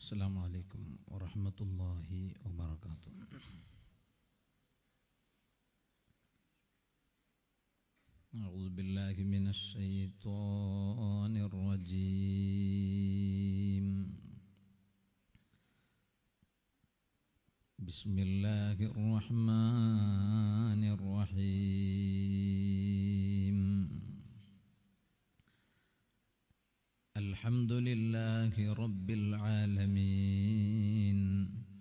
السلام عليكم ورحمة الله وبركاته أعوذ بالله من الشيطان الرجيم بسم الله الرحمن الرحيم الحمد لله رب العالمين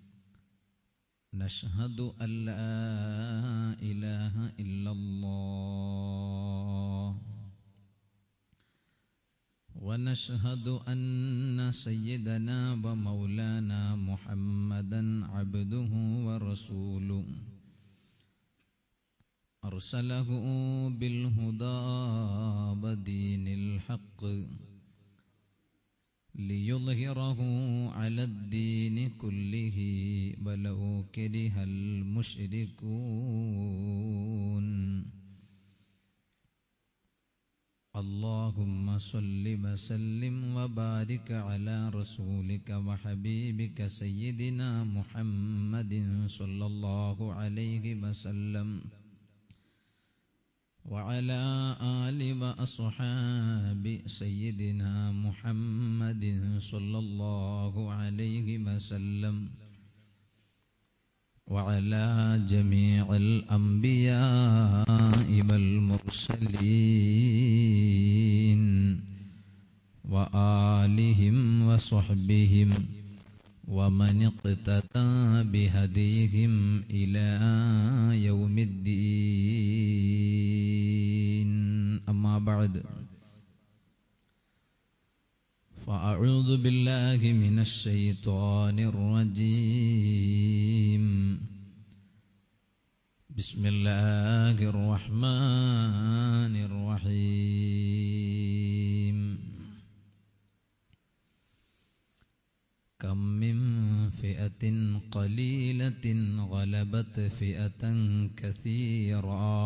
نشهد أن لا إله إلا الله ونشهد أن سيدنا ومولانا محمدا عبده ورسوله أرسله بالهدى ودين الحق ليظهره على الدين كله ولو كره المشركون اللهم صل وسلم وبارك على رسولك وحبيبك سيدنا محمد صلى الله عليه وسلم وعلى آل وأصحاب سيدنا محمد صلى الله عليه وسلم وعلى جميع الأنبياء والمرسلين وآلهم وصحبهم ومن اقتدى بهديهم إلى يوم الدين أما بعد فأعوذ بالله من الشيطان الرجيم بسم الله الرحمن الرحيم كم من فئة قليلة غلبت فئة كثيرا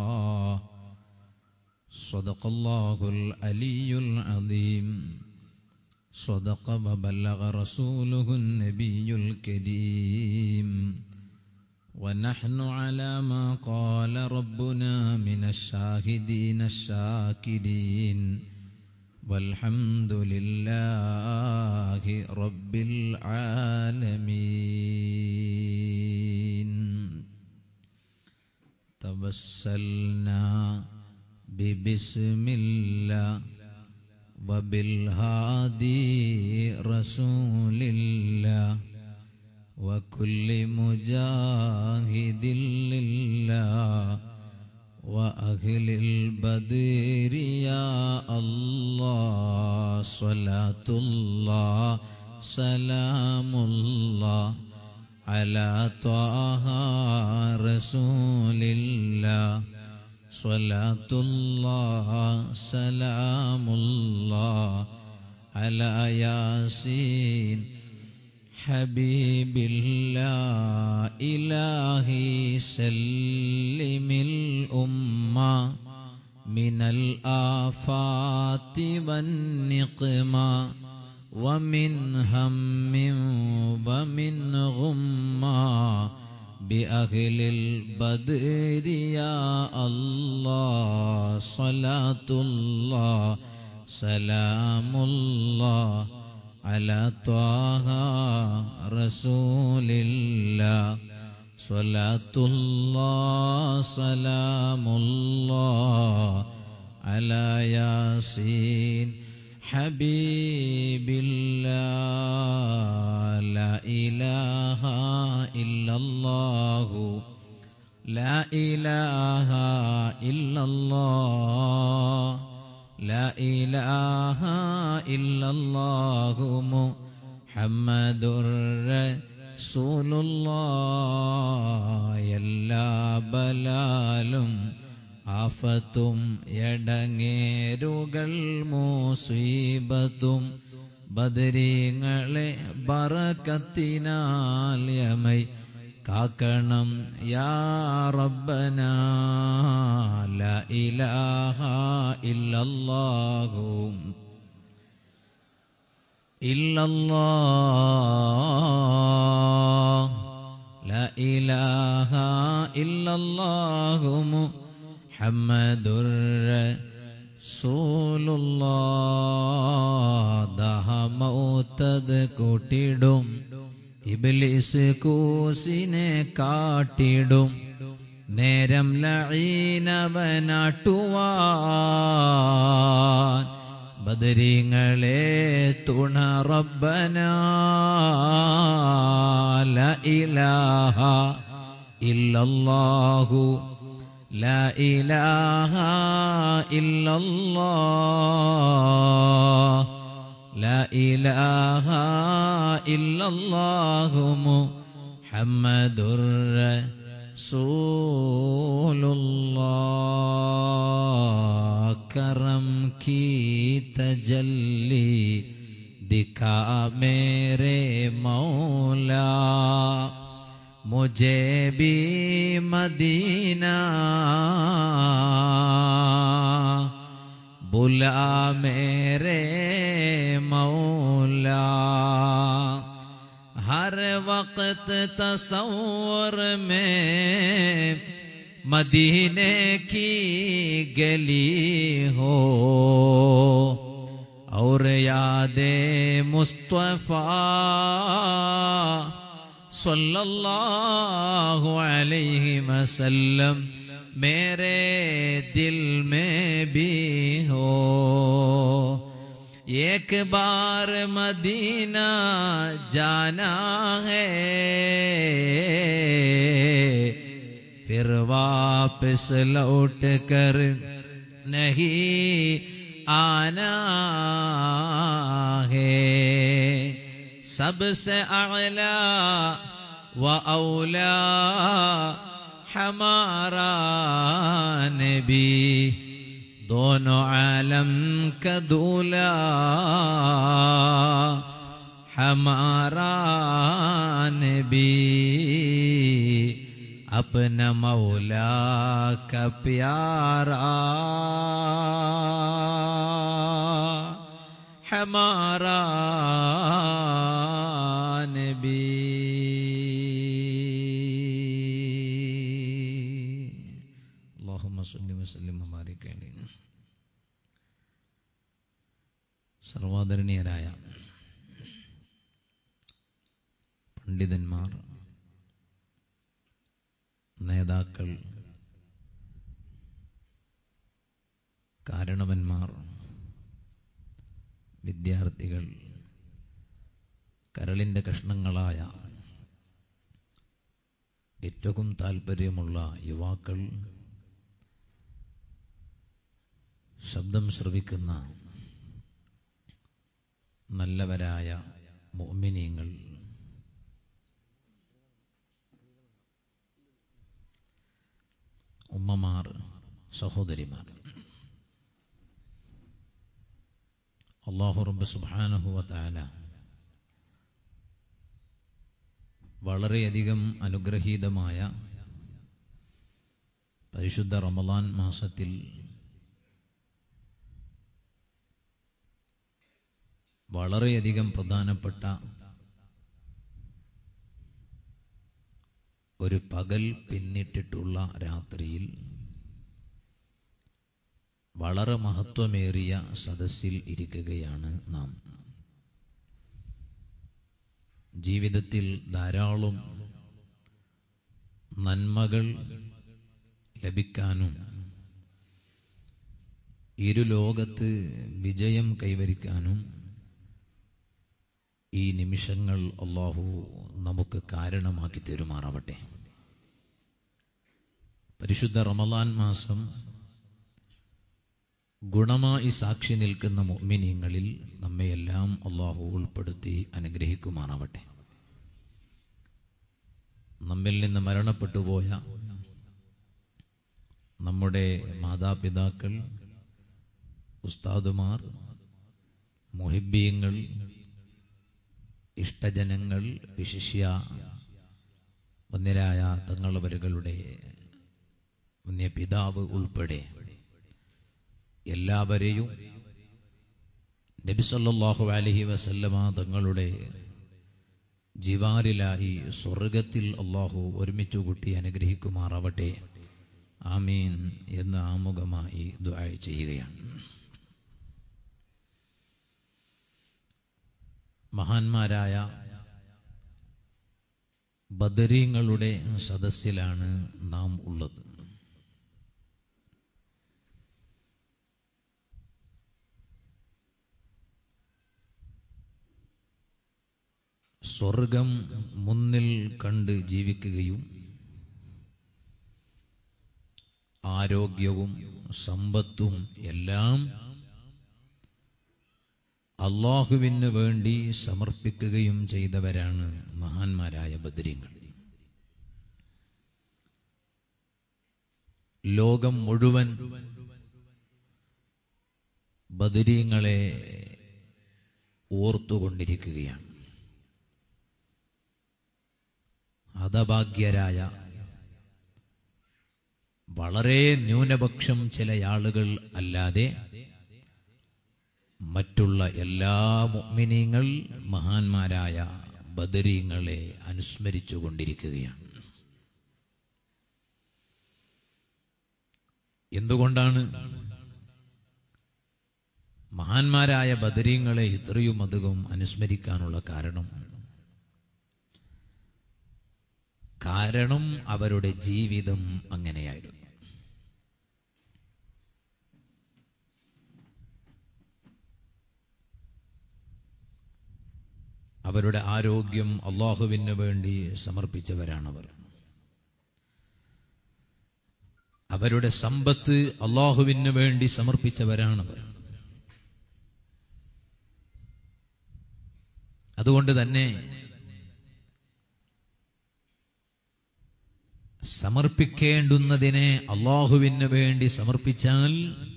صدق الله العلي العظيم صدق وبلغ رسوله النبي الكريم ونحن على ما قال ربنا من الشاهدين الشاكرين والحمد لله رب العالمين توسلنا ببسم الله وبالهادي رسول الله وكل مجاهد لله وأهل البدر يا الله صلاة الله سلام الله على طه رسول الله صلاة الله سلام الله على ياسين حبيب الله إلهي سلم الأمة من الآفات والنقمة ومن هم ومن غمّة بأهل البدر يا الله صلاة الله سلام الله على طه رسول الله صلاة الله سلام الله على ياسين حبيب الله لا إله إلا الله لا إله إلا الله لا إله إلا الله محمد رسول الله എല്ലാ ബലാലും ആഫത്തും എടങ്ങേരുകൾ മൂസീബത്തും ബദരീങ്ങളെ ബറക്കത്തിനാൽ യമൈ കാക്കണം യാ റബ്ബന ല ഇലാഹ ഇല്ലല്ലാഹു إلا الله لا إله إلا الله محمد رسول الله ദാഹമൗത്തത് കൂട്ടിടും ഇബ്ലിസ് കൂസിനെ കാട്ടിടും നേരം ലഈനവനാട്ടുവാൻ ബദരീങ്ങളെ തുണ റബ്ബന ല ഇലാഹ ഇല്ലല്ലാഹു ല ഇലാഹ ഇല്ലല്ലാഹ് لا إله إلا الله محمد رسول الله کرم کی تجلی دکھا میرے مولا مجھے بھی مدینہ बुला मेरे मौला हर वक्त तस्वर में मदीने की गली हो और याद मुस्तफ़ा सल्लल्लाहु अलैहि वसल्लम मेरे दिल में भी हो एक बार मदीना जाना है फिर वापस लौट कर नहीं आना है सबसे अला व औला हमारा नबी दोनों आलम का दूल्हा हमारा नबी अपना मौला का प्यारा हमारा नबी اللهم صل وسلم وبارك عليه സർവാദരണീയരായ പണ്ഡിതന്മാർ നേതാക്കൾ കാരണവന്മാർ വിദ്യാർത്ഥികൾ കരളിൻ്റെ കഷ്ണങ്ങളായ ഏറ്റവും താല്പര്യമുള്ള യുവാക്കൾ ശബ്ദം ശ്രവിക്കുന്ന നല്ലവരായ മോമിനിയങ്ങൾ ഉമ്മമാർ സഹോദരിമാർ അള്ളാഹു റബ്ബ് സുബ്ഹാനഹു താല വളരെയധികം അനുഗ്രഹീതമായ പരിശുദ്ധ റമദാൻ മാസത്തിൽ വളരെയധികം പ്രധാനപ്പെട്ട ഒരു പകൽ പിന്നിട്ടിട്ടുള്ള രാത്രിയിൽ വളരെ മഹത്വമേറിയ സദസ്സിൽ ഇരിക്കുകയാണ് നാം ജീവിതത്തിൽ ധാരാളം നന്മകൾ ലഭിക്കാനും ഇരു ലോകത്ത് വിജയം കൈവരിക്കാനും ഈ നിമിഷങ്ങൾ അള്ളാഹു നമുക്ക് കാരണമാക്കി തരുമാറാവട്ടെ പരിശുദ്ധ റമലാൻ മാസം ഗുണമായി സാക്ഷി നിൽക്കുന്ന മുഅ്മിനീങ്ങളിൽ നമ്മയെല്ലാം അള്ളാഹു ഉൾപ്പെടുത്തി അനുഗ്രഹിക്കുമാറാവട്ടെ നമ്മിൽ നിന്ന് മരണപ്പെട്ടു പോയ നമ്മുടെ മാതാപിതാക്കൾ ഉസ്താദുമാർ മുഹിബീങ്ങൾ ഇഷ്ടജനങ്ങൾ വിശിഷ്യ വന്യരായ തങ്ങളവരുകളുടെ വന്യ പിതാവ് ഉൾപ്പെടെ എല്ലാവരെയും നബിസല്ലാഹു അലഹി വസല്ലമ തങ്ങളുടെ ജിവാരിലായി സ്വർഗത്തിൽ അള്ളാഹു ഒരുമിച്ചു കൂട്ടി അനുഗ്രഹിക്കുമാറാവട്ടെ ആമീൻ എന്ന് ആമുഖമായി ദുആ ചെയ്യുകയാണ് മഹാന്മാരായ ബദരീങ്ങളുടെ സദസ്സിലാണ് നാം ഉള്ളത് സ്വർഗം മുന്നിൽ കണ്ട് ജീവിക്കുകയും ആരോഗ്യവും സമ്പത്തും എല്ലാം അള്ളാഹുവിന് വേണ്ടി സമർപ്പിക്കുകയും ചെയ്തവരാണ് മഹാന്മാരായ ബദരീങ്ങൾ ലോകം മുഴുവൻ ബദരീങ്ങളെ ഓർത്തുകൊണ്ടിരിക്കുകയാണ് ഹതഭാഗ്യരായ വളരെ ന്യൂനപക്ഷം ചില ആളുകൾ അല്ലാതെ മറ്റുള്ള എല്ലാ മുഅ്മിനീങ്ങൾ മഹാന്മാരായ ബദരീങ്ങളെ അനുസ്മരിച്ചു കൊണ്ടിരിക്കുകയാണ് എന്തുകൊണ്ടാണ് മഹാന്മാരായ ബദരീങ്ങളെ ഇത്രയും അധികം അനുസ്മരിക്കാനുള്ള കാരണം കാരണം അവരുടെ ജീവിതം അങ്ങനെയായിരുന്നു അവരുടെ ആരോഗ്യം അള്ളാഹുവിന് വേണ്ടി സമർപ്പിച്ചവരാണവർ അവരുടെ സമ്പത്ത് അള്ളാഹുവിന് വേണ്ടി സമർപ്പിച്ചവരാണവർ അതുകൊണ്ട് തന്നെ സമർപ്പിക്കേണ്ടുന്നതിനെ അള്ളാഹുവിന് വേണ്ടി സമർപ്പിച്ചാൽ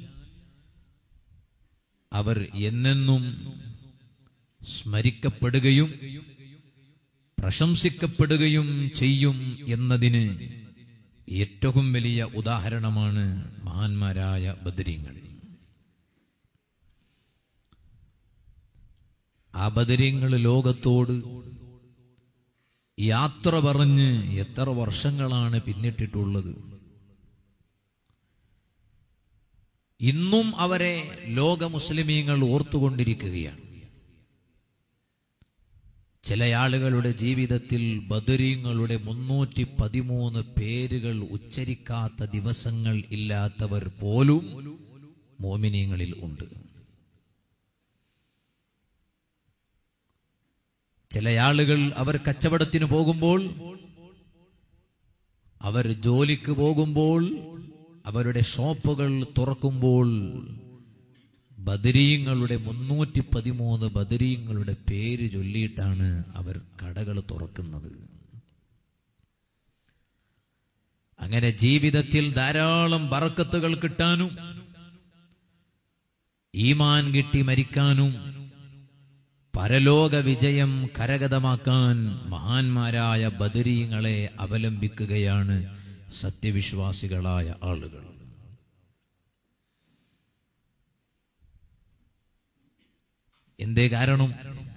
അവർ എന്നെന്നും സ്മരിക്കപ്പെടുകയും പ്രശംസിക്കപ്പെടുകയും ചെയ്യും എന്നതിന് ഏറ്റവും വലിയ ഉദാഹരണമാണ് മഹാന്മാരായ ബദരീങ്ങൾ ആ ബദരീങ്ങൾ ലോകത്തോട് യാത്ര പറഞ്ഞ് എത്ര വർഷങ്ങളാണ് പിന്നിട്ടിട്ടുള്ളത് ഇന്നും അവരെ ലോക മുസ്ലിമീങ്ങൾ ഓർത്തുകൊണ്ടിരിക്കുകയാണ് ചില ആളുകളുടെ ജീവിതത്തിൽ ബദരീങ്ങളുടെ മുന്നൂറ്റി പതിമൂന്ന് പേരുകൾ ഉച്ചരിക്കാത്ത ദിവസങ്ങൾ ഇല്ലാത്തവർ പോലും മോമിനിയങ്ങളിൽ ഉണ്ട് ചില ആളുകൾ അവർ കച്ചവടത്തിന് പോകുമ്പോൾ അവർ ജോലിക്ക് പോകുമ്പോൾ അവരുടെ ഷോപ്പുകൾ തുറക്കുമ്പോൾ ബദരീങ്ങളുടെ മുന്നൂറ്റി പതിമൂന്ന് ബദരീങ്ങളുടെ പേര് ചൊല്ലിയിട്ടാണ് അവർ കടകൾ തുറക്കുന്നത് അങ്ങനെ ജീവിതത്തിൽ ധാരാളം ബറക്കത്തുകൾ കിട്ടാനും ഈമാൻ കിട്ടി മരിക്കാനും പരലോക വിജയം കരഗതമാക്കാൻ മഹാന്മാരായ ബദരീങ്ങളെ അവലംബിക്കുകയാണ് സത്യവിശ്വാസികളായ ആളുകൾ എന്തേ കാരണം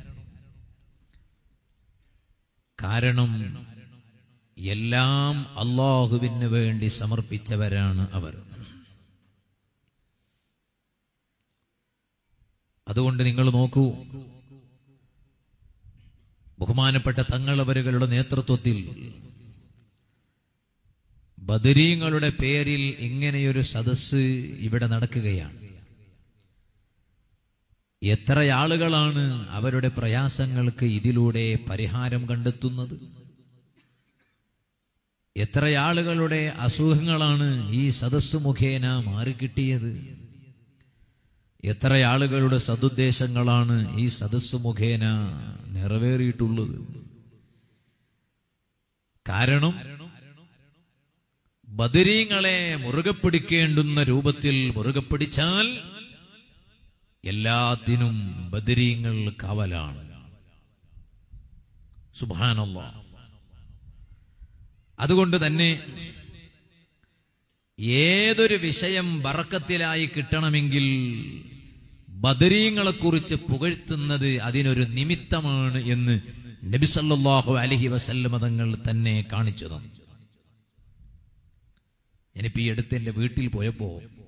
കാരണം എല്ലാം അള്ളാഹുവിന് വേണ്ടി സമർപ്പിച്ചവരാണ് അവർ അതുകൊണ്ട് നിങ്ങൾ നോക്കൂ ബഹുമാനപ്പെട്ട തങ്ങളവരുകളുടെ നേതൃത്വത്തിൽ ബദരീങ്ങളുടെ പേരിൽ ഇങ്ങനെയൊരു സദസ്സ് ഇവിടെ നടക്കുകയാണ് എത്ര ആളുകളാണ് അവരുടെ പ്രയാസങ്ങൾക്ക് ഇതിലൂടെ പരിഹാരം കണ്ടെത്തുന്നത് എത്ര ആളുകളുടെ അസുഖങ്ങളാണ് ഈ സദസ്സ് മുഖേന മാറിക്കിട്ടിയത് എത്ര ആളുകളുടെ സതുദ്ദേശങ്ങളാണ് ഈ സദസ്സ് മുഖേന നിറവേറിയിട്ടുള്ളത് കാരണം ബദരീങ്ങളെ മുറുകെ പിടിക്കേണ്ടുന്ന രൂപത്തിൽ മുറുകെ പിടിച്ചാൽ എല്ലാത്തിനും ബദരീങ്ങൾ കാവലാണ് സുബാനല്ല അതുകൊണ്ട് തന്നെ ഏതൊരു വിഷയം ബറക്കത്തിലായി കിട്ടണമെങ്കിൽ ബദരീങ്ങളെ കുറിച്ച് പുകഴ്ത്തുന്നത് അതിനൊരു നിമിത്തമാണ് എന്ന് നബി സല്ലല്ലാഹു അലൈഹി വസല്ലമ തങ്ങൾ തന്നെ കാണിച്ചു തന്നു ഞാനിപ്പോ ഈ അടുത്ത് എന്റെ വീട്ടിൽ പോയപ്പോ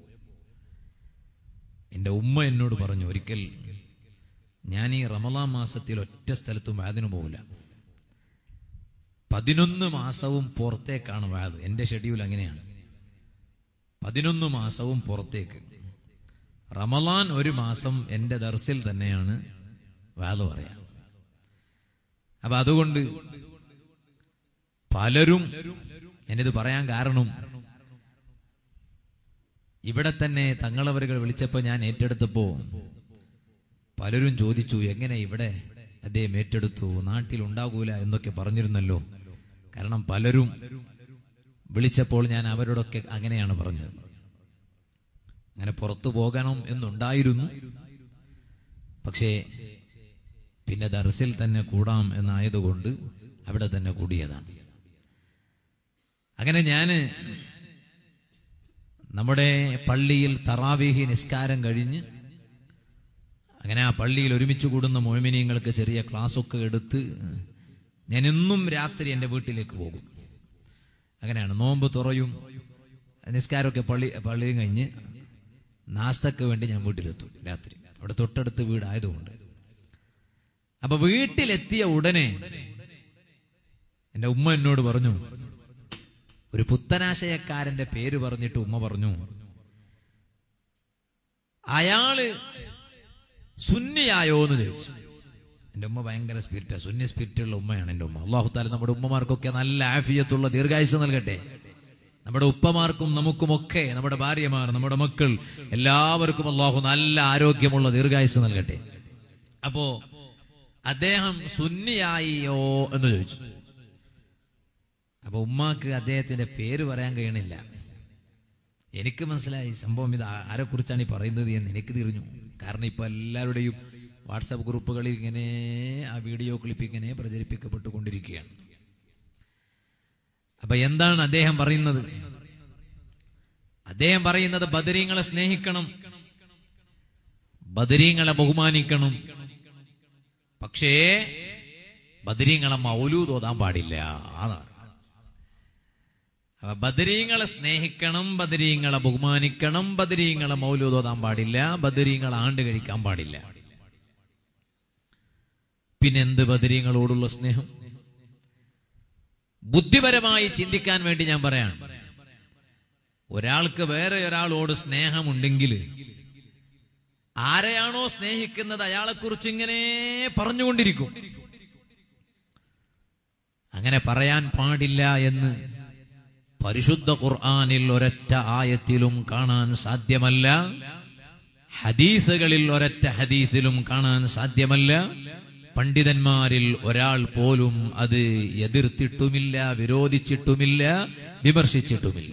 എന്റെ ഉമ്മ എന്നോട് പറഞ്ഞു ഒരിക്കൽ ഞാൻ ഈ റമലാൻ മാസത്തിൽ ഒറ്റ സ്ഥലത്തും വാതിന് പോകില്ല പതിനൊന്ന് മാസവും പുറത്തേക്കാണ് വാത് എന്റെ ഷെഡ്യൂൾ അങ്ങനെയാണ് പതിനൊന്ന് മാസവും പുറത്തേക്ക് റമലാൻ ഒരു മാസം എന്റെ ദർസിൽ തന്നെയാണ് വാത് പറയാം അപ്പൊ അതുകൊണ്ട് പലരും ഞാനിത് പറയാൻ കാരണം ഇവിടെ തന്നെ തങ്ങളവരുകൾ വിളിച്ചപ്പോ ഞാൻ ഏറ്റെടുത്തപ്പോ പലരും ചോദിച്ചു എങ്ങനെ ഇവിടെ അദ്ദേഹം ഏറ്റെടുത്തു നാട്ടിൽ ഉണ്ടാകൂല എന്നൊക്കെ പറഞ്ഞിരുന്നല്ലോ കാരണം പലരും വിളിച്ചപ്പോൾ ഞാൻ അവരോടൊക്കെ അങ്ങനെയാണ് പറഞ്ഞത് അങ്ങനെ പുറത്തു പോകണം എന്നുണ്ടായിരുന്നു പക്ഷേ പിന്നെ ദർസിൽ തന്നെ കൂടാം എന്നായതുകൊണ്ട് അവിടെ തന്നെ കൂടിയതാണ് അങ്ങനെ ഞാന് നമ്മുടെ പള്ളിയിൽ തറാവീഹി നിസ്കാരം കഴിഞ്ഞ് അങ്ങനെ ആ പള്ളിയിൽ ഒരുമിച്ച് കൂടുന്ന മോമിനിയങ്ങൾക്ക് ചെറിയ ക്ലാസ്സൊക്കെ എടുത്ത് ഞാൻ എന്നും രാത്രി എൻ്റെ വീട്ടിലേക്ക് പോകും അങ്ങനെയാണ് നോമ്പ് തുറയും നിസ്കാരമൊക്കെ പള്ളി പള്ളിയും കഴിഞ്ഞ് നാസ്തക്ക് വേണ്ടി ഞാൻ വീട്ടിലെത്തും രാത്രി അവിടെ തൊട്ടടുത്ത് വീടായതുകൊണ്ട് അപ്പൊ വീട്ടിലെത്തിയ ഉടനെ എന്റെ ഉമ്മ എന്നോട് പറഞ്ഞു ഒരു പുത്തനാശയക്കാരന്റെ പേര് പറഞ്ഞിട്ട് ഉമ്മ പറഞ്ഞു അയാള് സുന്നിയായോ എന്ന് ചോദിച്ചു എന്റെ ഉമ്മ ഭയങ്കര സ്പിരിറ്റാ സുന്നി സ്പിരിറ്റുള്ള ഉമ്മയാണ് എന്റെ ഉമ്മ അള്ളാഹു താല നമ്മുടെ ഉമ്മമാർക്കൊക്കെ നല്ല ആഫിയത്തുള്ള ദീർഘായുസ് നൽകട്ടെ നമ്മുടെ ഉപ്പമാർക്കും നമുക്കുമൊക്കെ നമ്മുടെ ഭാര്യമാർ നമ്മുടെ മക്കൾ എല്ലാവർക്കും അള്ളാഹു നല്ല ആരോഗ്യമുള്ള ദീർഘായുസ് നൽകട്ടെ അപ്പോ അദ്ദേഹം സുന്നിയായിയോ എന്ന് ചോദിച്ചു അപ്പൊ ഉമ്മാക്ക് അദ്ദേഹത്തിന്റെ പേര് പറയാൻ കഴിയണില്ല എനിക്ക് മനസ്സിലായി സംഭവം ഇത് ആരെ കുറിച്ചാണ് ഈ പറയുന്നത് എന്ന് എനിക്ക് തിരിഞ്ഞു കാരണം ഇപ്പൊ എല്ലാവരുടെയും വാട്സാപ്പ് ഗ്രൂപ്പുകളിൽ ഇങ്ങനെ ആ വീഡിയോ ക്ലിപ്പ് ഇങ്ങനെ പ്രചരിപ്പിക്കപ്പെട്ടുകൊണ്ടിരിക്കുകയാണ് അപ്പൊ എന്താണ് അദ്ദേഹം പറയുന്നത് അദ്ദേഹം പറയുന്നത് ബദരീങ്ങളെ സ്നേഹിക്കണം ബദരീങ്ങളെ ബഹുമാനിക്കണം പക്ഷേ ബദരീങ്ങളെ മൗലൂദ് ഓതാൻ പാടില്ല അതാണ് അപ്പൊ ബദരീങ്ങളെ സ്നേഹിക്കണം ബദരീങ്ങളെ ബഹുമാനിക്കണം ബദരീങ്ങളെ മൗലൂദ് ഓതാൻ പാടില്ല ബദരീങ്ങളെ ആണ്ട് കഴിക്കാൻ പാടില്ല പിന്നെന്ത് ബദരീങ്ങളോടുള്ള സ്നേഹം ബുദ്ധിപരമായി ചിന്തിക്കാൻ വേണ്ടി ഞാൻ പറയാം ഒരാൾക്ക് വേറെ ഒരാളോട് സ്നേഹമുണ്ടെങ്കിൽ ആരെയാണോ സ്നേഹിക്കുന്നത് അയാളെക്കുറിച്ച് ഇങ്ങനെ പറഞ്ഞുകൊണ്ടിരിക്കും അങ്ങനെ പറയാൻ പാടില്ല എന്ന് പരിശുദ്ധ ഖുർആാനിൽ ഒരൊറ്റ ആയത്തിലും കാണാൻ സാധ്യമല്ല ഹദീസുകളിൽ ഒരൊറ്റ ഹദീസിലും കാണാൻ സാധ്യമല്ല പണ്ഡിതന്മാരിൽ ഒരാൾ പോലും അത് എതിർത്തിട്ടുമില്ല വിരോധിച്ചിട്ടുമില്ല വിമർശിച്ചിട്ടുമില്ല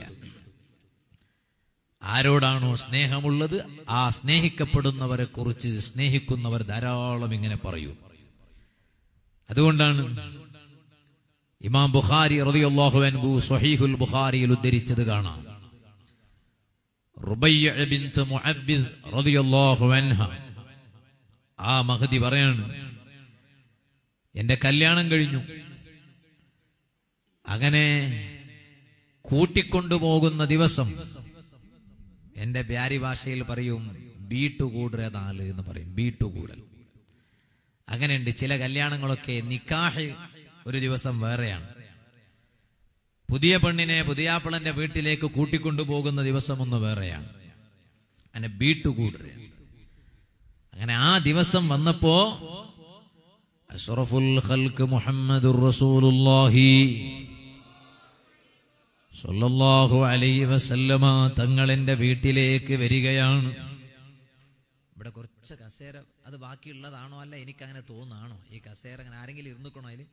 ആരോടാണോ സ്നേഹമുള്ളത് ആ സ്നേഹിക്കപ്പെടുന്നവരെ കുറിച്ച് സ്നേഹിക്കുന്നവർ ധാരാളം ഇങ്ങനെ പറയൂ അതുകൊണ്ടാണ് ഇമാം ബുഖാരി റളിയല്ലാഹു അൻഹു സ്വഹീഹുൽ ബുഖാരിയിൽ ഉദ്ധരിച്ചത് കാണാം റുബയ്യ ബിൻത് മുഅബ്ബിദ് റളിയല്ലാഹു അൻഹ ആ മഹദി പറയാണ് എന്റെ കല്യാണം കഴിഞ്ഞു അങ്ങനെ കൂട്ടിക്കൊണ്ടുപോകുന്ന ദിവസം എന്റെ ബ്യാരി ഭാഷയിൽ പറയും ബീട്ടുകൂടര നാല് എന്ന് പറയും ബീട്ടുകൂടൽ അങ്ങനെയുണ്ട് ചില കല്യാണങ്ങളൊക്കെ നിക്കാഹ് ഒരു ദിവസം വേറെയാണ് പുതിയ പെണ്ണിനെ പുതിയാപ്പിളന്റെ വീട്ടിലേക്ക് കൂട്ടിക്കൊണ്ടുപോകുന്ന ദിവസം ഒന്ന് വേറെയാണ് അങ്ങനെ ബീട്ടുകൂടര അങ്ങനെ ആ ദിവസം വന്നപ്പോ അഷ്റഫുൽ ഖൽക്ക് മുഹമ്മദുർ റസൂലുള്ളാഹി സല്ലല്ലാഹു അലൈഹി വസല്ലമ തങ്ങൾ എന്റെ വീട്ടിലേക്ക് വരികയാണ് ഇവിടെ കുറച്ച് കസേര അത് ബാക്കിയുള്ളതാണോ അല്ല എനിക്ക് അങ്ങനെ തോന്നാണോ ഈ കസേര അങ്ങനെ ആരെങ്കിലും ഇരുന്നിക്കണോ അതില്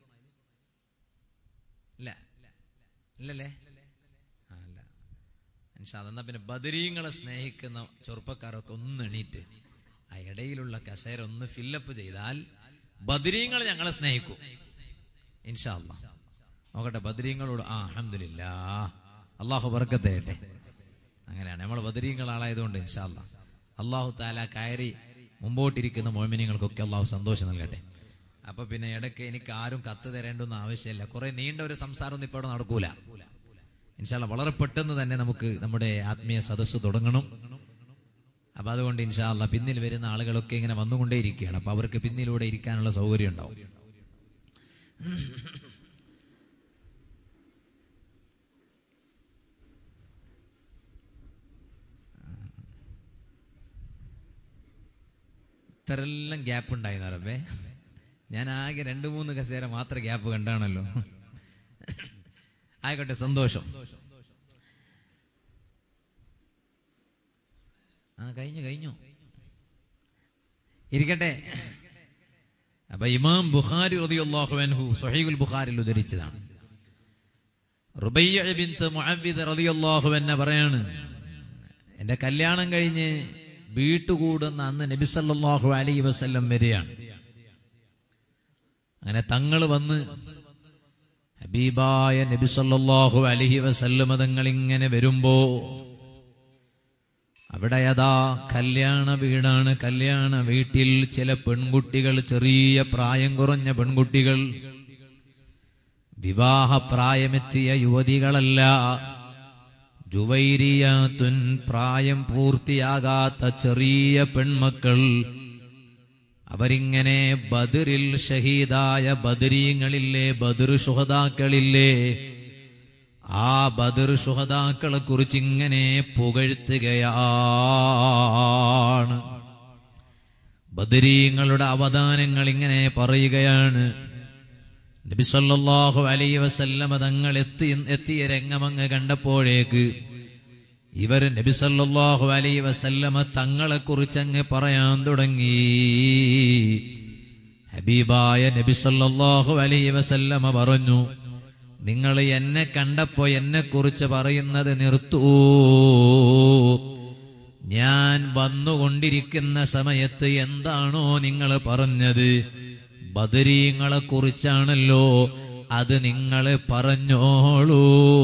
ഇല്ല ഇല്ലല്ലേ ആ അല്ല ഇൻഷാ അല്ലാ. എന്നാ പിന്നെ ബദരീങ്ങളെ സ്നേഹിക്കുന്ന ചെറുപ്പക്കാരൊക്കെ ഒന്ന് എണീറ്റ് ആ ഇടയിലുള്ള കസേര ഒന്ന് ഫില്ലപ്പ് ചെയ്താൽ ബദരീങ്ങൾ ഞങ്ങളെ സ്നേഹിക്കും ഇൻഷാ അല്ലാ നോക്കട്ടെ ബദരീങ്ങളോട് ആ അഹമ്മദില്ല അള്ളാഹു ബർക്കത്തേട്ടെ അങ്ങനെയാണ് നമ്മൾ ബദരീങ്ങൾ ആളായതുകൊണ്ട് ഇൻഷാ അല്ലാ അള്ളാഹു താല കയറി മുമ്പോട്ടിരിക്കുന്ന മോമിനികൾക്കൊക്കെ അള്ളാഹു സന്തോഷം നൽകട്ടെ അപ്പൊ പിന്നെ ഇടയ്ക്ക് എനിക്ക് ആരും കത്ത് തരേണ്ടെന്ന് ആവശ്യമില്ല കുറെ നീണ്ട ഒരു സംസാരം ഒന്നും ഇപ്പോൾ നടക്കൂല ഇൻഷാല്ല വളരെ പെട്ടെന്ന് തന്നെ നമുക്ക് നമ്മുടെ ആത്മീയ സദസ്സ് തുടങ്ങണം അപ്പൊ അതുകൊണ്ട് ഇൻഷാല്ല പിന്നിൽ വരുന്ന ആളുകളൊക്കെ ഇങ്ങനെ വന്നുകൊണ്ടേയിരിക്കുകയാണ് അപ്പൊ അവർക്ക് പിന്നിലൂടെ ഇരിക്കാനുള്ള സൗകര്യം ഉണ്ടാവും ഇത്രയെല്ലാം ഗ്യാപ്പ് ഉണ്ടായിരുന്നു റബ്ബേ ഞാൻ ആകെ രണ്ട് മൂന്ന് കസേര മാത്രം ഗ്യാപ്പ് കണ്ടാണല്ലോ ആയിക്കോട്ടെ സന്തോഷം ആ കഴിഞ്ഞു കഴിഞ്ഞു ഇരിക്കട്ടെ അപ്പൊ ഇമാം ബുഖാരി റളിയല്ലാഹു അൻഹു സ്വഹീഹുൽ ബുഖാരിൽ ഉദ്ധരിച്ചതാണ് റുബയ്യ ബിൻത്ത് മുഅവ്വിദ് റളിയല്ലാഹു അൻഹ പറയാണ് എന്റെ കല്യാണം കഴിഞ്ഞ് വീട്ടുകൂടുന്ന അന്ന് നബി സല്ലല്ലാഹു അലൈഹി വസല്ലം വരികയാണ് അങ്ങനെ തങ്ങൾ വന്ന് ഹബീബായ നബി സല്ലല്ലാഹു അലൈഹി വസല്ലം തങ്ങൾ ഇങ്ങനെ വരുമ്പോ അവിടെ അതാ കല്യാണ വീടാണ് കല്യാണ വീട്ടിൽ ചില പെൺകുട്ടികൾ ചെറിയ പ്രായം കുറഞ്ഞ പെൺകുട്ടികൾ വിവാഹ പ്രായമെത്തിയ യുവതികളല്ല ജുവൈരിയാത്തുൻ പ്രായം പൂർത്തിയാകാത്ത ചെറിയ പെൺമക്കൾ അവരിങ്ങനെ ബദറിൽ ഷഹീദായ ബദരീങ്ങളില്ലേ ബദർ സുഹതാക്കളില്ലേ ആ ബദർ സുഹതാക്കളെ കുറിച്ച് ഇങ്ങനെ പുകഴ്ത്തുകയാണ് ബദരീങ്ങളുടെ അവദാനങ്ങൾ ഇങ്ങനെ പറയുകയാണ് നബി സല്ലല്ലാഹു അലൈഹി വസല്ലമ തങ്ങൾ എത്തി എത്തിയ രംഗമങ്ങ് കണ്ടപ്പോഴേക്ക് ഇവർ നബി സല്ലല്ലാഹു അലൈഹി വസല്ലമ തങ്ങളെ കുറിച്ച് അങ്ങ് പറയാൻ തുടങ്ങി ഹബീബായ നബി സല്ലല്ലാഹു അലൈഹി വസല്ലമ പറഞ്ഞു നിങ്ങൾ എന്നെ കണ്ടപ്പോ എന്നെ കുറിച്ച് പറയുന്നത് നിർത്തൂ ഞാൻ വന്നുകൊണ്ടിരിക്കുന്ന സമയത്ത് എന്താണോ നിങ്ങൾ പറഞ്ഞത് ബദരീങ്ങളെ കുറിച്ചാണല്ലോ അത് നിങ്ങൾ പറഞ്ഞോളൂ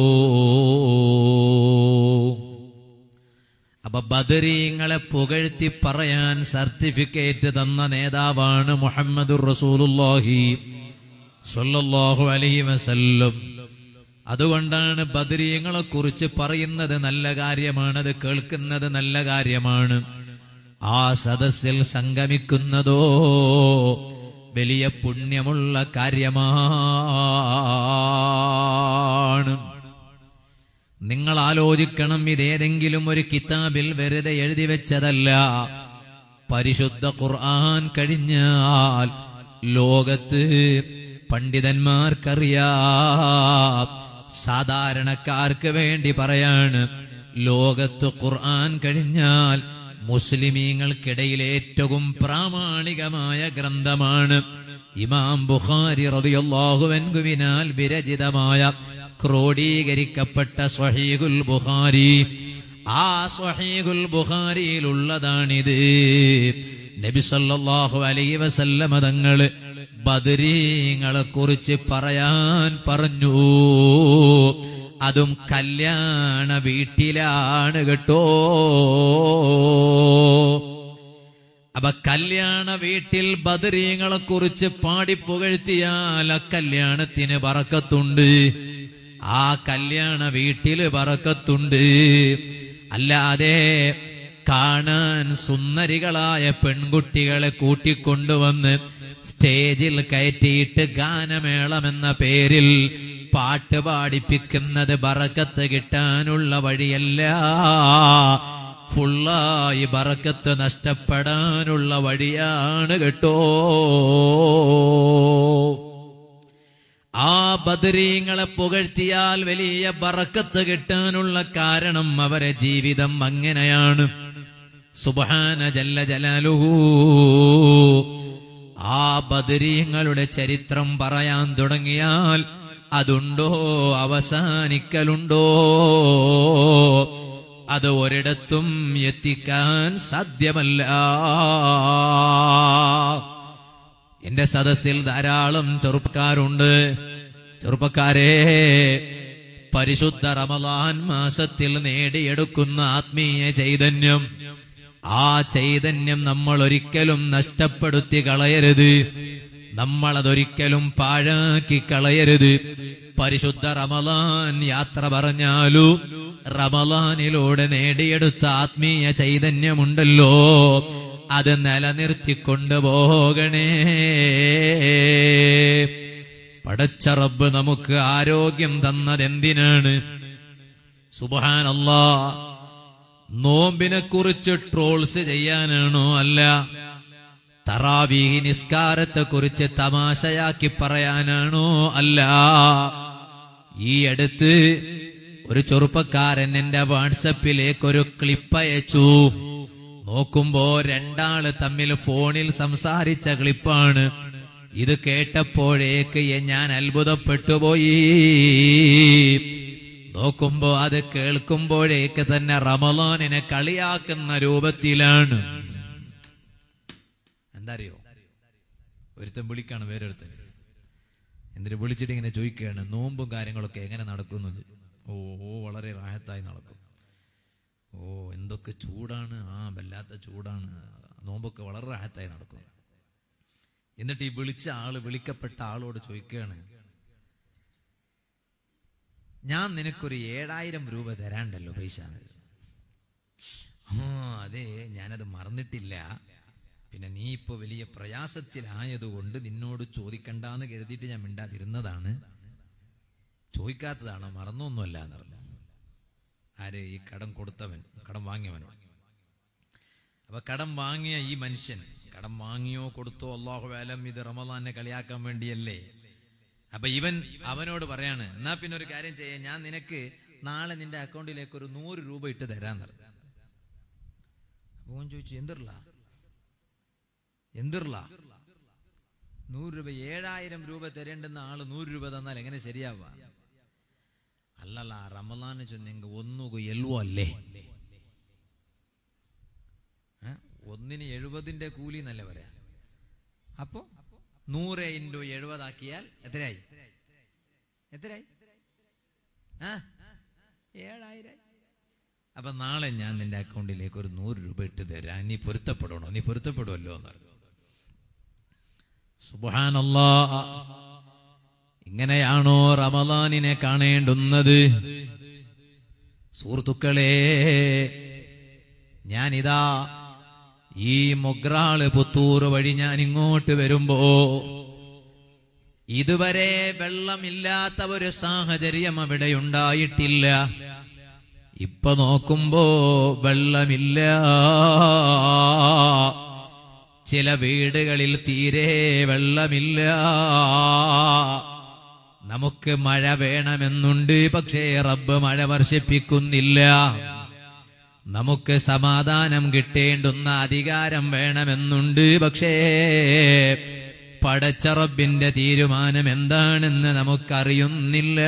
അപ്പൊ ബദരീങ്ങളെ പുകഴ്ത്തി പറയാൻ സർട്ടിഫിക്കറ്റ് തന്ന നേതാവാണ് മുഹമ്മദുർ റസൂലുള്ളാഹി സ്വല്ലല്ലാഹു അലൈഹി വസല്ലം അതുകൊണ്ടാണ് ബദരീങ്ങളെ കുറിച്ച് പറയുന്നത് നല്ല കാര്യമാണ് അത് കേൾക്കുന്നത് നല്ല കാര്യമാണ് ആ സദസ്സിൽ സംഗമിക്കുന്നതോ വലിയ പുണ്യമുള്ള കാര്യമാണ് നിങ്ങൾ ആലോചിക്കണം ഇതേതെങ്കിലും ഒരു കിതാബിൽ വെറുതെ എഴുതി വെച്ചതല്ല പരിശുദ്ധ ഖുർആൻ കഴിഞ്ഞാൽ ലോകത്ത് പണ്ഡിതന്മാർക്കറിയാം സാധാരണക്കാർക്ക് വേണ്ടി പറയാണ് ലോകത്ത് ഖുർആൻ കഴിഞ്ഞാൽ മുസ്ലിമീങ്ങൾക്കിടയിൽ ഏറ്റവും പ്രാമാണികമായ ഗ്രന്ഥമാണ് ഇമാം ബുഖാരി റളിയല്ലാഹുവിനാൽ വിരചിതമായ ക്രോഡീകരിക്കപ്പെട്ട സ്വഹീഖുൽ ബുഖാരി ആ സ്വഹീഖുൽ ബുഖാരിയിലുള്ളതാണിത് നബി സല്ലല്ലാഹു അലൈഹി വസല്ലമ തങ്ങള് ബദരീങ്ങളെ കുറിച്ച് പറയാൻ പറഞ്ഞു അതും കല്യാണ വീട്ടിലാണ് കേട്ടോ അപ്പൊ കല്യാണ വീട്ടിൽ ബദരീങ്ങളെ കുറിച്ച് പാടിപ്പുകഴ്ത്തിയാൽ ആ കല്യാണത്തിന് പറക്കത്തുണ്ട് ആ കല്യാണ വീട്ടില് പറക്കത്തുണ്ട് അല്ലാതെ കാണാൻ സുന്ദരികളായ പെൺകുട്ടികളെ കൂട്ടിക്കൊണ്ടുവന്ന് സ്റ്റേജിൽ കയറ്റിയിട്ട് ഗാനമേളമെന്ന പേരിൽ പാട്ട് പാടിപ്പിക്കുന്നത് ബറക്കത്ത് കിട്ടാനുള്ള വഴിയല്ല ഫുള്ളായി ബറക്കത്ത് നഷ്ടപ്പെടാനുള്ള വഴിയാണ് കേട്ടോ ആ ബദരീങ്ങളെ പുകഴ്ത്തിയാൽ വലിയ ബറക്കത്ത് കിട്ടാനുള്ള കാരണം അവരെ ജീവിതം അങ്ങനെയാണ് സുബഹാന ജല്ല ജലാലുഹൂ ആ ബദരീങ്ങളുടെ ചരിത്രം പറയാൻ തുടങ്ങിയാൽ അതുണ്ടോ അവസാനിക്കലുണ്ടോ അത് ഒരിടത്തും എത്തിക്കാൻ സാധ്യമല്ല എന്റെ സദസ്സിൽ ധാരാളം ചെറുപ്പക്കാരുണ്ട് ചെറുപ്പക്കാരെ പരിശുദ്ധ റമലാൻ മാസത്തിൽ നേടിയെടുക്കുന്ന ആത്മീയ ചൈതന്യം ആ ചൈതന്യം നമ്മൾ ഒരിക്കലും നഷ്ടപ്പെടുത്തി കളയരുത് നമ്മളതൊരിക്കലും പാഴാക്കി കളയരുത് പരിശുദ്ധ റമലാൻ യാത്ര പറഞ്ഞാലു റമലാനിലൂടെ നേടിയെടുത്ത ആത്മീയ ചൈതന്യമുണ്ടല്ലോ അത് നിലനിർത്തിക്കൊണ്ടു പോകണേ പടച്ച റബ്ബ് നമുക്ക് ആരോഗ്യം തന്നതെന്തിനാണ് സുബാനല്ലാ നോമ്പിനെ കുറിച്ച് ട്രോൾസ് ചെയ്യാനാണോ അല്ല തറാവീഹി നിസ്കാരത്തെ കുറിച്ച് തമാശയാക്കി പറയാനാണോ അല്ല ഈ അടുത്ത് ഒരു ചെറുപ്പക്കാരൻ എന്റെ വാട്സപ്പിലേക്ക് ഒരു ക്ലിപ്പ് അയച്ചു നോക്കുമ്പോ രണ്ടാള് തമ്മിൽ ഫോണിൽ സംസാരിച്ച ക്ലിപ്പാണ് ഇത് കേട്ടപ്പോഴേക്ക് ഞാൻ അത്ഭുതപ്പെട്ടുപോയി നോക്കുമ്പോ അത് കേൾക്കുമ്പോഴേക്ക് തന്നെ റമലാനിനെ കളിയാക്കുന്ന രൂപത്തിലാണ് എന്താ അറിയോ ഒരുത്തൻ വിളിക്കാണ് വേറൊരുത്തൻ എന്നിട്ട് വിളിച്ചിട്ട് ഇങ്ങനെ ചോദിക്കുകയാണ് നോമ്പും കാര്യങ്ങളൊക്കെ എങ്ങനെ നടക്കുന്നത് ഓ ഓ വളരെ റാഹത്തായി നടക്കും ഓ എന്തൊക്കെ ചൂടാണ് ആ വല്ലാത്ത ചൂടാണ് നോമ്പൊക്കെ വളരെ റാഹത്തായി നടക്കും എന്നിട്ട് ഈ വിളിച്ച ആള് വിളിക്കപ്പെട്ട ആളോട് ചോദിക്കുകയാണ് ഞാൻ നിനക്കൊരു ഏഴായിരം രൂപ തരാണ്ടല്ലോ പൈസ ആ അതെ ഞാനത് മറന്നിട്ടില്ല പിന്നെ നീ ഇപ്പൊ വലിയ പ്രയാസത്തിലായതുകൊണ്ട് നിന്നോട് ചോദിക്കണ്ടെന്ന് കരുതിയിട്ട് ഞാൻ മിണ്ടാതിരുന്നതാണ് ചോദിക്കാത്തതാണോ മറന്നൊന്നുമല്ല എന്ന് പറഞ്ഞു ആര് ഈ കടം കൊടുത്തവൻ കടം വാങ്ങിയവനോ അപ്പൊ കടം വാങ്ങിയ ഈ മനുഷ്യൻ കടം വാങ്ങിയോ കൊടുത്തോ അള്ളാഹു അലം ഇത് റമദാനെ കളിയാക്കാൻ വേണ്ടിയല്ലേ അപ്പൊ ഇവൻ അവനോട് പറയാണ് എന്നാ പിന്നെ ഒരു കാര്യം ചെയ്യാം ഞാൻ നിനക്ക് നാളെ നിന്റെ അക്കൗണ്ടിലേക്ക് ഒരു നൂറ് രൂപ ഇട്ട് തരാന്ന് പറഞ്ഞു അപ്പൊ ഓൻ ചോദിച്ചു എന്തിർല എന്തിർല നൂറ് രൂപ ഏഴായിരം രൂപ തരേണ്ടുന്ന ആള് നൂറ് രൂപ തന്നാൽ എങ്ങനെ ശരിയാവാ അല്ലല്ല റമലാന് ചൊന്നെങ്ക ഒന്നുക എൽവോ അല്ലേ ഏ? ഒന്നിന് എഴുപതിന്റെ കൂലി എന്നല്ലേ പറയാ അപ്പോ നൂറ് ഇൻറ്റു എഴുപതാക്കിയാൽ എത്രയായി എത്രയായി ആ ഏഴായിരം അപ്പൊ നാളെ ഞാൻ നിന്റെ അക്കൗണ്ടിലേക്ക് ഒരു നൂറ് രൂപ ഇട്ട് തരാം നീ പൊരുത്തപ്പെടണോ നീ പൊരുത്തപ്പെടുമല്ലോ എന്ന് പറഞ്ഞു സുബാനല്ലാ ഇങ്ങനെയാണോ റമദാനിനെ കാണേണ്ടുന്നത് സുഹൃത്തുക്കളെ ഞാനിതാ ഈ മൊഗ്രാള് പുത്തൂർ വഴി ഞാൻ ഇങ്ങോട്ട് വരുമ്പോ ഇതുവരെ വെള്ളമില്ലാത്ത ഒരു സാഹചര്യം അവിടെ ഉണ്ടായിട്ടില്ല ഇപ്പൊ നോക്കുമ്പോ വെള്ളമില്ല ചില വീടുകളിൽ തീരെ വെള്ളമില്ല നമുക്ക് മഴ വേണമെന്നുണ്ട് പക്ഷേ റബ്ബ് മഴ വർഷിപ്പിക്കുന്നില്ല നമുക്ക് സമാധാനം കിട്ടേണ്ടുന്ന അധികാരം വേണമെന്നുണ്ട് പക്ഷേ പടച്ച റബ്ബിന്റെ തീരുമാനം എന്താണെന്ന് നമുക്കറിയുന്നില്ല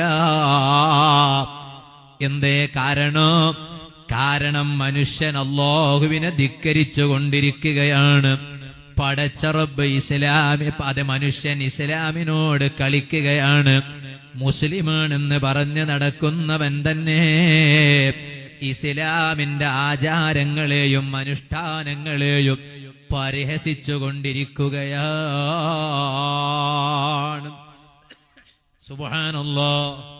എന്തേ കാരണം കാരണം മനുഷ്യൻ അള്ളാഹുവിനെ ധിക്കരിച്ചു കൊണ്ടിരിക്കുകയാണ് പടച്ച റബ്ബ് ഇസ്ലാമി അത് മനുഷ്യൻ ഇസ്ലാമിനോട് കളിക്കുകയാണ് മുസ്ലിമാണെന്ന് പറഞ്ഞ് നടക്കുന്നവൻ തന്നെ ഇസ്ലാമിന്റെ ആചാരങ്ങളെയും അനുഷ്ഠാനങ്ങളെയും പരിഹസിച്ചു കൊണ്ടിരിക്കുകയാണ് സുബാനല്ലോ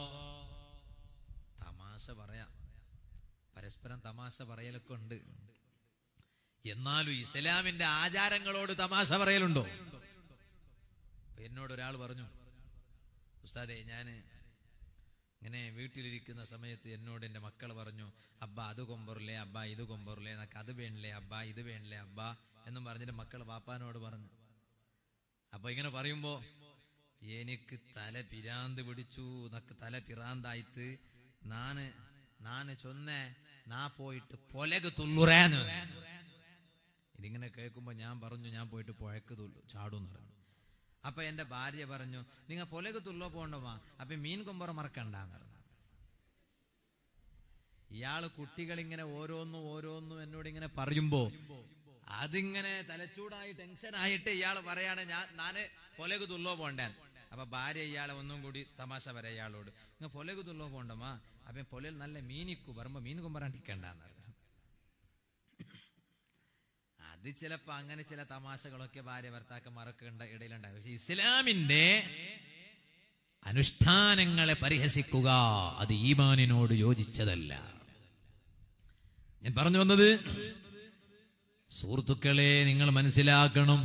തമാശ പറയാം പരസ്പരം തമാശ പറയലൊക്കെ ഉണ്ട് എന്നാലും ഇസ്ലാമിന്റെ ആചാരങ്ങളോട് തമാശ പറയലുണ്ടോ അപ്പൊ എന്നോട് ഒരാൾ പറഞ്ഞു ഉസ്താദെ ഞാന് ഇങ്ങനെ വീട്ടിലിരിക്കുന്ന സമയത്ത് എന്നോട് എന്റെ മക്കൾ പറഞ്ഞു അബ്ബ അത് കൊമ്പറില്ലേ അബ്ബ ഇത് കൊമ്പറില്ലേ എന്നൊക്കെ അത് വേണില്ലേ അബ്ബ ഇത് വേണില്ലേ അബ്ബ എന്നും പറഞ്ഞിട്ട് മക്കൾ പാപ്പാനോട് പറഞ്ഞു അപ്പൊ ഇങ്ങനെ പറയുമ്പോ എനിക്ക് തല പിരാന്ത് പിടിച്ചു എന്നൊക്കെ തല പിറാന്തായിട്ട് നാന് നാന് ചൊന്നേ നാ പോയിട്ട് പൊലക് തുള്ളുറേന്ന് ഇതിങ്ങനെ കേൾക്കുമ്പോ ഞാൻ പറഞ്ഞു ഞാൻ പോയിട്ട് പുഴക്ക് തുള്ളു ചാടൂന്ന് പറഞ്ഞു അപ്പൊ എന്റെ ഭാര്യ പറഞ്ഞു നിങ്ങൾ പൊലക് തുള്ളോ പോണ്ടമാ അപ്പൊ മീൻ കൊമ്പറ മറക്കണ്ടെന്ന് പറഞ്ഞു ഇയാള് കുട്ടികൾ ഇങ്ങനെ ഓരോന്നും ഓരോന്നും എന്നോട് ഇങ്ങനെ പറയുമ്പോ അതിങ്ങനെ തലച്ചൂടായി ടെൻഷനായിട്ട് ഇയാള് പറയാണ് ഞാൻ നാന് പൊലക് തുള്ളോ പോണ്ടേ അപ്പൊ ഭാര്യ ഇയാളെ ഒന്നും കൂടി തമാശ വരെ ഇയാളോട് നിങ്ങൾ പൊലക് തുള്ളോ പോണ്ടമാ അപ്പൊ പൊലയിൽ നല്ല മീനിക്കു പറയുമ്പോ മീൻ കൊമ്പറാണ്ടിക്കണ്ടെന്ന് പറഞ്ഞു അത് ചിലപ്പോ അങ്ങനെ ചില തമാശകളൊക്കെ ഭാര്യ ഭർത്താക്കന്മാരൊക്കെ ഉണ്ട് ഇടയിലുണ്ടാവും പക്ഷെ ഇസ്ലാമിന്റെ അനുഷ്ഠാനങ്ങളെ പരിഹസിക്കുക അത് ഈമാനിനോട് യോജിച്ചതല്ല ഞാൻ പറഞ്ഞു വന്നത് സുഹൃത്തുക്കളെ നിങ്ങൾ മനസ്സിലാക്കണം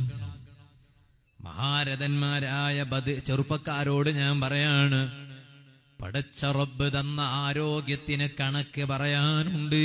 മഹാരഥന്മാരായ ബദ് ചെറുപ്പക്കാരോട് ഞാൻ പറയാണ് പടച്ച റബ്ബ് തന്ന ആരോഗ്യത്തിന് കണക്ക് പറയാനുണ്ട്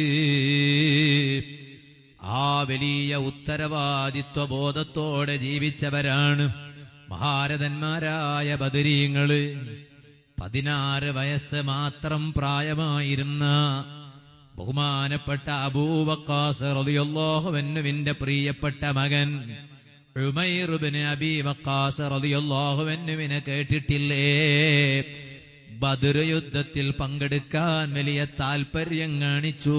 ആ വലിയ ഉത്തരവാദിത്വ ബോധത്തോടെ ജീവിച്ചവരാണ് മഹാരഥന്മാരായ ബദരീങ്ങള് പതിനാറ് വയസ്സ് മാത്രം പ്രായമായിരുന്ന ബഹുമാനപ്പെട്ട അബൂവക്കാസ് റളിയല്ലാഹുവിന്റെ പ്രിയപ്പെട്ട മകൻ ഉമൈറുബിന് അബി വക്കാസ് റളിയല്ലാഹുവിനെ കേട്ടിട്ടില്ലേ ബദർ യുദ്ധത്തിൽ പങ്കെടുക്കാൻ വലിയ താല്പര്യം കാണിച്ചു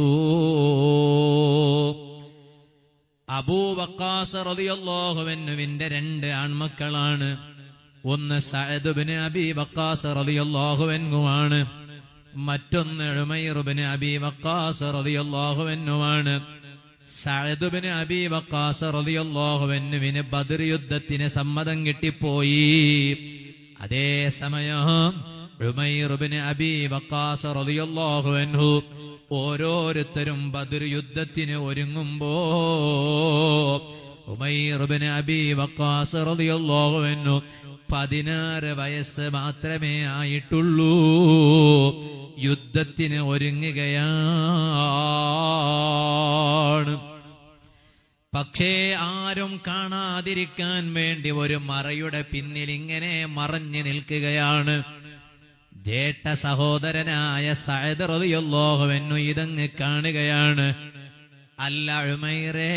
അബൂവക്കാസ് റളിയല്ലാഹുവിന്റെ രണ്ട് ആൺമക്കളാണ് ഒന്ന് സഅദുബിന് അബി വക്കാസ് റളിയല്ലാഹുവെന്നുമാണ് മറ്റൊന്ന് ഉമൈറുബിന് അബി വക്കാസ് റളിയല്ലാഹുവെന്നുമാണ് സഅദുബിന് അബി വക്കാസ് റളിയല്ലാഹുവെന്നുവിന് ബദർ യുദ്ധത്തിന് സമ്മതം കിട്ടിപ്പോയി അതേ സമയം ഉമൈറുബിന് അബി വക്കാസ് റളിയല്ലാഹുവെന്നു ഓരോരുത്തരും ബദർ യുദ്ധത്തിന് ഒരുങ്ങുമ്പോ ഉമൈറുബിന് അബി വക്കാസ് റളിയല്ലാഹുവെന്നു പതിനാറ് വയസ്സ് മാത്രമേ ആയിട്ടുള്ളൂ യുദ്ധത്തിന് ഒരുങ്ങുകയാണ് പക്ഷേ ആരും കാണാതിരിക്കാൻ വേണ്ടി ഒരു മറയുടെ പിന്നിൽ ഇങ്ങനെ മറഞ്ഞു നിൽക്കുകയാണ് ജേട്ട സഹോദരനായ സയദ് റളിയല്ലാഹുവെന്നു ഇതങ്ങ് കാണുകയാണ് അല്ല ഉമൈറേ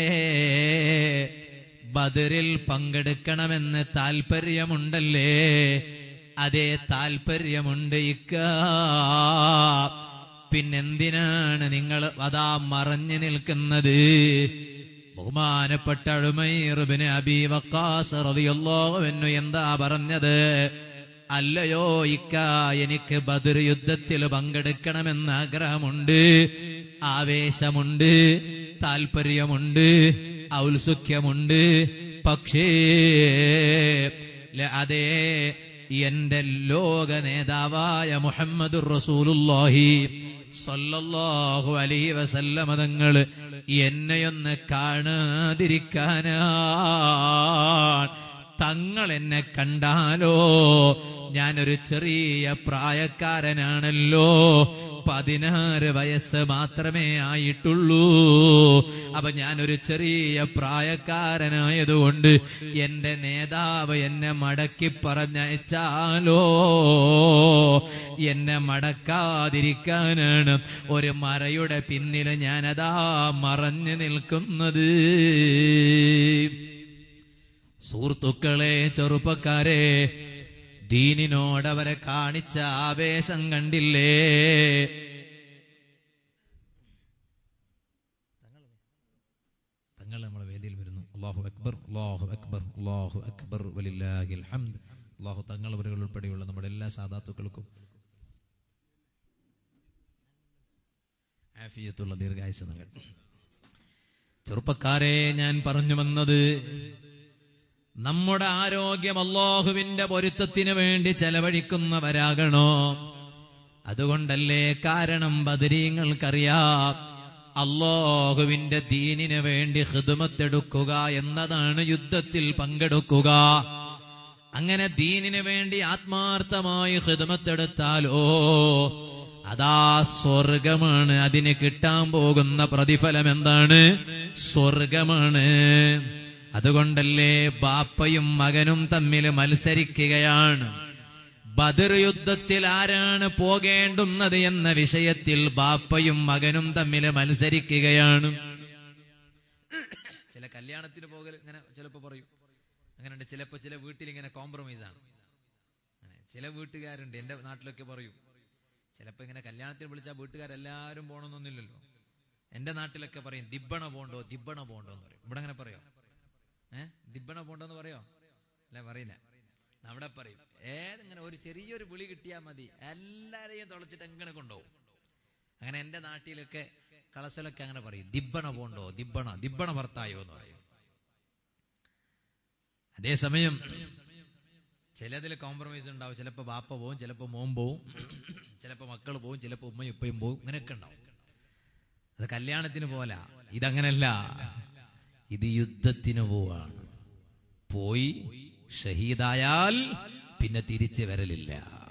ബദറിൽ പങ്കെടുക്കണമെന്ന് താല്പര്യമുണ്ടല്ലേ അതേ താല്പര്യമുണ്ട് ഇക്ക പിന്നെന്തിനാണ് നിങ്ങൾ അതാ മറഞ്ഞു നിൽക്കുന്നത് ബഹുമാനപ്പെട്ട അഴുമൈറുബിന് അബി വക്കാസ് റളിയല്ലാഹുവിനു എന്താ പറഞ്ഞത് അല്ലയോ ഇക്ക എനിക്ക് ബദർ യുദ്ധത്തിൽ പങ്കെടുക്കണമെന്ന് ആഗ്രഹമുണ്ട് ആവേശമുണ്ട് താല്പര്യമുണ്ട് ഔത്സുഖ്യമുണ്ട് പക്ഷേ ല- അതേ എന്റെ ലോക നേതാവായ മുഹമ്മദുർ റസൂലുള്ളാഹി സല്ലല്ലാഹു അലൈഹി വസല്ലമ തങ്ങൾ എന്നെയൊന്ന് കാണാതിരിക്കാനാണ് തങ്ങൾ എന്നെ കണ്ടാലോ ഞാനൊരു ചെറിയ പ്രായക്കാരനാണല്ലോ പതിനാറ് വയസ്സ് മാത്രമേ ആയിട്ടുള്ളൂ അപ്പൊ ഞാനൊരു ചെറിയ പ്രായക്കാരനായതുകൊണ്ട് എന്റെ നേതാവ് എന്നെ മടക്കി പറഞ്ഞയച്ചാലോ എന്നെ മടക്കാതിരിക്കാനാണ് ഒരു മറയുടെ പിന്നിൽ ഞാനതാ മറഞ്ഞു നിൽക്കുന്നത് സുഹൃത്തുക്കളെ ചെറുപ്പക്കാരെ ദീനിനോടവരെ കാണിച്ച ആവേശം കണ്ടില്ലേ തങ്ങൾ നമ്മളെ വേദിയിൽ വരുന്നു അള്ളാഹു അക്ബർ അള്ളാഹു അക്ബർ അള്ളാഹു അക്ബർ വലില്ലാഹിൽ ഹംദ് അള്ളാഹു തങ്ങളവരുകൾ ഉൾപ്പെടെയുള്ള നമ്മുടെ എല്ലാ സാധാത്തുക്കൾക്കും ആഫിയത്തുള്ള ദീർഘായുസ് നൽകട്ടെ ചെറുപ്പക്കാരെ ഞാൻ പറഞ്ഞു വന്നത് നമ്മുടെ ആരോഗ്യം അള്ളാഹുവിന്റെ പൊരുത്തത്തിന് വേണ്ടി ചെലവഴിക്കുന്നവരാകണോ അതുകൊണ്ടല്ലേ കാരണം ബദരീങ്ങൾക്കറിയാം അള്ളാഹുവിന്റെ ദീനിന് വേണ്ടി ഹിദമത്തെടുക്കുക എന്നതാണ് യുദ്ധത്തിൽ പങ്കെടുക്കുക അങ്ങനെ ദീനിന് വേണ്ടി ആത്മാർത്ഥമായി ഹിദമത്തെടുത്താലോ അതാ സ്വർഗമാണ് അതിന് കിട്ടാൻ പോകുന്ന പ്രതിഫലം എന്താണ് സ്വർഗമാണ് അതുകൊണ്ടല്ലേ ബാപ്പയും മകനും തമ്മിൽ മത്സരിക്കുകയാണ് ബദർ യുദ്ധത്തിൽ ആരാണ് പോകേണ്ടുന്നത് എന്ന വിഷയത്തിൽ ബാപ്പയും മകനും തമ്മിൽ മത്സരിക്കുകയാണ് ചില കല്യാണത്തിന് പോകൽ ഇങ്ങനെ ചിലപ്പോ പറയും അങ്ങനെയുണ്ട് ചിലപ്പോ ചില വീട്ടിൽ ഇങ്ങനെ കോംപ്രമൈസ് ആണ് അങ്ങനെ ചില വീട്ടുകാരുണ്ട് എന്റെ നാട്ടിലൊക്കെ പറയും ചിലപ്പോ ഇങ്ങനെ കല്യാണത്തിന് വിളിച്ചാൽ വീട്ടുകാരെല്ലാരും പോകണമെന്നൊന്നുമില്ലല്ലോ എന്റെ നാട്ടിലൊക്കെ പറയും ദിബണ പോണ്ടോ ദിബണ പോണ്ടോ എന്ന് പറയും ഇവിടെ അങ്ങനെ പറയോ ഏഹ് ദിബണ പോണ്ടോ എന്ന് പറയോ അല്ല പറയില്ല അവിടെ പറയും ഏതിങ്ങനെ ഒരു ചെറിയൊരു വിളി കിട്ടിയാൽ മതി എല്ലാരെയും തുളച്ചിട്ട് എങ്ങനെ കൊണ്ടുപോകും അങ്ങനെ എന്റെ നാട്ടിലൊക്കെ കളസലൊക്കെ അങ്ങനെ പറയും ദിബണ പോണ്ടോ ദിബണ ദിബണ ഭർത്തായോ എന്ന് പറയും അതേസമയം ചിലതിൽ കോംപ്രമൈസ് ഉണ്ടാവും ചിലപ്പോൾ ബാപ്പ പോവും ചിലപ്പോൾ മോൻ പോവും ചിലപ്പോൾ മക്കൾ പോവും ചിലപ്പോൾ ഉമ്മയും ഉപ്പയും പോവും ഇങ്ങനെയൊക്കെ ഉണ്ടാവും അത് കല്യാണത്തിന് പോല ഇതങ്ങനല്ല ഇത് യുദ്ധത്തിന് പോവാണ് പോയി ഷഹീദായാൽ പിന്നെ തിരിച്ചു വരലില്ല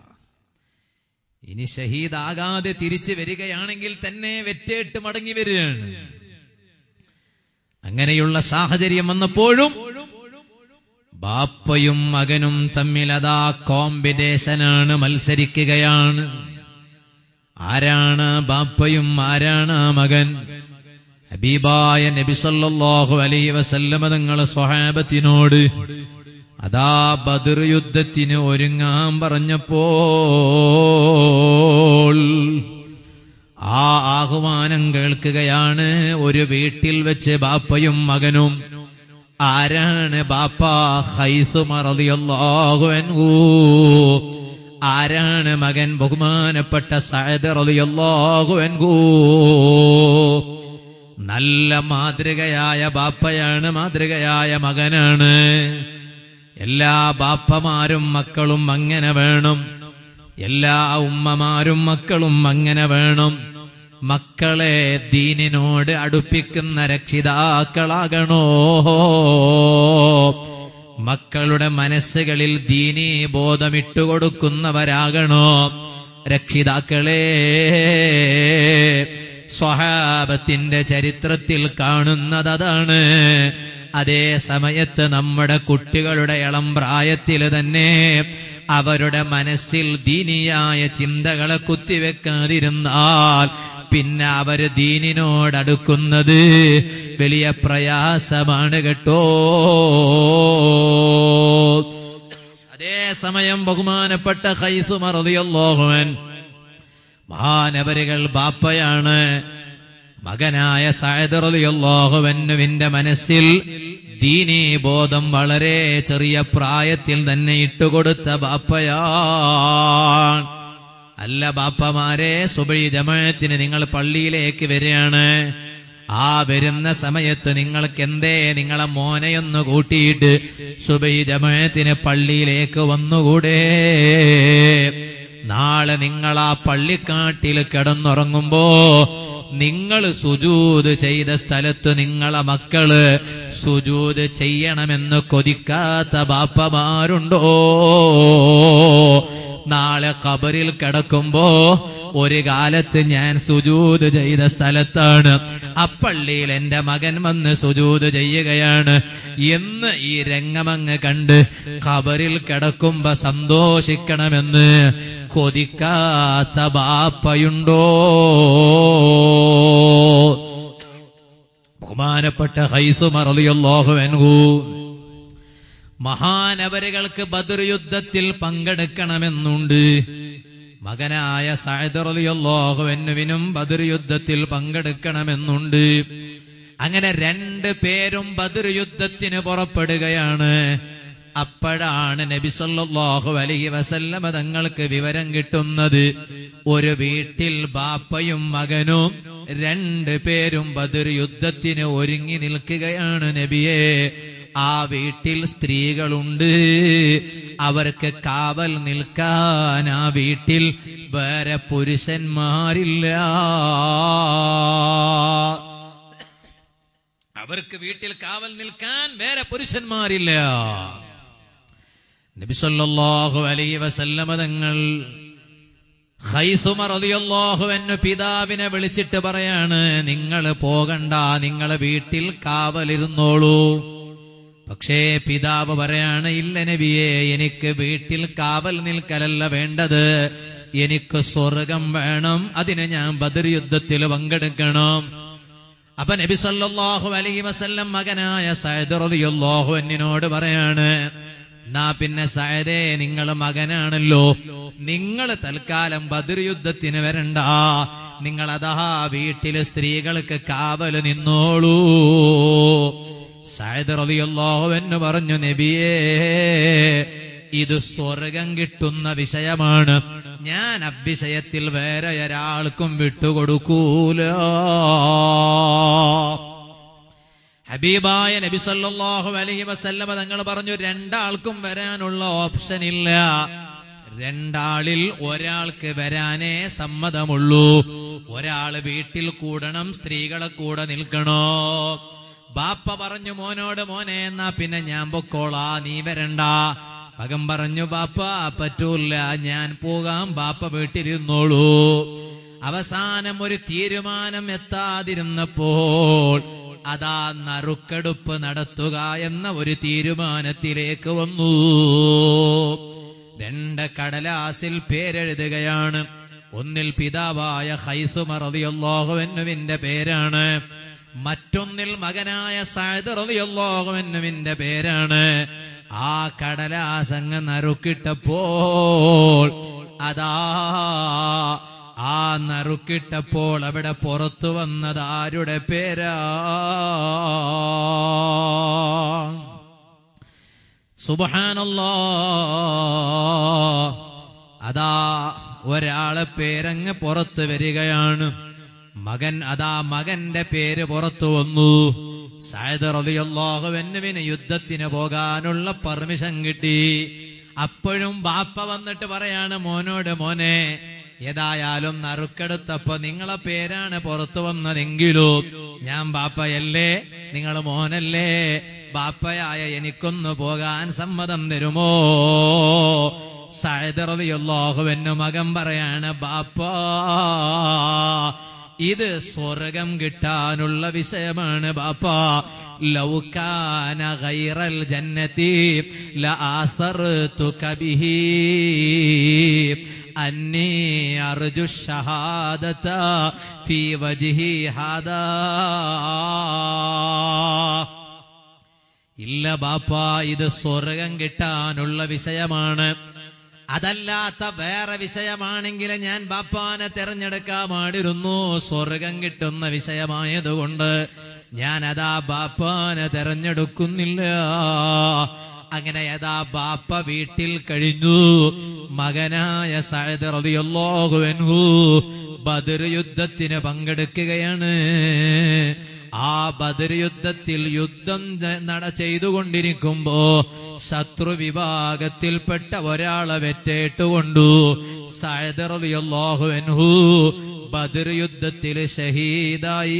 ഇനി ഷഹീദാകാതെ തിരിച്ചു വരികയാണെങ്കിൽ തന്നെ വെറ്റേട്ട് മടങ്ങി വരികയാണ് അങ്ങനെയുള്ള സാഹചര്യം വന്നപ്പോഴും ബാപ്പയും മകനും തമ്മിൽ അതാ കോമ്പറ്റീഷനാണ് മത്സരിക്കുകയാണ് ആരാണ് ബാപ്പയും ആരാണ് മകൻ ഹബീബായ നബി സല്ലല്ലാഹു അലൈഹി വസല്ലമ തങ്ങളെ സ്വഹാബത്തിനോട് അതാ ബദർ യുദ്ധത്തിന് ഒരുങ്ങാൻ പറഞ്ഞപ്പോൾ ആ ആഹ്വാനം കേൾക്കുകയാണ് ഒരു വീട്ടിൽ വെച്ച് ബാപ്പയും മകനും ആരാണ് ബാപ്പ ഹൈസുമറിയല്ലാഹു അൻഹു ആരാണ് മകൻ ബഹുമാനപ്പെട്ട സഅദ് റളിയല്ലാഹു അൻഹു നല്ല മാതൃകയായ ബാപ്പയാണ് മാതൃകയായ മകനാണ് എല്ലാ ബാപ്പമാരും മക്കളും അങ്ങനെ വേണം എല്ലാ ഉമ്മമാരും മക്കളും അങ്ങനെ വേണം മക്കളെ ദീനിനോട് അടുപ്പിക്കുന്ന രക്ഷിതാക്കളാകണോ മക്കളുടെ മനസ്സുകളിൽ ദീനീ ബോധമിട്ടുകൊടുക്കുന്നവരാകണോ രക്ഷിതാക്കളെ സ്വഹാബത്തിന്റെ ചരിത്രത്തിൽ കാണുന്നത് അതാണ് അതേ സമയത്ത് നമ്മുടെ കുട്ടികളുടെ ഇളം പ്രായത്തിൽ തന്നെ അവരുടെ മനസ്സിൽ ദീനിയായ ചിന്തകളെ കുത്തിവെക്കാതിരുന്നാൽ പിന്നെ അവര് ദീനിനോടടുക്കുന്നത് വലിയ പ്രയാസമാണ് കേട്ടോ അതേ സമയം ബഹുമാനപ്പെട്ട ഹൈസുമറിയോഹൻ മഹാനവരുകൾ ബാപ്പയാണ് മകനായ സയദറിയോഹുവന്നുവിന്റെ മനസ്സിൽ ദീനീ ബോധം വളരെ ചെറിയ പ്രായത്തിൽ തന്നെ ഇട്ടുകൊടുത്ത ബാപ്പയാണ് അല്ല ബാപ്പമാരെ സുബൈ ജമാഅത്തിന് നിങ്ങൾ പള്ളിയിലേക്ക് വരികയാണ് ആ വരുന്ന സമയത്ത് നിങ്ങൾക്ക് എന്തേ നിങ്ങളെ മോനെയൊന്ന് കൂട്ടിയിട്ട് സുബൈ ജമാഅത്തിന് പള്ളിയിലേക്ക് വന്നുകൂടെ നാളെ നിങ്ങൾ ആ പള്ളിക്കാട്ടിൽ കിടന്നുറങ്ങുമ്പോ നിങ്ങൾ സുജൂത് ചെയ്ത സ്ഥലത്ത് നിങ്ങളെ മക്കള് സുജൂത് ചെയ്യണമെന്ന് കൊതിക്കാത്ത ബാപ്പമാരുണ്ടോ നാളെ കബറിൽ കിടക്കുമ്പോ ഒരു കാലത്ത് ഞാൻ സുജൂത് ചെയ്ത സ്ഥലത്താണ് അപ്പള്ളിയിൽ എന്റെ മകൻ വന്ന് സുജൂത് ചെയ്യുകയാണ് എന്ന് ഈ രംഗമങ്ങ് കണ്ട് കബറിൽ കിടക്കുമ്പോ സന്തോഷിക്കണമെന്ന് കൊതിക്കാത്ത ബാപ്പയുണ്ടോ ബഹുമാനപ്പെട്ട ഹൈസുമറിയല്ലാഹു അൻഹു മഹാനവരുകൾക്ക് ബദർ യുദ്ധത്തിൽ പങ്കെടുക്കണമെന്നുണ്ട് മകനായ സഹദറിയല്ലാഹുവിനും ബദർ യുദ്ധത്തിൽ പങ്കെടുക്കണമെന്നുണ്ട് അങ്ങനെ രണ്ട് പേരും ബദർ യുദ്ധത്തിന് പുറപ്പെടുകയാണ് അപ്പോഴാണ് നബി സല്ലല്ലാഹു അലൈഹി വസല്ലമ തങ്ങൾക്ക് വിവരം കിട്ടുന്നത് ഒരു വീട്ടിൽ ബാപ്പയും മകനും രണ്ട് പേരും ബദർ യുദ്ധത്തിന് ഒരുങ്ങി നിൽക്കുകയാണ് നബിയെ ആ വീട്ടിൽ സ്ത്രീകളുണ്ട് അവർക്ക് കാവൽ നിൽക്കാൻ ആ വീട്ടിൽ വേറെ പുരുഷന്മാരില്ല അവർക്ക് വീട്ടിൽ കാവൽ നിൽക്കാൻ വേറെ പുരുഷന്മാരില്ല നബിസല്ലാഹു അലൈ വസല്ലമ തങ്ങൾ എന്നു പിതാവിനെ വിളിച്ചിട്ട് പറയാണ് നിങ്ങൾ പോകണ്ട നിങ്ങൾ വീട്ടിൽ കാവലിരുന്നോളൂ പക്ഷേ പിതാവ് പറയാണ് ഇല്ല നബിയെ എനിക്ക് വീട്ടിൽ കാവൽ നിൽക്കലല്ല വേണ്ടത് എനിക്ക് സ്വർഗം വേണം അതിന് ഞാൻ ബദർ യുദ്ധത്തിൽ പങ്കെടുക്കണം അപ്പൊ നബി സല്ലല്ലാഹു അലൈഹി വസല്ലം മകനായ സയദ് റളിയല്ലാഹു അൻഹിനോട് പറയാണ് നാ പിന്നെ സയദേ നിങ്ങൾ മകനാണല്ലോ നിങ്ങൾ തൽക്കാലം ബദർ യുദ്ധത്തിന് വരണ്ട നിങ്ങൾ അതാ വീട്ടില് സ്ത്രീകൾക്ക് കാവല് നിന്നോളൂ സയദ് റളിയല്ലാഹു എന്ന് പറഞ്ഞു നബിയേ ഇത് സ്വർഗം കിട്ടുന്ന വിഷയമാണ് ഞാൻ അവിഷയത്തിൽ വേറെ ഒരാൾക്കും വിട്ടുകൊടുക്കൂല ഹബീബായ നബി സല്ലല്ലാഹു അലൈഹി വസല്ലമ തങ്ങൾ പറഞ്ഞു രണ്ടാൾക്കും വരാനുള്ള ഓപ്ഷൻ ഇല്ല രണ്ടാളിൽ ഒരാൾക്ക് വരാനേ സമ്മതമുള്ളൂ ഒരാള് വീട്ടിൽ കൂടണം സ്ത്രീകളെ കൂടെ നിൽക്കണോ ബാപ്പ പറഞ്ഞു മോനോട് മോനെ എന്നാ പിന്നെ ഞാൻ പൊക്കോളാ നീ വരണ്ട മകൻ പറഞ്ഞു ബാപ്പ പറ്റൂല ഞാൻ പോകാം ബാപ്പ വീട്ടിലിരുന്നോളൂ അവസാനം ഒരു തീരുമാനം എത്താതിരുന്നപ്പോൾ അതാ നറുക്കെടുപ്പ് നടത്തുക എന്ന ഒരു തീരുമാനത്തിലേക്ക് വന്നു രണ്ട് കടലാസിൽ പേരെഴുതുകയാണ് ഒന്നിൽ പിതാവായ ഹൈസുമറിയാഹുവിന്റെ പേരാണ് മറ്റൊന്നിൽ മകനായ സായദ് റളിയല്ലാഹുവിന്റെ പേരാണ് ആ കടലാസങ്ങ് നറുക്കിട്ടപ്പോൾ അതാ ആ നറുക്കിട്ടപ്പോൾ അവിടെ പുറത്തു വന്നത് ആരുടെ പേരാ സുബഹാനല്ലോ അതാ ഒരാളെ പേരങ്ങ് പുറത്തു വരികയാണ് മകൻ അതാ മകന്റെ പേര് പുറത്തു വന്നു സായദ് റളിയല്ലാഹുവിന് യുദ്ധത്തിന് പോകാനുള്ള പെർമിഷൻ കിട്ടി അപ്പോഴും ബാപ്പ വന്നിട്ട് പറയാണ് മോനോട് മോനെ ഏതായാലും നറുക്കെടുത്തപ്പോ നിങ്ങളെ പേരാണ് പുറത്തു വന്നതെങ്കിലും ഞാൻ ബാപ്പയല്ലേ നിങ്ങൾ മോനല്ലേ ബാപ്പയായ എനിക്കൊന്നു പോകാൻ സമ്മതം തരുമോ സഴതറിയാഹുവെന്നു മകൻ പറയാണ് ബാപ്പ ഇത് സ്വർഗം കിട്ടാനുള്ള വിഷയമാണ് ബാപ്പ ലൗകാന ഗൈറൽ ജന്നതി ലആസർതുക ബിഹി അന്നി അർജു ഷഹാദത ഫീ വജ്ഹി ഹാദാ ഇല്ല ബാപ്പ ഇത് സ്വർഗം കിട്ടാനുള്ള വിഷയമാണ് അതല്ലാത്ത വേറെ വിഷയമാണെങ്കിൽ ഞാൻ ബാപ്പാനെ തെരഞ്ഞെടുക്കാമായിരുന്നു സ്വർഗം കിട്ടുന്ന വിഷയമായതുകൊണ്ട് ഞാൻ അതാ ബാപ്പാനെ തെരഞ്ഞെടുക്കുന്നില്ല അങ്ങനെ അതാ ബാപ്പ വീട്ടിൽ കഴിഞ്ഞു മകനായ സഅദ് റളിയല്ലാഹു അൻഹു ബദർ യുദ്ധത്തിന് പങ്കെടുക്കുകയാണ് ആ ബദർ യുദ്ധത്തിൽ യുദ്ധം നട ചെയ്തുകൊണ്ടിരിക്കുമ്പോ ശത്രു വിഭാഗത്തിൽപ്പെട്ട ഒരാളെ വെറ്റേട്ടുകൊണ്ടു സയദറിയാഹു അൻഹു ബദർ യുദ്ധത്തിൽ ഷഹീദായി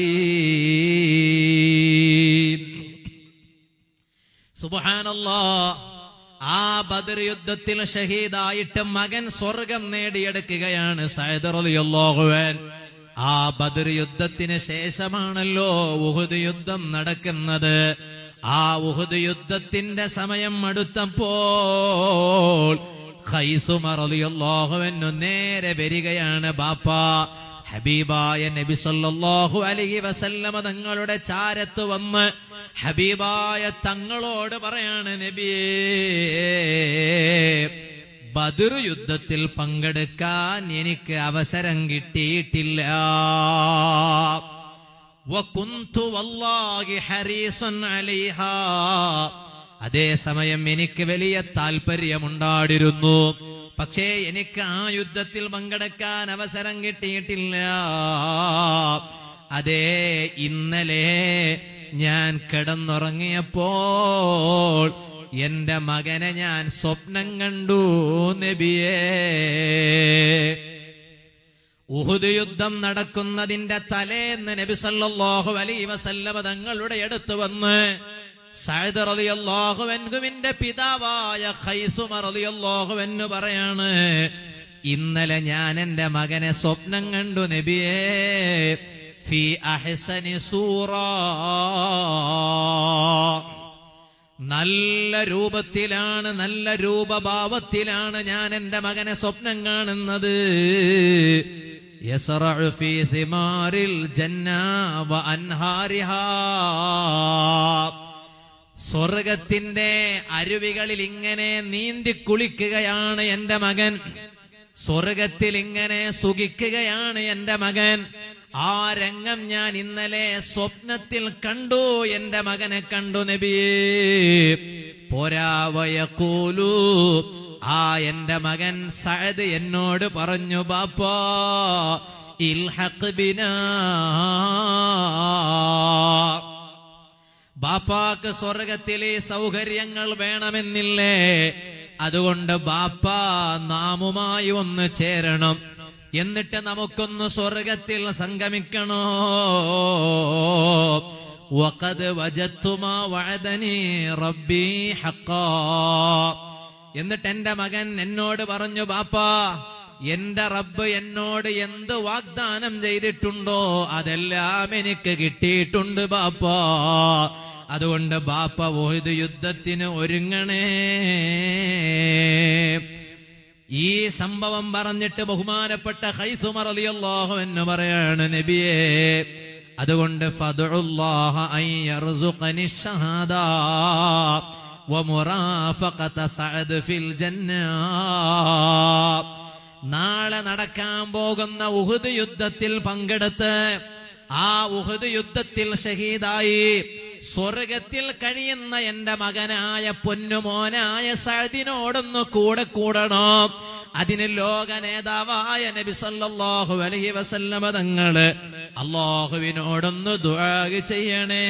സുബഹാനല്ലാ ആ ബദർ യുദ്ധത്തിൽ ഷഹീദായിട്ട് മകൻ സ്വർഗം നേടിയെടുക്കുകയാണ് സയദറിയാഹുവൻ ആ ബദർ യുദ്ധത്തിന് ശേഷമാണല്ലോ ഉഹുദ് യുദ്ധം നടക്കുന്നത് ആ ഉഹുദ് യുദ്ധത്തിന്റെ സമയം അടുത്തപ്പോൾ ഖൈസുമറിയാഹുവനു നേരെ വരികയാണ് ബാപ്പ ഹബീബായ നബി സല്ലല്ലാഹു അലൈഹി വസല്ലമ തങ്ങളുടെ ചാരത്ത് വന്ന് ഹബീബായ തങ്ങളോട് പറയാണ് നബിയേ ബദർ യുദ്ധത്തിൽ പങ്കെടുക്കാൻ എനിക്ക് അവസരം കിട്ടിയിട്ടില്ല വകുന്തു വല്ലാഹി ഹരീസൻ അലൈഹാ അതേസമയം എനിക്ക് വലിയ താല്പര്യമുണ്ടായിരുന്നു പക്ഷേ എനിക്ക് ആ യുദ്ധത്തിൽ പങ്കെടുക്കാൻ അവസരം കിട്ടിയിട്ടില്ല അതേ ഇന്നലെ ഞാൻ കിടന്നുറങ്ങിയപ്പോൾ എന്റെ മകനെ ഞാൻ സ്വപ്നം കണ്ടു നബിയേ ഉഹുദ് യുദ്ധം നടക്കുന്നതിന്റെ തലേന്ന് നബി സല്ലല്ലാഹു അലൈഹി വസല്ലമ തങ്ങളുടെ അടുത്ത് വന്ന് സഅദ് റളിയല്ലാഹു അൻഹുവിന്റെ പിതാവായ ഖൈസുമ റളിയല്ലാഹു അൻഹു പറയാണ് ഇന്നലെ ഞാൻ എന്റെ മകനെ സ്വപ്നം കണ്ടു നബിയേ ഫി അഹ്സനി സൂറ നല്ല രൂപത്തിലാണ് നല്ല രൂപഭാവത്തിലാണ് ഞാൻ എന്റെ മകനെ സ്വപ്നം കാണുന്നത് യസ്റഉ ഫീ സിമാരിൽ ജന്ന വ അൻഹാരിഹാ സ്വർഗത്തിന്റെ അരുവികളിൽ ഇങ്ങനെ നീന്തി കുളിക്കുകയാണ് എന്റെ മകൻ സ്വർഗത്തിൽ ഇങ്ങനെ സുഖിക്കുകയാണ് എന്റെ മകൻ ആ രംഗം ഞാൻ ഇന്നലെ സ്വപ്നത്തിൽ കണ്ടു എന്റെ മകനെ കണ്ടു നബിയേ പോരാവയക്കൂലു ആ എന്റെ മകൻ സഅദ് എന്നോട് പറഞ്ഞു ബാപ്പാ ഇൽഹഖ് ബിനാ ബാപ്പാക്ക് സ്വർഗത്തിലെ സൗകര്യങ്ങൾ വേണമെന്നില്ലേ അതുകൊണ്ട് ബാപ്പ നാമുമായി ഒന്ന് ചേരണം എന്നിട്ട് നമുക്കൊന്ന് സ്വർഗത്തിൽ സംഗമിക്കണോ വഖദ് വജത്തുമാ വഅദനി റബ്ബി ഹഖാ എന്നിട്ട് എന്റെ മകൻ എന്നോട് പറഞ്ഞു ബാപ്പാ എന്റെ റബ്ബ് എന്നോട് എന്ത് വാഗ്ദാനം ചെയ്തിട്ടുണ്ടോ അതെല്ലാം എനിക്ക് കിട്ടിയിട്ടുണ്ട് ബാപ്പാ അതുകൊണ്ട് ബാപ്പ ഓഹദ് യുദ്ധത്തിന് ഒരുങ്ങണേ ഈ സംഭവം പറഞ്ഞിട്ട് ബഹുമാനപ്പെട്ട ഹൈസുമർ അലിയല്ലാഹു എന്ന് പറയാണ് നബിയെ അതുകൊണ്ട് ഫദ്ഉല്ലാഹ അൻ യർസുഖനി ഷഹാദ വമുറാഫഖത സഅദ് ഫിൽ ജന്ന നാളെ നടക്കാൻ പോകുന്ന ഉഹുദ് യുദ്ധത്തിൽ പങ്കെടുത്ത് ആ ഉഹുദ് യുദ്ധത്തിൽ ഷഹീദായി സ്വർഗത്തിൽ കഴിയുന്ന എന്റെ മകനായ പൊന്നുമോനായ സഅദിനോടൊന്ന് കൂടെ കൂടണം അതിന് ലോക നേതാവായ നബി സല്ലല്ലാഹു അലൈഹി വസല്ലമ തങ്ങള് അള്ളാഹുവിനോടൊന്ന് ദുആ ചെയ്യണേ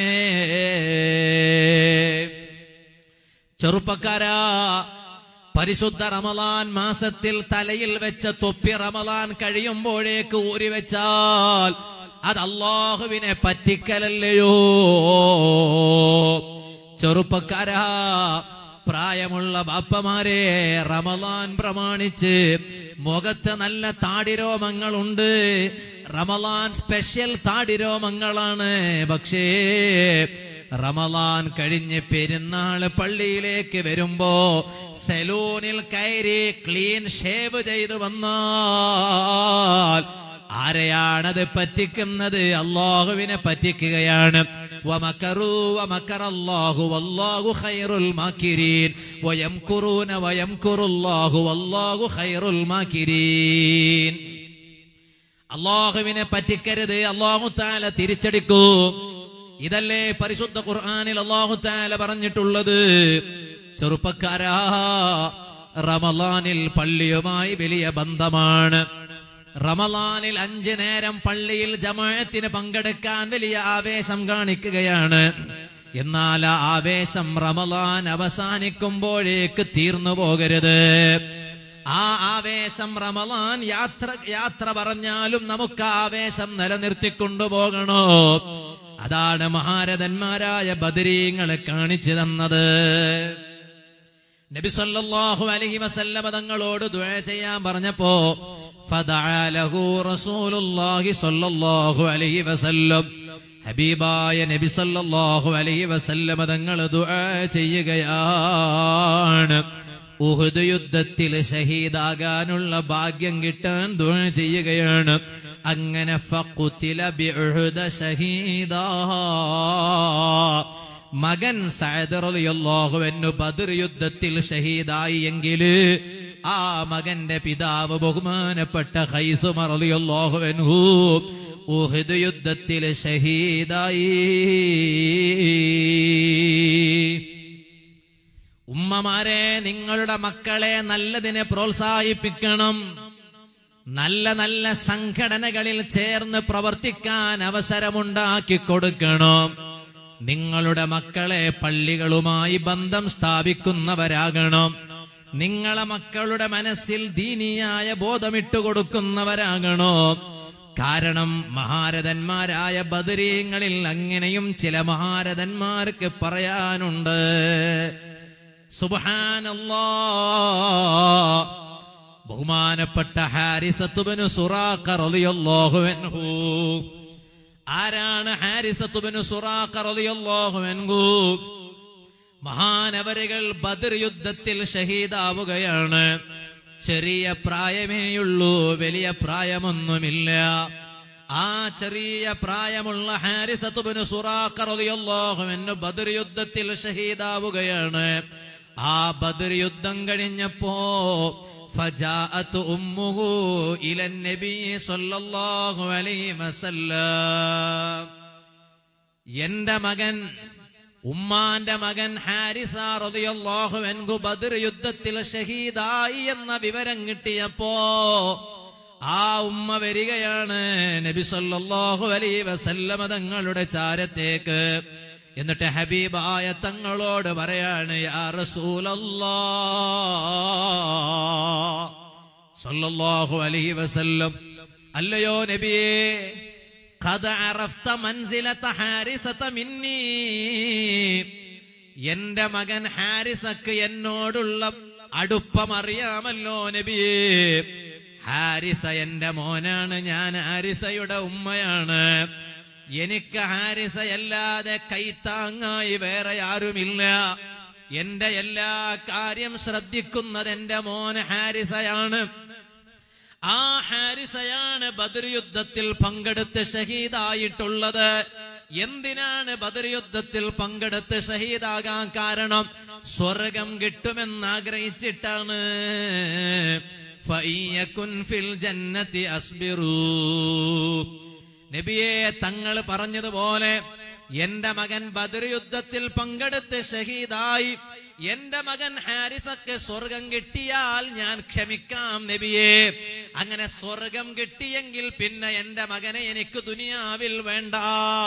ചെറുപ്പക്കാരാ പരിശുദ്ധ റമലാൻ മാസത്തിൽ തലയിൽ വെച്ച തൊപ്പി റമലാൻ കഴിയുമ്പോഴേക്ക് ഊരി വെച്ചാൽ അത് അള്ളാഹുവിനെ പറ്റിക്കലല്ലയോ ചെറുപ്പക്കാരാ പ്രായമുള്ള ബാപ്പമാരെ റമലാൻ പ്രമാണിച്ച് മുഖത്ത് നല്ല താടിരോമങ്ങളുണ്ട് റമലാൻ സ്പെഷ്യൽ താടിരോമങ്ങളാണ് പക്ഷേ റമലാൻ കഴിഞ്ഞ് പെരുന്നാള് പള്ളിയിലേക്ക് വരുമ്പോ സലൂണിൽ കയറി ക്ലീൻ ഷേവ് ചെയ്ത് വന്നാൽ ആരെയാണത് പറ്റിക്കുന്നത് അള്ളാഹുവിനെ പറ്റിക്കുകയാണ് ومكروا ومكر الله والله خير الماكرين ويمكرون ويمكر الله والله خير الماكرين അള്ളാഹുവിനെ പറ്റിക്കരുത് അള്ളാഹു താല തിരിച്ചടിക്കൂ ഇതല്ലേ പരിശുദ്ധ ഖുർആനിൽ അള്ളാഹു താല പറഞ്ഞിട്ടുള്ളത് ചെറുപ്പക്കാരാ റമലാനിൽ പള്ളിയുമായി വലിയ ബന്ധമാണ് റമലാനിൽ അഞ്ചു നേരം പള്ളിയിൽ ജമാഅത്തിന് പങ്കെടുക്കാൻ വലിയ ആവേശം കാണിക്കുകയാണ് എന്നാൽ ആ ആവേശം റമലാൻ അവസാനിക്കുമ്പോഴേക്ക് തീർന്നു പോകരുത് ആ ആവേശം റമലാൻ യാത്ര യാത്ര പറഞ്ഞാലും നമുക്ക് ആവേശം നിലനിർത്തിക്കൊണ്ടു പോകണോ അതാണ് മഹാരഥന്മാരായ ബദരീങ്ങളെ കാണിച്ചു തന്നത് നബി സല്ലല്ലാഹു അലൈഹി വസല്ലമ തങ്ങളോട് ദുആ ചെയ്യാൻ പറഞ്ഞപ്പോ ഫദഅ ലഹു റസൂലുള്ളാഹി സല്ലല്ലാഹു അലൈഹി വസല്ലം ഹബീബായ നബി സല്ലല്ലാഹു അലൈഹി വസല്ലമ തങ്ങൾ ദുആ ചെയ്യുകയാണ് ഉഹുദ് യുദ്ധത്തിൽ ഷഹീദാകാനുള്ള ഭാഗ്യം കിട്ടാൻ ദുആ ചെയ്യുകയാണ് അങ്ങനെ ഫഖുതില ബിഉഹുദ ഷഹീദാ മകൻ സഅദ് റളിയല്ലാഹു അൻഹു ബദർ യുദ്ധത്തിൽ ഷഹീദായി എങ്കിൽ ആ മകന്റെ പിതാവ് ബഹുമാനപ്പെട്ട ഖൈസുമ റളിയല്ലാഹു അൻഹു ഉഹദ് യുദ്ധത്തിൽ ഷഹീദായി ഉമ്മമാരെ നിങ്ങളുടെ മക്കളെ നല്ലതിനെ പ്രോത്സാഹിപ്പിക്കണം നല്ല നല്ല സംഘടനകളിൽ ചേർന്ന് പ്രവർത്തിക്കാൻ അവസരമുണ്ടാക്കി കൊടുക്കണം നിങ്ങളുടെ മക്കളെ പള്ളികളുമായി ബന്ധം സ്ഥാപിക്കുന്നവരാകണം നിങ്ങളെ മക്കളുടെ മനസ്സിൽ ദീനിയായ ബോധമിട്ട് കൊടുക്കുന്നവരാകണോ കാരണം മഹാരഥന്മാരായ ബദരീങ്ങളിൽ അങ്ങനെയും ചില മഹാരഥന്മാർക്ക് പറയാനുണ്ട് സുബാനല്ലാ ബഹുമാനപ്പെട്ട ഹാരിസത്തുബനു സുറാഖ റളിയല്ലാഹു അൻഹു ആരാണ് ഹാരിസത്തുബനു സുറാഖ റളിയല്ലാഹു അൻഹു മഹാനവരുകൾ ബദർ യുദ്ധത്തിൽ ഷഹീദാവുകയാണ് ചെറിയ പ്രായമേയുള്ളൂ വലിയ പ്രായമൊന്നുമില്ല ആ ചെറിയ പ്രായമുള്ള ഹാരിസത്തുബിന് സുറാഖറിയാഹുവിന് ബദർ യുദ്ധത്തിൽ ഷഹീദാവുകയാണ് ആ ബദർ യുദ്ധം കഴിഞ്ഞപ്പോ فجاءت أمه إلى النبي صلى الله عليه وسلم എന്റെ മകൻ ഉമ്മാന്റെ മകൻ ഹാരിസ റളിയല്ലാഹു അൻഹു ബദർ യുദ്ധത്തിൽ ഷഹീദായി എന്ന വിവരം കിട്ടിയപ്പോ ആ ഉമ്മ വരികയാണ് നബി സല്ലല്ലാഹു അലൈഹി വസല്ലമ തങ്ങളുടെ ചാരത്തേക്ക് എന്നിട്ട് ഹബീബായ തങ്ങളോട് പറയാണ് യാ റസൂലല്ലാ സല്ലല്ലാഹു അലൈഹി വസല്ലം അല്ലയോ നബിയേ ഖദ അറഫ്ത മൻസിലത ഹാരിസത മിന്നീ എന്റെ മകൻ ഹാരിസക്ക് എന്നോടുള്ള അടുപ്പം അറിയാമല്ലോ നബിയേ ഹാരിസ എന്റെ മോനാണ് ഞാൻ ഹാരിസയുടെ ഉമ്മയാണ് എനിക്ക് ഹാരിസയല്ലാതെ കൈത്താങ്ങായി വേറെ ആരുമില്ല എന്റെ എല്ലാ കാര്യം ശ്രദ്ധിക്കുന്നത് എന്റെ മോൻ ഹാരിസയാണ് ആ ഹാരിസയാണ് ബദർ യുദ്ധത്തിൽ പങ്കെടുത്ത് ഷഹീദായിട്ടുള്ളത് എന്തിനാണ് ബദർ യുദ്ധത്തിൽ പങ്കെടുത്ത് ഷഹീദാകാൻ കാരണം സ്വർഗം കിട്ടുമെന്ന് ആഗ്രഹിച്ചിട്ടാണ് ഫയ്യകുൻ ഫിൽ ജന്നതി അസ്ബിറൂ നബിയെ തങ്ങൾ പറഞ്ഞതുപോലെ എന്റെ മകൻ ബദർ യുദ്ധത്തിൽ പങ്കെടുത്ത് ഷഹീദായി എന്റെ മകൻ ഹാരിസക്ക് സ്വർഗം കിട്ടിയാൽ ഞാൻ ക്ഷമിക്കാം നബിയെ അങ്ങനെ സ്വർഗം കിട്ടിയെങ്കിൽ പിന്നെ എന്റെ മകനെ എനിക്ക് ദുനിയാവിൽ വേണ്ട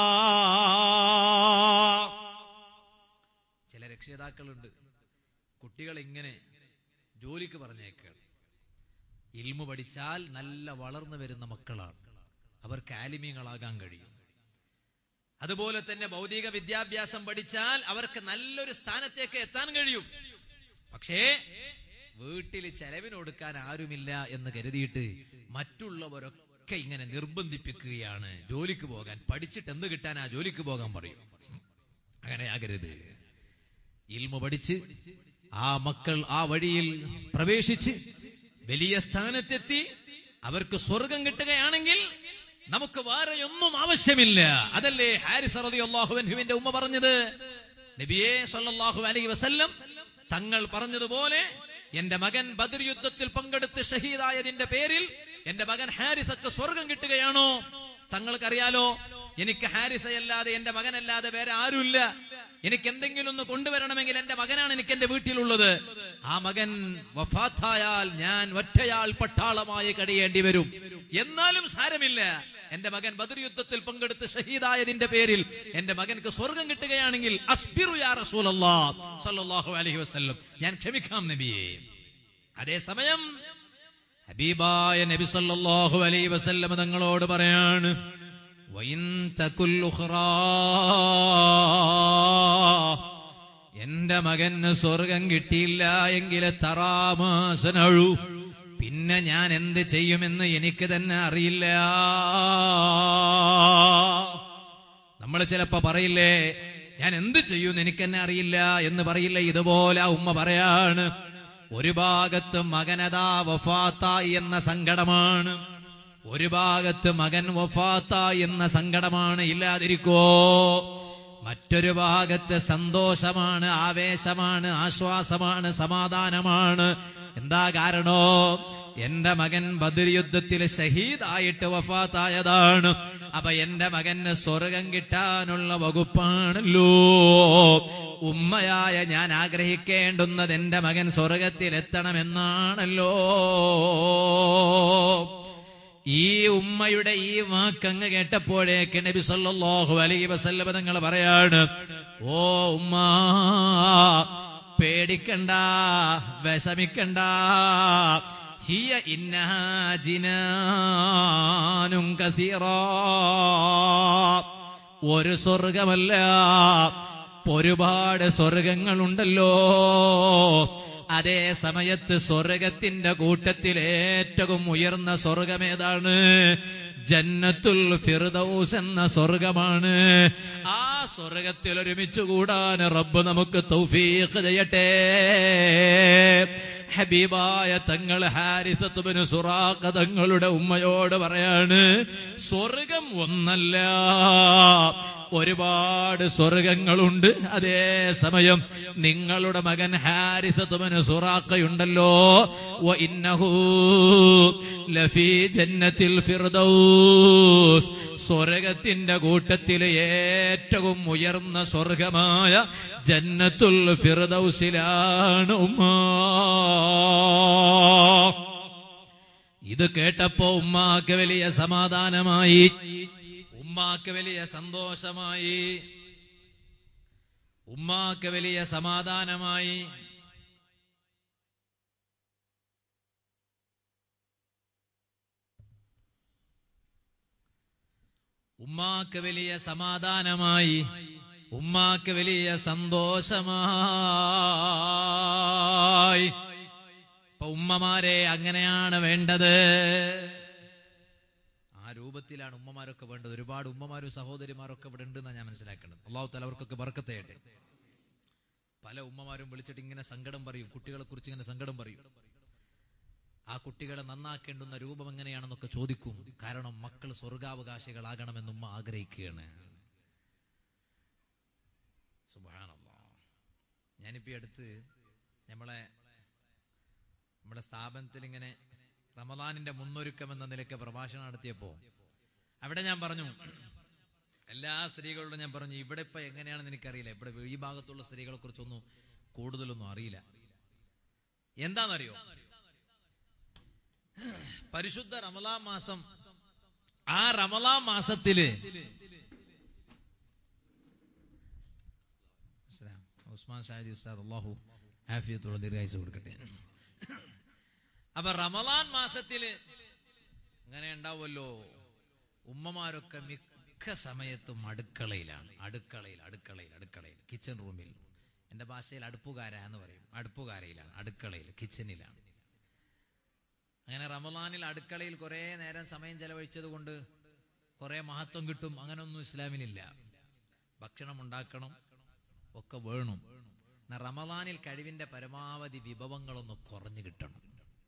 ചില രക്ഷിതാക്കളുണ്ട് കുട്ടികൾ ഇങ്ങനെ ജോലിക്ക് പറഞ്ഞേക്കാണ് ഇൽമു പഠിച്ചാൽ നല്ല വളർന്നു വരുന്ന മക്കളാണ് അവർക്ക് ആലിമീങ്ങളാകാൻ കഴിയും അതുപോലെ തന്നെ ഭൗതിക വിദ്യാഭ്യാസം പഠിച്ചാൽ അവർക്ക് നല്ലൊരു സ്ഥാനത്തേക്ക് എത്താൻ കഴിയും പക്ഷേ വീട്ടിൽ ചെലവിന് കൊടുക്കാൻ ആരുമില്ല എന്ന് കരുതിയിട്ട് മറ്റുള്ളവരൊക്കെ ഇങ്ങനെ നിർബന്ധിപ്പിക്കുകയാണ് ജോലിക്ക് പോകാൻ പഠിച്ചിട്ട് എന്ത് കിട്ടാൻ ആ ജോലിക്ക് പോകാൻ പറയും അങ്ങനെ ആകരുത് ഇൽമു പഠിച്ച് ആ മക്കൾ ആ വഴിയിൽ പ്രവേശിച്ച് വലിയ സ്ഥാനത്തെത്തി അവർക്ക് സ്വർഗം കിട്ടുകയാണെങ്കിൽ നമുക്ക് വേറെ ഒന്നും ആവശ്യമില്ല അതല്ലേ ഹാരിസ് റളിയല്ലാഹുവിന്റെ ഉമ്മ പറഞ്ഞത് നബിയെ സല്ലല്ലാഹു അലൈഹി വസല്ലം തങ്ങൾ പറഞ്ഞതുപോലെ എന്റെ മകൻ ബദർ യുദ്ധത്തിൽ പങ്കെടുത്ത് ഷഹീദായതിന്റെ പേരിൽ എന്റെ മകൻ ഹാരിസക്ക് സ്വർഗം കിട്ടുകയാണോ തങ്ങൾക്കറിയാലോ എനിക്ക് ഹാരിസയല്ലാതെ എന്റെ മകനല്ലാതെ വേറെ ആരുമില്ല എനിക്ക് എന്തെങ്കിലും ഒന്ന് കൊണ്ടുവരണമെങ്കിൽ എന്റെ മകനാണ് എനിക്ക് എന്റെ വീട്ടിലുള്ളത് ആ മകൻ വഫാത്തായാൽ ഞാൻ ഒറ്റയാൾ പട്ടാളമായി കഴിയേണ്ടി വരും എന്നാലും സാരമില്ല എന്റെ മകൻ ബദർ യുദ്ധത്തിൽ പങ്കെടുത്ത് ഷഹീദായതിന്റെ പേരിൽ എന്റെ മകൻക്ക് സ്വർഗം കിട്ടുകയാണെങ്കിൽ അസ്ബിറു യാ റസൂലല്ലാഹ് സല്ലല്ലാഹു അലൈഹി വസല്ലം ഞാൻ ക്ഷമിക്കാം നബിയെ അതേസമയം ഹബീബായ നബി സല്ലല്ലാഹു അലൈഹി വസല്ലം തങ്ങളോട് പറയാണ് വൈൻ തകുൽ ഉഖ്റാ എന്റെ മകന് സ്വർഗം കിട്ടിയില്ല എങ്കിൽ തറാമാസനഴു പിന്നെ ഞാൻ എന്ത് ചെയ്യുമെന്ന് എനിക്ക് തന്നെ അറിയില്ല നമ്മൾ ചിലപ്പോ പറയില്ലേ ഞാൻ എന്ത് ചെയ്യുമെന്ന് എനിക്ക് തന്നെ അറിയില്ല എന്ന് പറയില്ല ഇതുപോലെ ആ ഉമ്മ പറയാണ് ഒരു ഭാഗത്ത് മകനതാ വഫാത്തായി എന്ന സങ്കടമാണ് ഒരു ഭാഗത്ത് മകൻ വഫാത്തായി എന്ന സങ്കടമാണ് ഇല്ലാതിരിക്കോ മറ്റൊരു ഭാഗത്ത് സന്തോഷമാണ് ആവേശമാണ് ആശ്വാസമാണ് സമാധാനമാണ് എന്താ കാരണോ എന്റെ മകൻ ബദർ യുദ്ധത്തിൽ ഷഹീദായിട്ട് വഫാത്തായതാണ് അപ്പൊ എന്റെ മകന് സ്വർഗം കിട്ടാനുള്ള വകുപ്പാണല്ലോ ഉമ്മയായ ഞാൻ ആഗ്രഹിക്കേണ്ടുന്നത് എന്റെ മകൻ സ്വർഗത്തിൽ എത്തണമെന്നാണല്ലോ ഈ ഉമ്മയുടെ ഈ വാക്കങ്ങ് കേട്ടപ്പോഴേക്ക് നബി സല്ലല്ലാഹു അലൈഹി വസല്ലമ തങ്ങൾ പറയാണ് ഓ ഉമ്മ പേടിക്കണ്ട വിഷമിക്കണ്ട ഹിയ ഇന്നഹാ ജിനാനും കസീറാ ഒരു സ്വർഗമല്ല ഒരുപാട് സ്വർഗങ്ങളുണ്ടല്ലോ അതേ സമയത്ത് സ്വർഗത്തിന്റെ കൂട്ടത്തിൽ ഏറ്റവും ഉയർന്ന സ്വർഗമേതാണ് ജന്നത്തുൽ ഫിർദൌസ് എന്ന സ്വർഗമാണ് ആ സ്വർഗത്തിൽ ഒരുമിച്ച് കൂടാൻ റബ്ബ് നമുക്ക് തൗഫീഖ് ചെയ്യട്ടെ ഹബീബായ തങ്ങൾ ഹാരിസത്തുബിന് സുറാഖ തങ്ങളുടെ ഉമ്മയോട് പറയാണ് സ്വർഗം ഒന്നല്ല ഒരുപാട് സ്വർഗങ്ങളുണ്ട് അതേ സമയം നിങ്ങളുടെ മകൻ ഹാരിസത്തുബിന് സുറാഖയുണ്ടല്ലോ വ ഇന്നഹു ലഫീ ജന്നത്തിൽ ഫിർദൗസ് സ്വർഗത്തിന്റെ കൂട്ടത്തിലെ ഏറ്റവും ഉയർന്ന സ്വർഗമായ ജന്നത്തുൽ ഫിർദൗസിലാണ് ഉമ്മ ഇത് കേട്ടപ്പോ ഉമ്മാക്ക് വലിയ സമാധാനമായി ഉമ്മാക്ക് വലിയ സന്തോഷമായി ഉമ്മാക്ക് വലിയ സമാധാനമായി ഉമ്മാക്ക് വലിയ സമാധാനമായി ഉമ്മാക്ക് വലിയ സന്തോഷമായി ഇപ്പൊ ഉമ്മമാരെ അങ്ങനെയാണ് വേണ്ടത് ആ രൂപത്തിലാണ് ഉമ്മമാരൊക്കെ വേണ്ടത് ഒരുപാട് ഉമ്മമാരും സഹോദരിമാരൊക്കെ ഇവിടെ ഉണ്ടെന്നാണ് ഞാൻ മനസ്സിലാക്കുന്നത് അള്ളാഹു തല അവർക്കൊക്കെ ബർക്കത്തേട്ടെ പല ഉമ്മമാരും വിളിച്ചിട്ട് ഇങ്ങനെ സങ്കടം പറയും കുട്ടികളെ കുറിച്ച് ഇങ്ങനെ സങ്കടം പറയും ആ കുട്ടികളെ നന്നാക്കേണ്ടുന്ന രൂപം എങ്ങനെയാണെന്നൊക്കെ ചോദിക്കും കാരണം മക്കൾ സ്വർഗാവകാശികളാകണമെന്ന് ഉമ്മ ആഗ്രഹിക്കുകയാണ് സുബ്ഹാനല്ലാ. ഞാനിപ്പോ ഈ അടുത്ത് നമ്മളെ നമ്മുടെ സ്ഥാപനത്തിൽ ഇങ്ങനെ റമദാനിന്റെ മുന്നൊരുക്കം എന്ന നിലയ്ക്ക് പ്രഭാഷണം നടത്തിയപ്പോ അവിടെ ഞാൻ പറഞ്ഞു എല്ലാ സ്ത്രീകളോടും ഞാൻ പറഞ്ഞു ഇവിടെ ഇപ്പൊ എങ്ങനെയാണെന്ന് എനിക്കറിയില്ല ഇവിടെ ഈ ഭാഗത്തുള്ള സ്ത്രീകളെ കുറിച്ചൊന്നും കൂടുതലൊന്നും അറിയില്ല എന്താണെന്നറിയോ പരിശുദ്ധ റമലാ മാസം ആ റമലാ മാസത്തില് അസ്സലാം. ഉസ്മാൻ ഷാജി ഉസ്താദ് അള്ളാഹു ആഫിയത്തോടെ ദീർഘായുസ് കൊടുക്കട്ടെ അപ്പൊ റമലാൻ മാസത്തില് അങ്ങനെ ഉണ്ടാവുമല്ലോ ഉമ്മമാരൊക്കെ മിക്ക സമയത്തും അടുക്കളയിലാണ് അടുക്കളയിൽ അടുക്കളയിൽ അടുക്കളയിൽ കിച്ചൺ റൂമിൽ എന്റെ ഭാഷയിൽ അടുപ്പുകാര എന്ന് പറയും അടുപ്പുകാരയിലാണ് അടുക്കളയിൽ കിച്ചണിലാണ് അങ്ങനെ റമലാനിൽ അടുക്കളയിൽ കുറെ നേരം സമയം ചെലവഴിച്ചത് കൊണ്ട് കുറെ മഹത്വം കിട്ടും അങ്ങനൊന്നും ഇസ്ലാമിനില്ല ഭക്ഷണം ഉണ്ടാക്കണം ഒക്കെ വേണം എന്നാ റമലാനിൽ കഴിവിന്റെ പരമാവധി വിഭവങ്ങളൊന്ന് കുറഞ്ഞു കിട്ടണം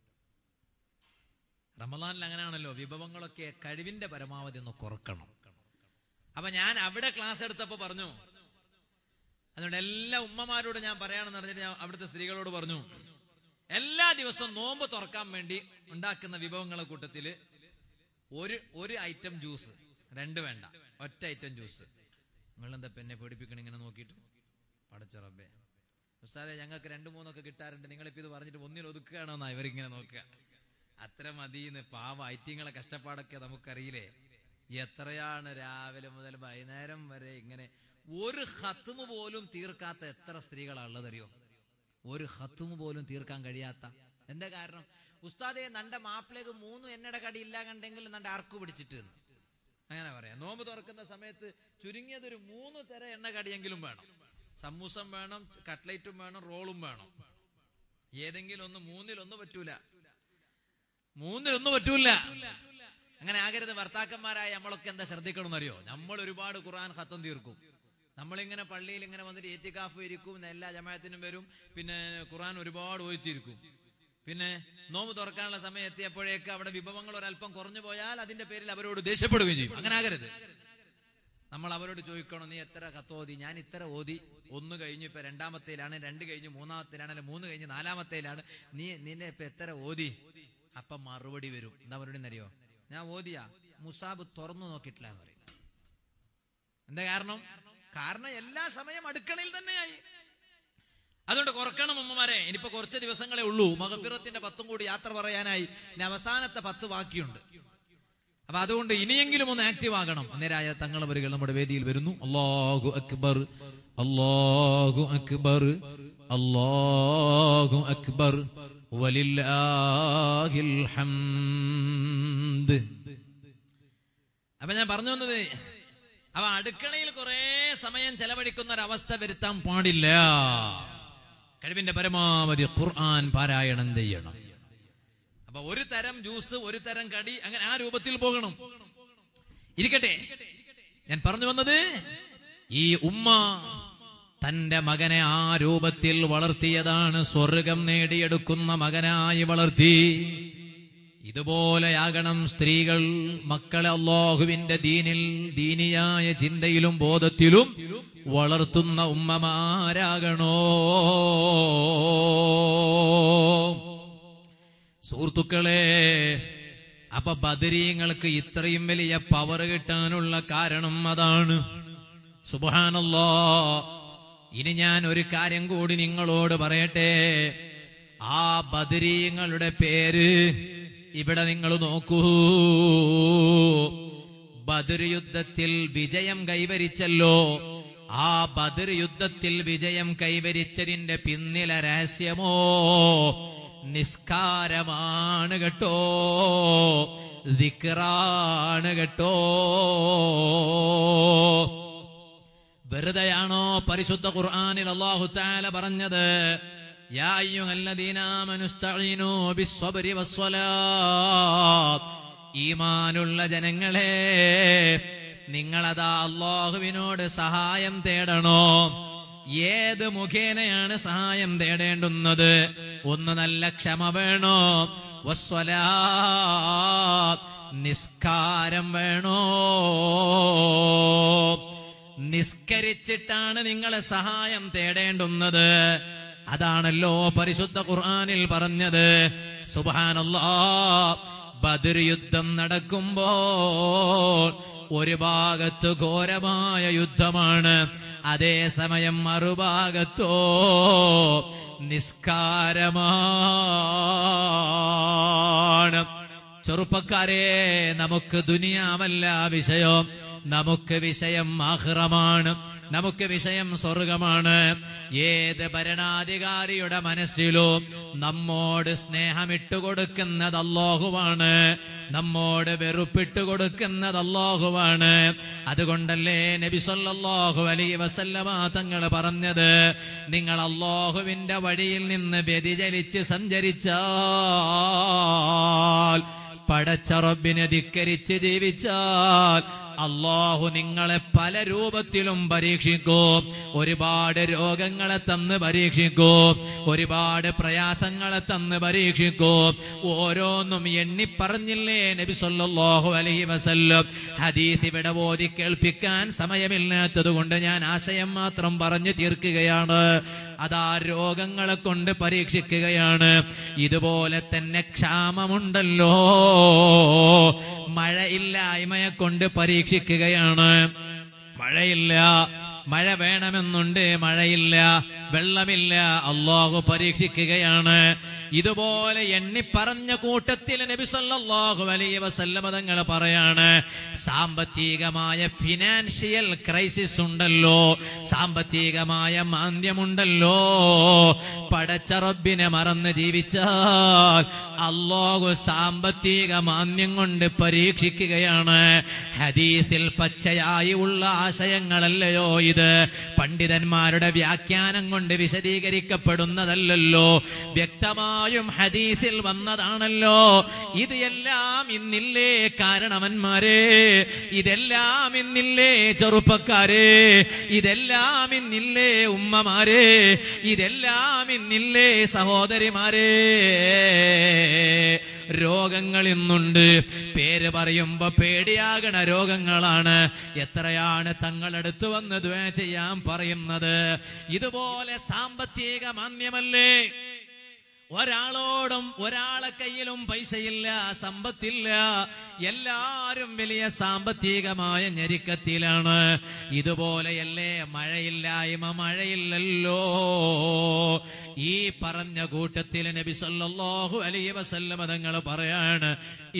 റമലാനിൽ അങ്ങനെയാണല്ലോ വിഭവങ്ങളൊക്കെ കഴിവിന്റെ പരമാവധി ഒന്ന് കുറക്കണം അപ്പൊ ഞാൻ അവിടെ ക്ലാസ് എടുത്തപ്പോ പറഞ്ഞു അതുകൊണ്ട് എല്ലാ ഉമ്മമാരോട് ഞാൻ പറയാണെന്ന് പറഞ്ഞിട്ട് ഞാൻ അവിടുത്തെ സ്ത്രീകളോട് പറഞ്ഞു എല്ലാ ദിവസവും നോമ്പ് തുറക്കാൻ വേണ്ടി ഉണ്ടാക്കുന്ന വിഭവങ്ങളെ കൂട്ടത്തില് ഒരു ഒരു ഐറ്റം ജ്യൂസ് രണ്ട് വേണ്ട ഒറ്റ ഐറ്റം ജ്യൂസ് നിങ്ങളെന്താ പെന്നെ പേടിപ്പിക്കണം ഇങ്ങനെ നോക്കിയിട്ട് പടച്ച റബ്ബേ ഉസ്താദെ ഞങ്ങൾക്ക് രണ്ടു മൂന്നൊക്കെ കിട്ടാറുണ്ട് നിങ്ങളിപ്പോ ഇത് പറഞ്ഞിട്ട് ഒന്നിൽ ഒതുക്കുകയാണോ എന്നാ ഇവരിങ്ങനെ നോക്കുക അത്ര മതിന്ന് പാവ ഐറ്റിങ്ങളെ കഷ്ടപ്പാടൊക്കെ നമുക്കറിയില്ലേ എത്രയാണ് രാവിലെ മുതൽ വൈകുന്നേരം വരെ ഇങ്ങനെ ഒരു ഹത്തുമ് പോലും തീർക്കാത്ത എത്ര സ്ത്രീകളാണുള്ളതറിയോ ഒരു ഹത്തുമ് പോലും തീർക്കാൻ കഴിയാത്ത എന്താ കാരണം ഉസ്താദെ നന്റെ മാപ്പിലേക്ക് മൂന്ന് എണ്ണട കടി ഇല്ല കണ്ടെങ്കിൽ നന്റെ അർക്കു പിടിച്ചിട്ട് എന്ന്. അങ്ങനെ പറയാം നോമ്പ് തുറക്കുന്ന സമയത്ത് ചുരുങ്ങിയത് ഒരു മൂന്ന് തര എണ്ണ കടിയെങ്കിലും വേണം സമൂസം വേണം കട്ട്ലൈറ്റും വേണം റോളും വേണം ഏതെങ്കിലും ഒന്ന് മൂന്നിലൊന്ന് പറ്റൂല മൂന്നിലൊന്നും പറ്റൂല അങ്ങനെ ആകരുത് ഭർത്താക്കന്മാരായ നമ്മളൊക്കെ എന്താ ശ്രദ്ധിക്കണം അറിയോ നമ്മൾ ഒരുപാട് ഖുർആൻ ഖത്തം തീർക്കും നമ്മളിങ്ങനെ പള്ളിയിൽ ഇങ്ങനെ വന്നിട്ട് ഏത്തിക്കാഫ് ഇരിക്കും എല്ലാ ജമാഅത്തിനും വരും പിന്നെ ഖുർആൻ ഒരുപാട് ഓയിത്തിരിക്കും പിന്നെ നോമ്പ് തുറക്കാനുള്ള സമയം എത്തിയപ്പോഴേക്ക് അവിടെ വിഭവങ്ങൾ ഒരല്പം കുറഞ്ഞു പോയാൽ അതിന്റെ പേരിൽ അവരോട് ദേഷ്യപ്പെടുകയും ചെയ്യും അങ്ങനെ ആകരുത് നമ്മൾ അവരോട് ചോദിക്കണം നീ എത്ര കത്തോതി ഞാൻ ഇത്ര ഓതി ഒന്ന് കഴിഞ്ഞ് ഇപ്പൊ രണ്ടാമത്തേലാണ് രണ്ട് കഴിഞ്ഞ് മൂന്നാമത്തേലാണ് അല്ലെ മൂന്ന് കഴിഞ്ഞ് നാലാമത്തേലാണ് നീ നിന്നെ ഇപ്പൊ എത്ര ഓതി അപ്പൊ മറുപടി വരും എന്താ മറുപടി എന്നറിയോ ഞാൻ ഓതിയാ മുസാബ് തുറന്നു നോക്കിയിട്ടില്ല എന്ന് പറയും എന്താ കാരണം കാരണം എല്ലാ സമയം അടുക്കളയിൽ തന്നെയായി അതുകൊണ്ട് കുറക്കണം ഉമ്മമാരെ ഇനിയിപ്പോ കുറച്ച് ദിവസങ്ങളെ ഉള്ളൂ മഹഫിറത്തിന്റെ പത്തും കൂടി യാത്ര പറയാനായി ഇനി അവസാനത്തെ പത്ത് ബാക്കിയുണ്ട് അപ്പൊ അതുകൊണ്ട് ഇനിയെങ്കിലും ഒന്ന് ആക്റ്റീവ് ആകണം അന്നേരായ തങ്ങളവരുകൾ നമ്മുടെ വേദിയിൽ വരുന്നു അള്ളാഹു അക്ബർ അള്ളാഹു അക്ബർ അള്ളാഹു അക്ബർ വലില്ലാഹിൽ ഹംദ് അപ്പൊ ഞാൻ പറഞ്ഞു വന്നത് അപ്പൊ അടുക്കളയിൽ കുറെ സമയം ചെലവഴിക്കുന്ന ഒരവസ്ഥ വരുത്താൻ പാടില്ല കഴിവിന്റെ പരമാവധി ഖുർആൻ പാരായണം ചെയ്യണം അപ്പൊ ഒരു തരം ജ്യൂസ് ഒരു തരം കടി അങ്ങനെ ആ രൂപത്തിൽ പോകണം ഇരിക്കട്ടെ ഞാൻ പറഞ്ഞു വന്നത് ഈ ഉമ്മ തന്റെ മകനെ ആ രൂപത്തിൽ വളർത്തിയതാണ് സ്വർഗം നേടിയെടുക്കുന്ന മകനായി വളർത്തി ഇതുപോലെയാകണം സ്ത്രീകൾ മക്കളെ അള്ളാഹുവിന്റെ ദീനിൽ ദീനിയായ ചിന്തയിലും ബോധത്തിലും വളർത്തുന്ന ഉമ്മമാരാകണോ സുഹൃത്തുക്കളെ അപ്പൊ ബദരീങ്ങൾക്ക് ഇത്രയും വലിയ പവർ കിട്ടാനുള്ള കാരണം അതാണ് സുബാനല്ലോ ഇനി ഞാൻ ഒരു കാര്യം കൂടി നിങ്ങളോട് പറയട്ടെ ആ ബദരീങ്ങളുടെ പേര് ഇവിടെ നിങ്ങൾ നോക്കൂ ബദർ യുദ്ധത്തിൽ വിജയം കൈവരിച്ചല്ലോ ആ ബദർ യുദ്ധത്തിൽ വിജയം കൈവരിച്ചതിന്റെ പിന്നിലെ രഹസ്യമോ നിസ്കാരമാണ് കേട്ടോ ദിക്റാണ് കേട്ടോ വെറുതെയാണോ പരിശുദ്ധ ഖുർആനിൽ അല്ലാഹു തആല പറഞ്ഞത് യാ അയ്യുഹല്ലദീന ആമനു ഇസ്തഈനു ബിസ്സബ്രി വസ്സലാത്ത് ഈമാനുള്ള ജനങ്ങളെ നിങ്ങളതാ അള്ളാഹുവിനോട് സഹായം തേടണോ ഏത് മുഖേനയാണ് സഹായം തേടേണ്ടുന്നത് ഒന്ന് നല്ല ക്ഷമ വേണോ വസ്വലാത്ത് നിസ്കാരം വേണോ നിസ്കരിച്ചിട്ടാണ് നിങ്ങൾ സഹായം തേടേണ്ടുന്നത് അതാണല്ലോ പരിശുദ്ധ ഖുർആനിൽ പറഞ്ഞത് സുബാനല്ലാ ബദർ യുദ്ധം നടക്കുമ്പോൾ ഒരു ഭാഗത്ത് ഘോരമായ യുദ്ധമാണ് അതേസമയം മറുഭാഗത്തോ നിസ്കാരമാണ് ചെറുപ്പക്കാരെ നമുക്ക് ദുനിയാവല്ല വിഷയം നമുക്ക് വിഷയം ആഹ്റമാണ് നമുക്ക് വിഷയം സ്വർഗമാണ് ഏത് ഭരണാധികാരിയുടെ മനസ്സിലും നമ്മോട് സ്നേഹമിട്ട് കൊടുക്കുന്നത് അല്ലാഹുവാണ് നമ്മോട് വെറുപ്പിട്ട് കൊടുക്കുന്നത് അല്ലാഹുവാണ് അതുകൊണ്ടല്ലേ നബി സല്ലല്ലാഹു അലൈഹി വസല്ലമ തങ്ങൾ പറഞ്ഞത് നിങ്ങൾ അല്ലാഹുവിന്റെ വഴിയിൽ നിന്ന് വ്യതിചലിച്ച് സഞ്ചരിച്ചാൽ പടച്ച റബ്ബിനെ ധിക്കരിച്ച് ജീവിച്ചാൽ അള്ളാഹു നിങ്ങളെ പല രൂപത്തിലും പരീക്ഷിക്കും ഒരുപാട് രോഗങ്ങളെ തന്ന് പരീക്ഷിക്കും ഒരുപാട് പ്രയാസങ്ങളെ തന്ന് പരീക്ഷിക്കും ഓരോന്നും എണ്ണിപ്പറഞ്ഞില്ലേ നബി സല്ലല്ലാഹു അലൈഹി വസല്ലം ഹദീസ് ഇവിടെ ഓതി കേൾപ്പിക്കാൻ സമയമില്ലാത്തത് കൊണ്ട് ഞാൻ ആശയം മാത്രം പറഞ്ഞു തീർക്കുകയാണ് അതാ രോഗങ്ങളെ കൊണ്ട് പരീക്ഷിക്കുകയാണ് ഇതുപോലെ തന്നെ ക്ഷാമമുണ്ടല്ലോ മഴയില്ലായ്മയെ കൊണ്ട് പരീക്ഷിക്കുകയാണ് മഴയില്ല മഴ വേണമെന്നുണ്ട് മഴയില്ല വെള്ളമില്ല അള്ളാഹു പരീക്ഷിക്കുകയാണ് ഇതുപോലെ എണ്ണിപ്പറഞ്ഞ കൂട്ടത്തിൽ നബി സല്ലല്ലാഹു അലൈഹി വസല്ലമ തങ്ങൾ പറയാണ് സാമ്പത്തികമായ ഫിനാൻഷ്യൽ ക്രൈസിസ് ഉണ്ടല്ലോ സാമ്പത്തികമായ മാന്ദ്യമുണ്ടല്ലോ പടച്ച റബ്ബിനെ മറന്ന് ജീവിച്ചാൽ അള്ളാഹു സാമ്പത്തിക മാന്ദ്യം കൊണ്ട് പരീക്ഷിക്കുകയാണ് ഹദീസിൽ പച്ചയായി ഉള്ള ആശയങ്ങളല്ലയോ ഇത് പണ്ഡിതന്മാരുടെ വ്യാഖ്യാനം കൊണ്ട് വിശദീകരിക്കപ്പെടുന്നതല്ലല്ലോ വ്യക്തമായും ഹദീസിൽ വന്നതാണല്ലോ ഇത് എല്ലാം ഇന്നില്ലേ കാരണവന്മാരെ ഇതെല്ലാം ഇന്നില്ലേ ചെറുപ്പക്കാരെ ഇതെല്ലാം ഇന്നില്ലേ ഉമ്മമാരെ ഇതെല്ലാം ഇന്നില്ലേ സഹോദരിമാരെ രോഗങ്ങൾ ഇന്നുണ്ട് പേര് പറയുമ്പോ പേടിയാകണ രോഗങ്ങളാണ് എത്രയാണ് തങ്ങളടുത്ത് വന്ന് ദ്വേ ചെയ്യാൻ പറയുന്നത് ഇതുപോലെ സാമ്പത്തിക മാന്യമല്ലേ ഒരാളോടും ഒരാളെ കയ്യിലും പൈസയില്ല സമ്പത്തില്ല എല്ലാരും വലിയ സാമ്പത്തികമായ ഞെരുക്കത്തിലാണ് ഇതുപോലെയല്ലേ മഴയില്ലായ്മ മഴയില്ലല്ലോ ഈ പറഞ്ഞ കൂട്ടത്തിൽ നബി സല്ലല്ലാഹു അലൈഹി വസല്ലമ തങ്ങൾ പറയാണ്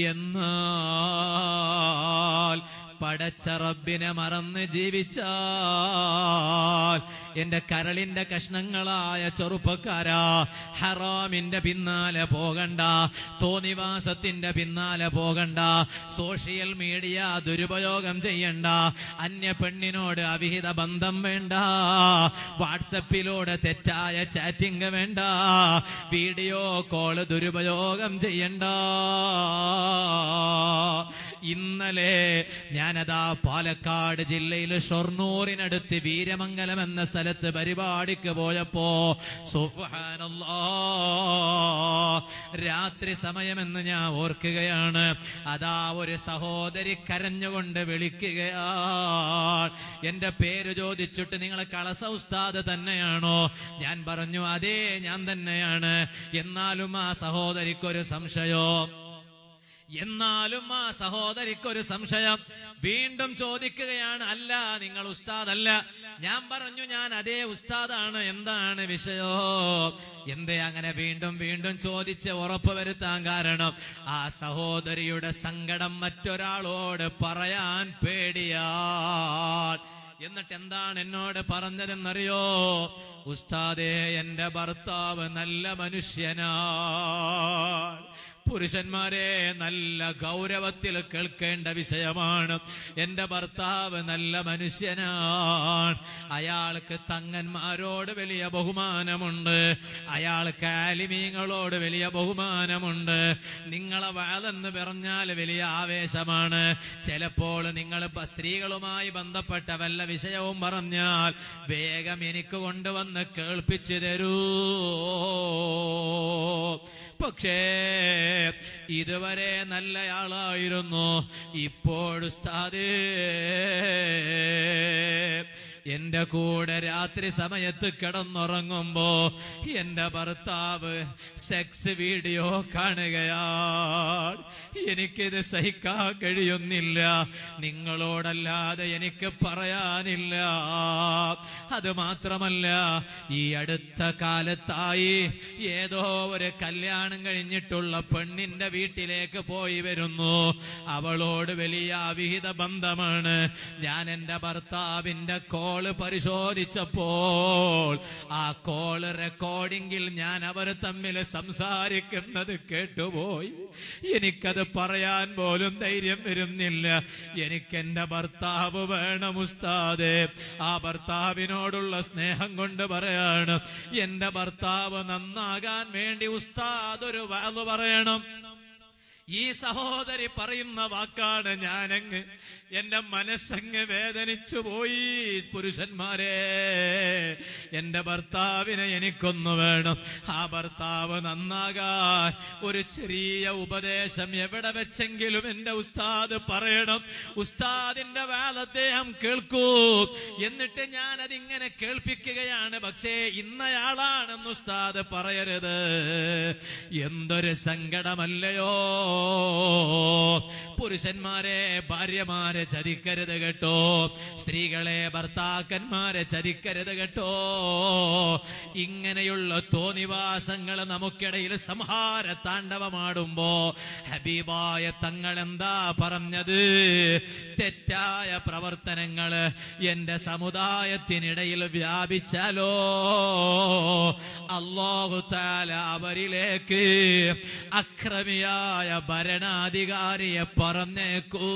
എന്നാൽ പടച്ച റബ്ബിനെ മറന്ന് ജീവിച്ചാൽ എന്റെ കരളിന്റെ കഷ്ണങ്ങളായ ചെറുപ്പക്കാരാ ഹറാമിന്റെ പിന്നാലെ പോകണ്ട തോന്നിവാസത്തിന്റെ പിന്നാലെ പോകണ്ട സോഷ്യൽ മീഡിയ ദുരുപയോഗം ചെയ്യണ്ട അന്യ പെണ്ണിനോട് അവിഹിത ബന്ധം വേണ്ട വാട്സപ്പിലൂടെ തെറ്റായ ചാറ്റിംഗ് വേണ്ട വീഡിയോ കോള് ദുരുപയോഗം ചെയ്യണ്ട ഇന്നലെ ഞാനതാ പാലക്കാട് ജില്ലയിൽ ഷൊർണൂറിനടുത്ത് വീരമംഗലം എന്ന സ്ഥലത്ത് പരിപാടിക്ക് പോയപ്പോ സുബ്ഹാനല്ലാ രാത്രി സമയമെന്ന് ഞാൻ ഓർക്കുകയാണ് അതാ ഒരു സഹോദരി കരഞ്ഞുകൊണ്ട് വിളിക്കുകയാണ് എന്റെ പേര് ചോദിച്ചിട്ട് നിങ്ങൾ കളസ ഉസ്താദ് തന്നെയാണോ ഞാൻ പറഞ്ഞു അതേ ഞാൻ തന്നെയാണ് എന്നാലും ആ സഹോദരിക്കൊരു സംശയോ എന്നാലും ആ സഹോദരിക്കൊരു സംശയം വീണ്ടും ചോദിക്കുകയാണ് അല്ല നിങ്ങൾ ഉസ്താദല്ല ഞാൻ പറഞ്ഞു ഞാൻ അതേ ഉസ്താദാണ് എന്താണ് വിഷയോ എന്തേ അങ്ങനെ വീണ്ടും വീണ്ടും ചോദിച്ച് ഉറപ്പ് വരുത്താൻ കാരണം ആ സഹോദരിയുടെ സങ്കടം മറ്റൊരാളോട് പറയാൻ പേടിയാ എന്നിട്ട് എന്താണ് എന്നോട് പറഞ്ഞതെന്നറിയോ ഉസ്താദേ എന്റെ ഭർത്താവ് നല്ല മനുഷ്യനാ പുരുഷന്മാരെ നല്ല ഗൗരവത്തിൽ കേൾക്കേണ്ട വിഷയമാണ് എന്റെ ഭർത്താവ് നല്ല മനുഷ്യനാണ് അയാൾക്ക് തങ്ങന്മാരോട് വലിയ ബഹുമാനമുണ്ട് അയാൾക്ക് ആലിമീങ്ങളോട് വലിയ ബഹുമാനമുണ്ട് നിങ്ങളെ വാതെന്ന് പറഞ്ഞാൽ വലിയ ആവേശമാണ് ചിലപ്പോൾ നിങ്ങൾ ബ- സ്ത്രീകളുമായി ബന്ധപ്പെട്ട വല്ല വിഷയവും പറഞ്ഞാൽ വേഗം എനിക്ക് കൊണ്ടുവന്ന് കേൾപ്പിച്ചു തരൂ പക്ഷേ ഇതുവരെ നല്ലയാളായിരുന്നു ഇപ്പോഴുസ്താദേ എന്റെ കൂടെ രാത്രി സമയത്ത് കിടന്നുറങ്ങുമ്പോ എന്റെ ഭർത്താവ് സെക്സ് വീഡിയോ കാണുകയാണ് എനിക്കിത് സഹിക്കാൻ കഴിയുന്നില്ല നിങ്ങളോടല്ലാതെ എനിക്ക് പറയാനില്ല അത് മാത്രമല്ല ഈ അടുത്ത കാലത്തായി ഏതോ ഒരു കല്യാണം കഴിഞ്ഞിട്ടുള്ള പെണ്ണിന്റെ വീട്ടിലേക്ക് പോയി വരുന്നു അവളോട് വലിയ അവിഹിത ബന്ധമാണ് ഞാൻ എന്റെ ഭർത്താവിന്റെ കോള് പരിശോധിച്ചപ്പോൾ ആ കോള് റെക്കോർഡിംഗിൽ ഞാൻ അവർ തമ്മിൽ സംസാരിക്കുന്നത് കേട്ടുപോയി എനിക്കത് പറയാൻ പോലും ധൈര്യം വരുന്നില്ല എനിക്ക് എന്റെ ഭർത്താവ് വേണം ഉസ്താദെ ആ ഭർത്താവിനോടുള്ള സ്നേഹം കൊണ്ട് പറയാണ് എന്റെ ഭർത്താവ് നന്നാകാൻ വേണ്ടി ഉസ്താദ് ഒരു വാത് പറയണം ഈ സഹോദരി പറയുന്ന വാക്കാണ് ഞാനങ്ങ് എന്റെ മനസ്സങ്ങ് വേദനിച്ചു പോയി പുരുഷന്മാരെ എന്റെ ഭർത്താവിനെ എനിക്കൊന്നു വേണം ആ ഭർത്താവ് നന്നാകാൻ ഒരു ചെറിയ ഉപദേശം എവിടെ വെച്ചെങ്കിലും എന്റെ ഉസ്താദ് പറയണം ഉസ്താദിന്റെ വേല അദ്ദേഹം കേൾക്കൂ എന്നിട്ട് ഞാൻ അതിങ്ങനെ കേൾപ്പിക്കുകയാണ് പക്ഷേ ഇന്നയാളാണെന്ന് ഉസ്താദ് പറയരുത് എന്തൊരു സങ്കടമല്ലയോ പുരുഷന്മാരെ ഭാര്യമാരെ ചതിക്കരുത് കേട്ടോ സ്ത്രീകളെ ഭർത്താക്കന്മാരെ ചതിക്കരുത് കേട്ടോ ഇങ്ങനെയുള്ള തോന്നിവാസങ്ങൾ നമുക്കിടയിൽ സംഹാര താണ്ഡവമാടുമ്പോ ഹബീബായ തങ്ങൾ എന്താ പറഞ്ഞത് തെറ്റായ പ്രവർത്തനങ്ങള് എന്റെ സമുദായത്തിനിടയിൽ വ്യാപിച്ചാലോ അള്ളാഹു താല അവരിലേക്ക് അക്രമിയായ ഭരണാധികാരിയെ പറഞ്ഞേക്കൂ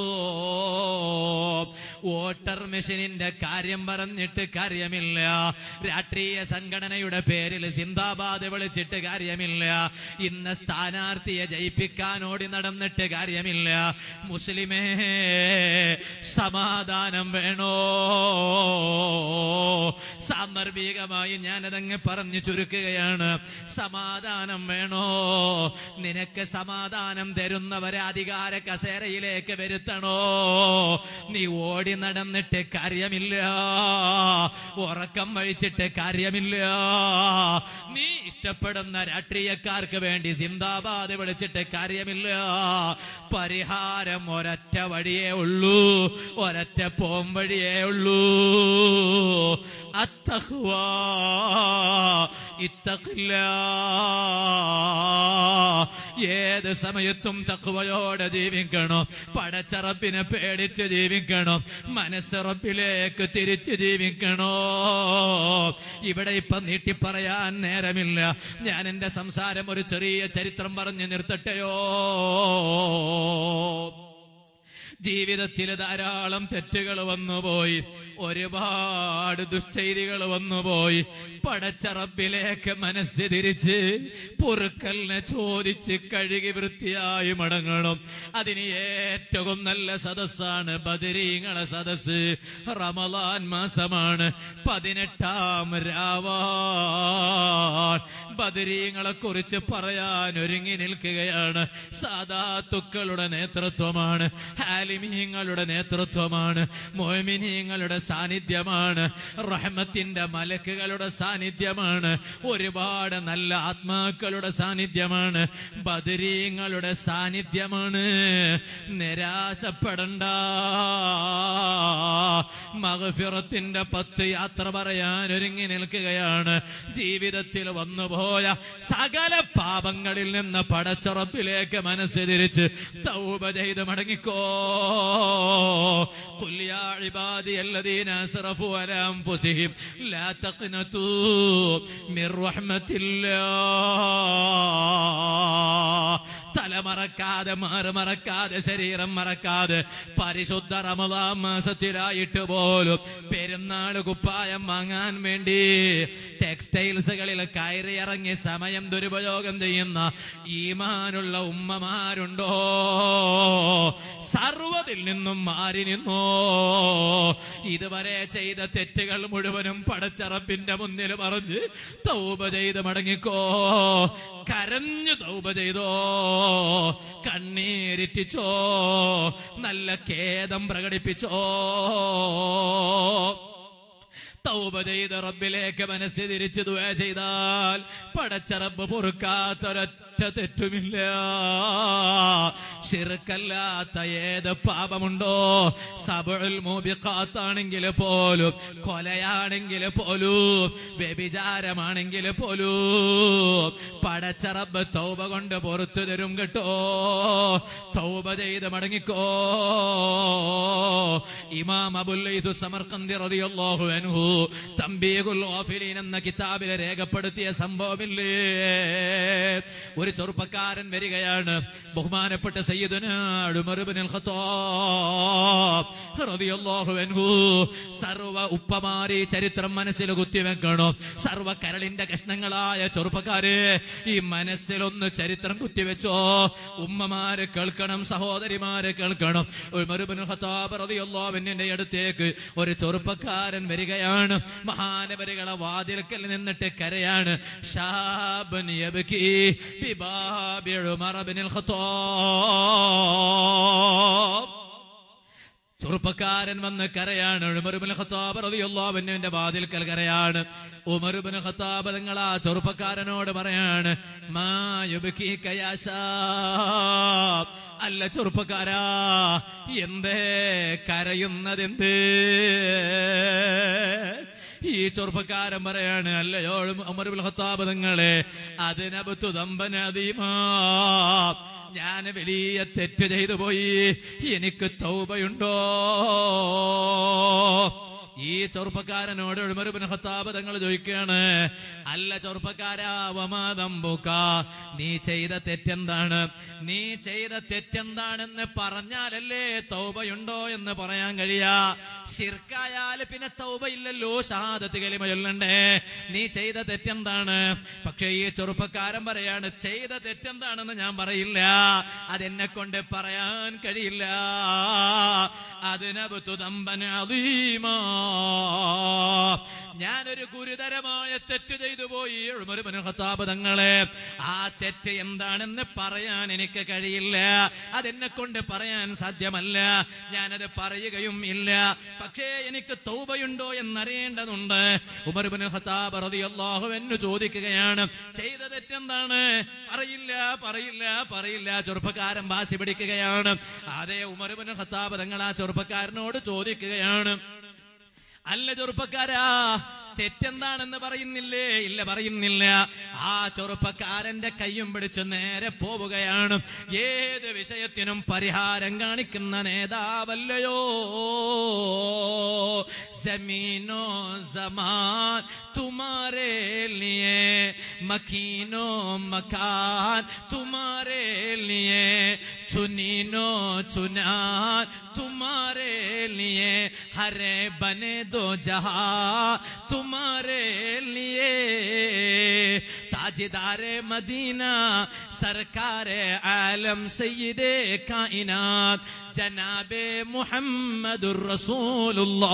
വോട്ടർ മെഷീനിന്റെ കാര്യം പറഞ്ഞിട്ട് കാര്യമില്ല രാഷ്ട്രീയ സംഘടനയുടെ പേരിൽ സിന്ദാബാദ് വിളിച്ചിട്ട് കാര്യമില്ല ഇന്ന് സ്ഥാനാർത്ഥിയെ ജയിപ്പിക്കാൻ ഓടി നടന്നിട്ട് കാര്യമില്ല മുസ്ലിമേ സമാധാനം വേണോ സാന്ദർഭികമായി ഞാനതങ്ങ് പറഞ്ഞു ചുരുക്കുകയാണ് സമാധാനം വേണോ നിനക്ക് സമാധാനം തരുന്നവരെ അധികാര കസേരയിലേക്ക് വരുത്തണോ നീ ഓടി നടന്നിട്ട് കാര്യമില്ല ഉറക്കം വഴിച്ചിട്ട് കാര്യമില്ല നീ ഇഷ്ടപ്പെടുന്ന രാഷ്ട്രീയക്കാർക്ക് വേണ്ടി സിന്ദാബാദ് വിളിച്ചിട്ട് കാര്യമില്ല പരിഹാരം ഒരൊറ്റ വഴിയേ ഉള്ളൂ ഒരൊറ്റ പോം വഴിയേ ഉള്ളൂ അത്തഹ്വാ ഇത്തഖില്ല ഏത് സമയത്തും തക്കുവയോടെ ജീവിക്കണം പടച്ചറപ്പിനെ പേടിച്ച് ജീവിക്കണം മനസ്സറപ്പിലേക്ക് തിരിച്ച് ജീവിക്കണോ ഇവിടെ ഇപ്പൊ നീട്ടി പറയാൻ നേരമില്ല ഞാൻ എന്റെ സംസാരം ഒരു ചെറിയ ചരിത്രം പറഞ്ഞു നിർത്തട്ടെയോ ജീവിതത്തിൽ ധാരാളം തെറ്റുകൾ വന്നുപോയി ഒരുപാട് ദുശ്ചെയ്തികൾ വന്നുപോയി പടച്ചറപ്പിലേക്ക് മനസ്സ് തിരിച്ച് പൊറുക്കലിനെ ചോദിച്ച് കഴുകി വൃത്തിയായി മടങ്ങണം അതിന് ഏറ്റവും നല്ല സദസ്സാണ് ബദരീങ്ങളെ സദസ് റമലാൻ മാസമാണ് പതിനെട്ടാം രാവാൻ ബദരീങ്ങളെ കുറിച്ച് പറയാൻ ഒരുങ്ങി നിൽക്കുകയാണ് സാധാത്തുക്കളുടെ നേതൃത്വമാണ് ഹാലിമീങ്ങളുടെ നേതൃത്വമാണ് മോമിനീങ്ങളുടെ സാന്നിധ്യമാണ് റഹ്മത്തിന്റെ മലക്കുകളുടെ സാന്നിധ്യമാണ് ഒരുപാട് നല്ല ആത്മാക്കളുടെ സാന്നിധ്യമാണ് ബദരീങ്ങളുടെ സാന്നിധ്യമാണ് നിരാശപ്പെടണ്ട മഹഫിറത്തിന്റെ പത്ത് യാത്ര പറയാൻ ഒരുങ്ങി നിൽക്കുകയാണ് ജീവിതത്തിൽ വന്നുപോയ സകല പാപങ്ങളിൽ നിന്ന് പടച്ചുറപ്പിലേക്ക് മനസ്സ് തിരിച്ച് തൗബ ചെയ്ത് മടങ്ങിക്കോ قل يا عبادي الذين الذين أسرفوا على أنفسهم لا تقنطوا من رحمة الله തല മറക്കാതെ മാറ് മറക്കാതെ ശരീരം മറക്കാതെ പരിശുദ്ധ റമദാ മാസത്തിലായിട്ട് പോലും പെരുന്നാൾ കുപ്പായം വാങ്ങാൻ വേണ്ടി ടെക്സ്റ്റൈൽസുകളിൽ കയറി ഇറങ്ങി സമയം ദുരുപയോഗം ചെയ്യുന്ന ഈമാനുള്ള ഉമ്മമാരുണ്ടോ സർവതിൽ നിന്നും മാറി നിന്നോ ഇതുവരെ ചെയ്ത തെറ്റുകൾ മുഴുവനും പടച്ചറപ്പിന്റെ മുന്നിൽ പറഞ്ഞ് തൗബ ചെയ്ത് മടങ്ങിക്കോ കരഞ്ഞു തൗബ ചെയ്തോ കണ്ണീരിറ്റിച്ചോ നല്ല ഖേദം പ്രകടിപ്പിച്ചോ തൗബ ചെയ്ത് റബ്ബിലേക്ക് മനസ്സ് തിരിച്ചു ദുആ ചെയ്താൽ പടച്ച റബ്ബ് പൊറുക്കാത്തൊരൊറ്റ തെറ്റുമില്ല ശിർക്കല്ലാത്ത ഏത് പാപമുണ്ടോ സബുൽ മൂബിഖാത്താണെങ്കിൽ പോലും കൊലയാണെങ്കിൽ പോലും വ്യഭിചാരമാണെങ്കിൽ പോലും പടച്ച റബ്ബ് തൗബ കൊണ്ട് പുറത്തു തരും കേട്ടോ തൗബ ചെയ്ത് മടങ്ങിക്കോ ഇമാം അബുൽ ഇത് സമർക്കന്തി റളിയല്ലാഹു അൻഹു തംബീഖുൽ ഗാഫിലീൻ എന്ന കിതാബിൽ രേഖപ്പെടുത്തിയ സംഭവമില്ലേ ഒരു ചെറുപ്പക്കാരൻ വരികയാണ് ബഹുമാനപ്പെട്ട സയ്യിദുന ഉമർ ഇബ്നുൽ ഖത്താബ് റളിയല്ലാഹു അൻഹു സർവ ഉപ്പമാരി ചരിത്രം മനസ്സിൽ കുത്തിവെക്കണം സർവ കരളിന്റെ കഷ്ണങ്ങളായ ചെറുപ്പക്കാരെ ഈ മനസ്സിലൊന്ന് ചരിത്രം കുത്തിവെച്ചോ ഉമ്മമാര് കേൾക്കണം സഹോദരിമാര് കേൾക്കണം ഉമർ ഇബ്നുൽ ഖത്താബ് റളിയല്ലാഹു അൻഹുവിന്റെ അടുത്തേക്ക് ഒരു ചെറുപ്പക്കാരൻ വരികയാണ് മഹാനവരികളെ വാതിൽക്കൽ നിന്നിട്ട് കരയാണ് ഷാബൻ യബ്കി ബിബാബി ഉമർ ഇബ്നുൽ ഖത്താബ് ചെറുപ്പക്കാരൻ വന്ന് കരയാണ് ഉമറുബിൻ ഖത്താബ് റളിയല്ലാഹു അൻഹുവിന്റെ വാതിൽക്കൽ കരയാണ് ഉമറുബിൻ ഖത്താബ് തങ്ങൾ ആ ചെറുപ്പക്കാരനോട് പറയാണ് മാ യുബ്കീക യാ ശാബ് അല്ല ചെറുപ്പക്കാരാ എന്തേ കരയുന്നതെന്തേ ഈ ചെറുപ്പക്കാരൻ പറയാണ് അല്ലയോ ഉമറുബിൻ ഖത്താബ് തങ്ങളെ അതിനബത്തു ദമ്പനദീമാ ഞാൻ വലിയ തെറ്റ് ചെയ്തു പോയി എനിക്ക് തൗബയുണ്ടോ ഈ ചെറുപ്പക്കാരനോട് ഉമറുബിൻ ഖത്താബ് തങ്ങൾ ചോദിക്കുകയാണ് അല്ല ചെറുപ്പക്കാരാ വമാതമ്പുക്ക നീ ചെയ്ത തെറ്റെന്താണ് നീ ചെയ്ത തെറ്റെന്താണെന്ന് പറഞ്ഞാലല്ലേ തൗബയുണ്ടോ എന്ന് പറയാൻ കഴിയാ ശിർക്കായാൽ പിന്നെ തൗബ ഇല്ലല്ലോ ഷഹാദത്ത് കലിമ ചൊല്ലണ്ടേ നീ ചെയ്ത തെറ്റെന്താണ് പക്ഷേ ഈ ചെറുപ്പക്കാരൻ പറയാണ് ചെയ്ത തെറ്റെന്താണെന്ന് ഞാൻ പറയില്ല അതെന്നെ കൊണ്ട് പറയാൻ കഴിയില്ല അതിനകത്തു തമ്പന അതീമാ ഞാനൊരു ഗുരുതരമായ തെറ്റ് ചെയ്തു പോയി ഉമറുബിൻ ഖത്താബ് തങ്ങളെ ആ തെറ്റ് എന്താണെന്ന് പറയാൻ എനിക്ക് കഴിയില്ല അതെന്നെ കൊണ്ട് പറയാൻ സാധ്യമല്ല ഞാനത് പറയുകയും ഇല്ല പക്ഷേ എനിക്ക് തൗബയുണ്ടോ എന്നറിയേണ്ടതുണ്ട് ഉമറുബിൻ ഖത്താബ് റളിയല്ലാഹു അൻഹു ചോദിക്കുകയാണ് ചെയ്ത തെറ്റെന്താണ് പറയില്ല പറയില്ല പറയില്ല ചെറുപ്പക്കാരൻ വാശി പിടിക്കുകയാണ് അതേ ഉമറുബിൻ ഖത്താബ് തങ്ങൾ ആ ചെറുപ്പക്കാരനോട് ചോദിക്കുകയാണ് അല്ല ചെറുപ്പക്കാരാ തെറ്റെന്താണെന്ന് പറയുന്നില്ലേ ഇല്ല പറയുന്നില്ല ആ ചെറുപ്പക്കാരന്റെ കയ്യും പിടിച്ച് നേരെ പോവുകയാണ് ഏത് വിഷയത്തിനും പരിഹാരം കാണിക്കുന്ന നേതാവല്ലയോ ജമീനോ സമാൻ തുമാരേ ലിയേ മക്കീനോ മക്കാൻ തുമാരേ ലിയേ ചുനീനോ ചുനാൻ തുമാരേ ലിയേ हरे बने दो जहा तुम्हारे लिए ताजदार मदीना सरकार आलम सैद कायनात जनाब मोहम्मद रसूलुल्लाह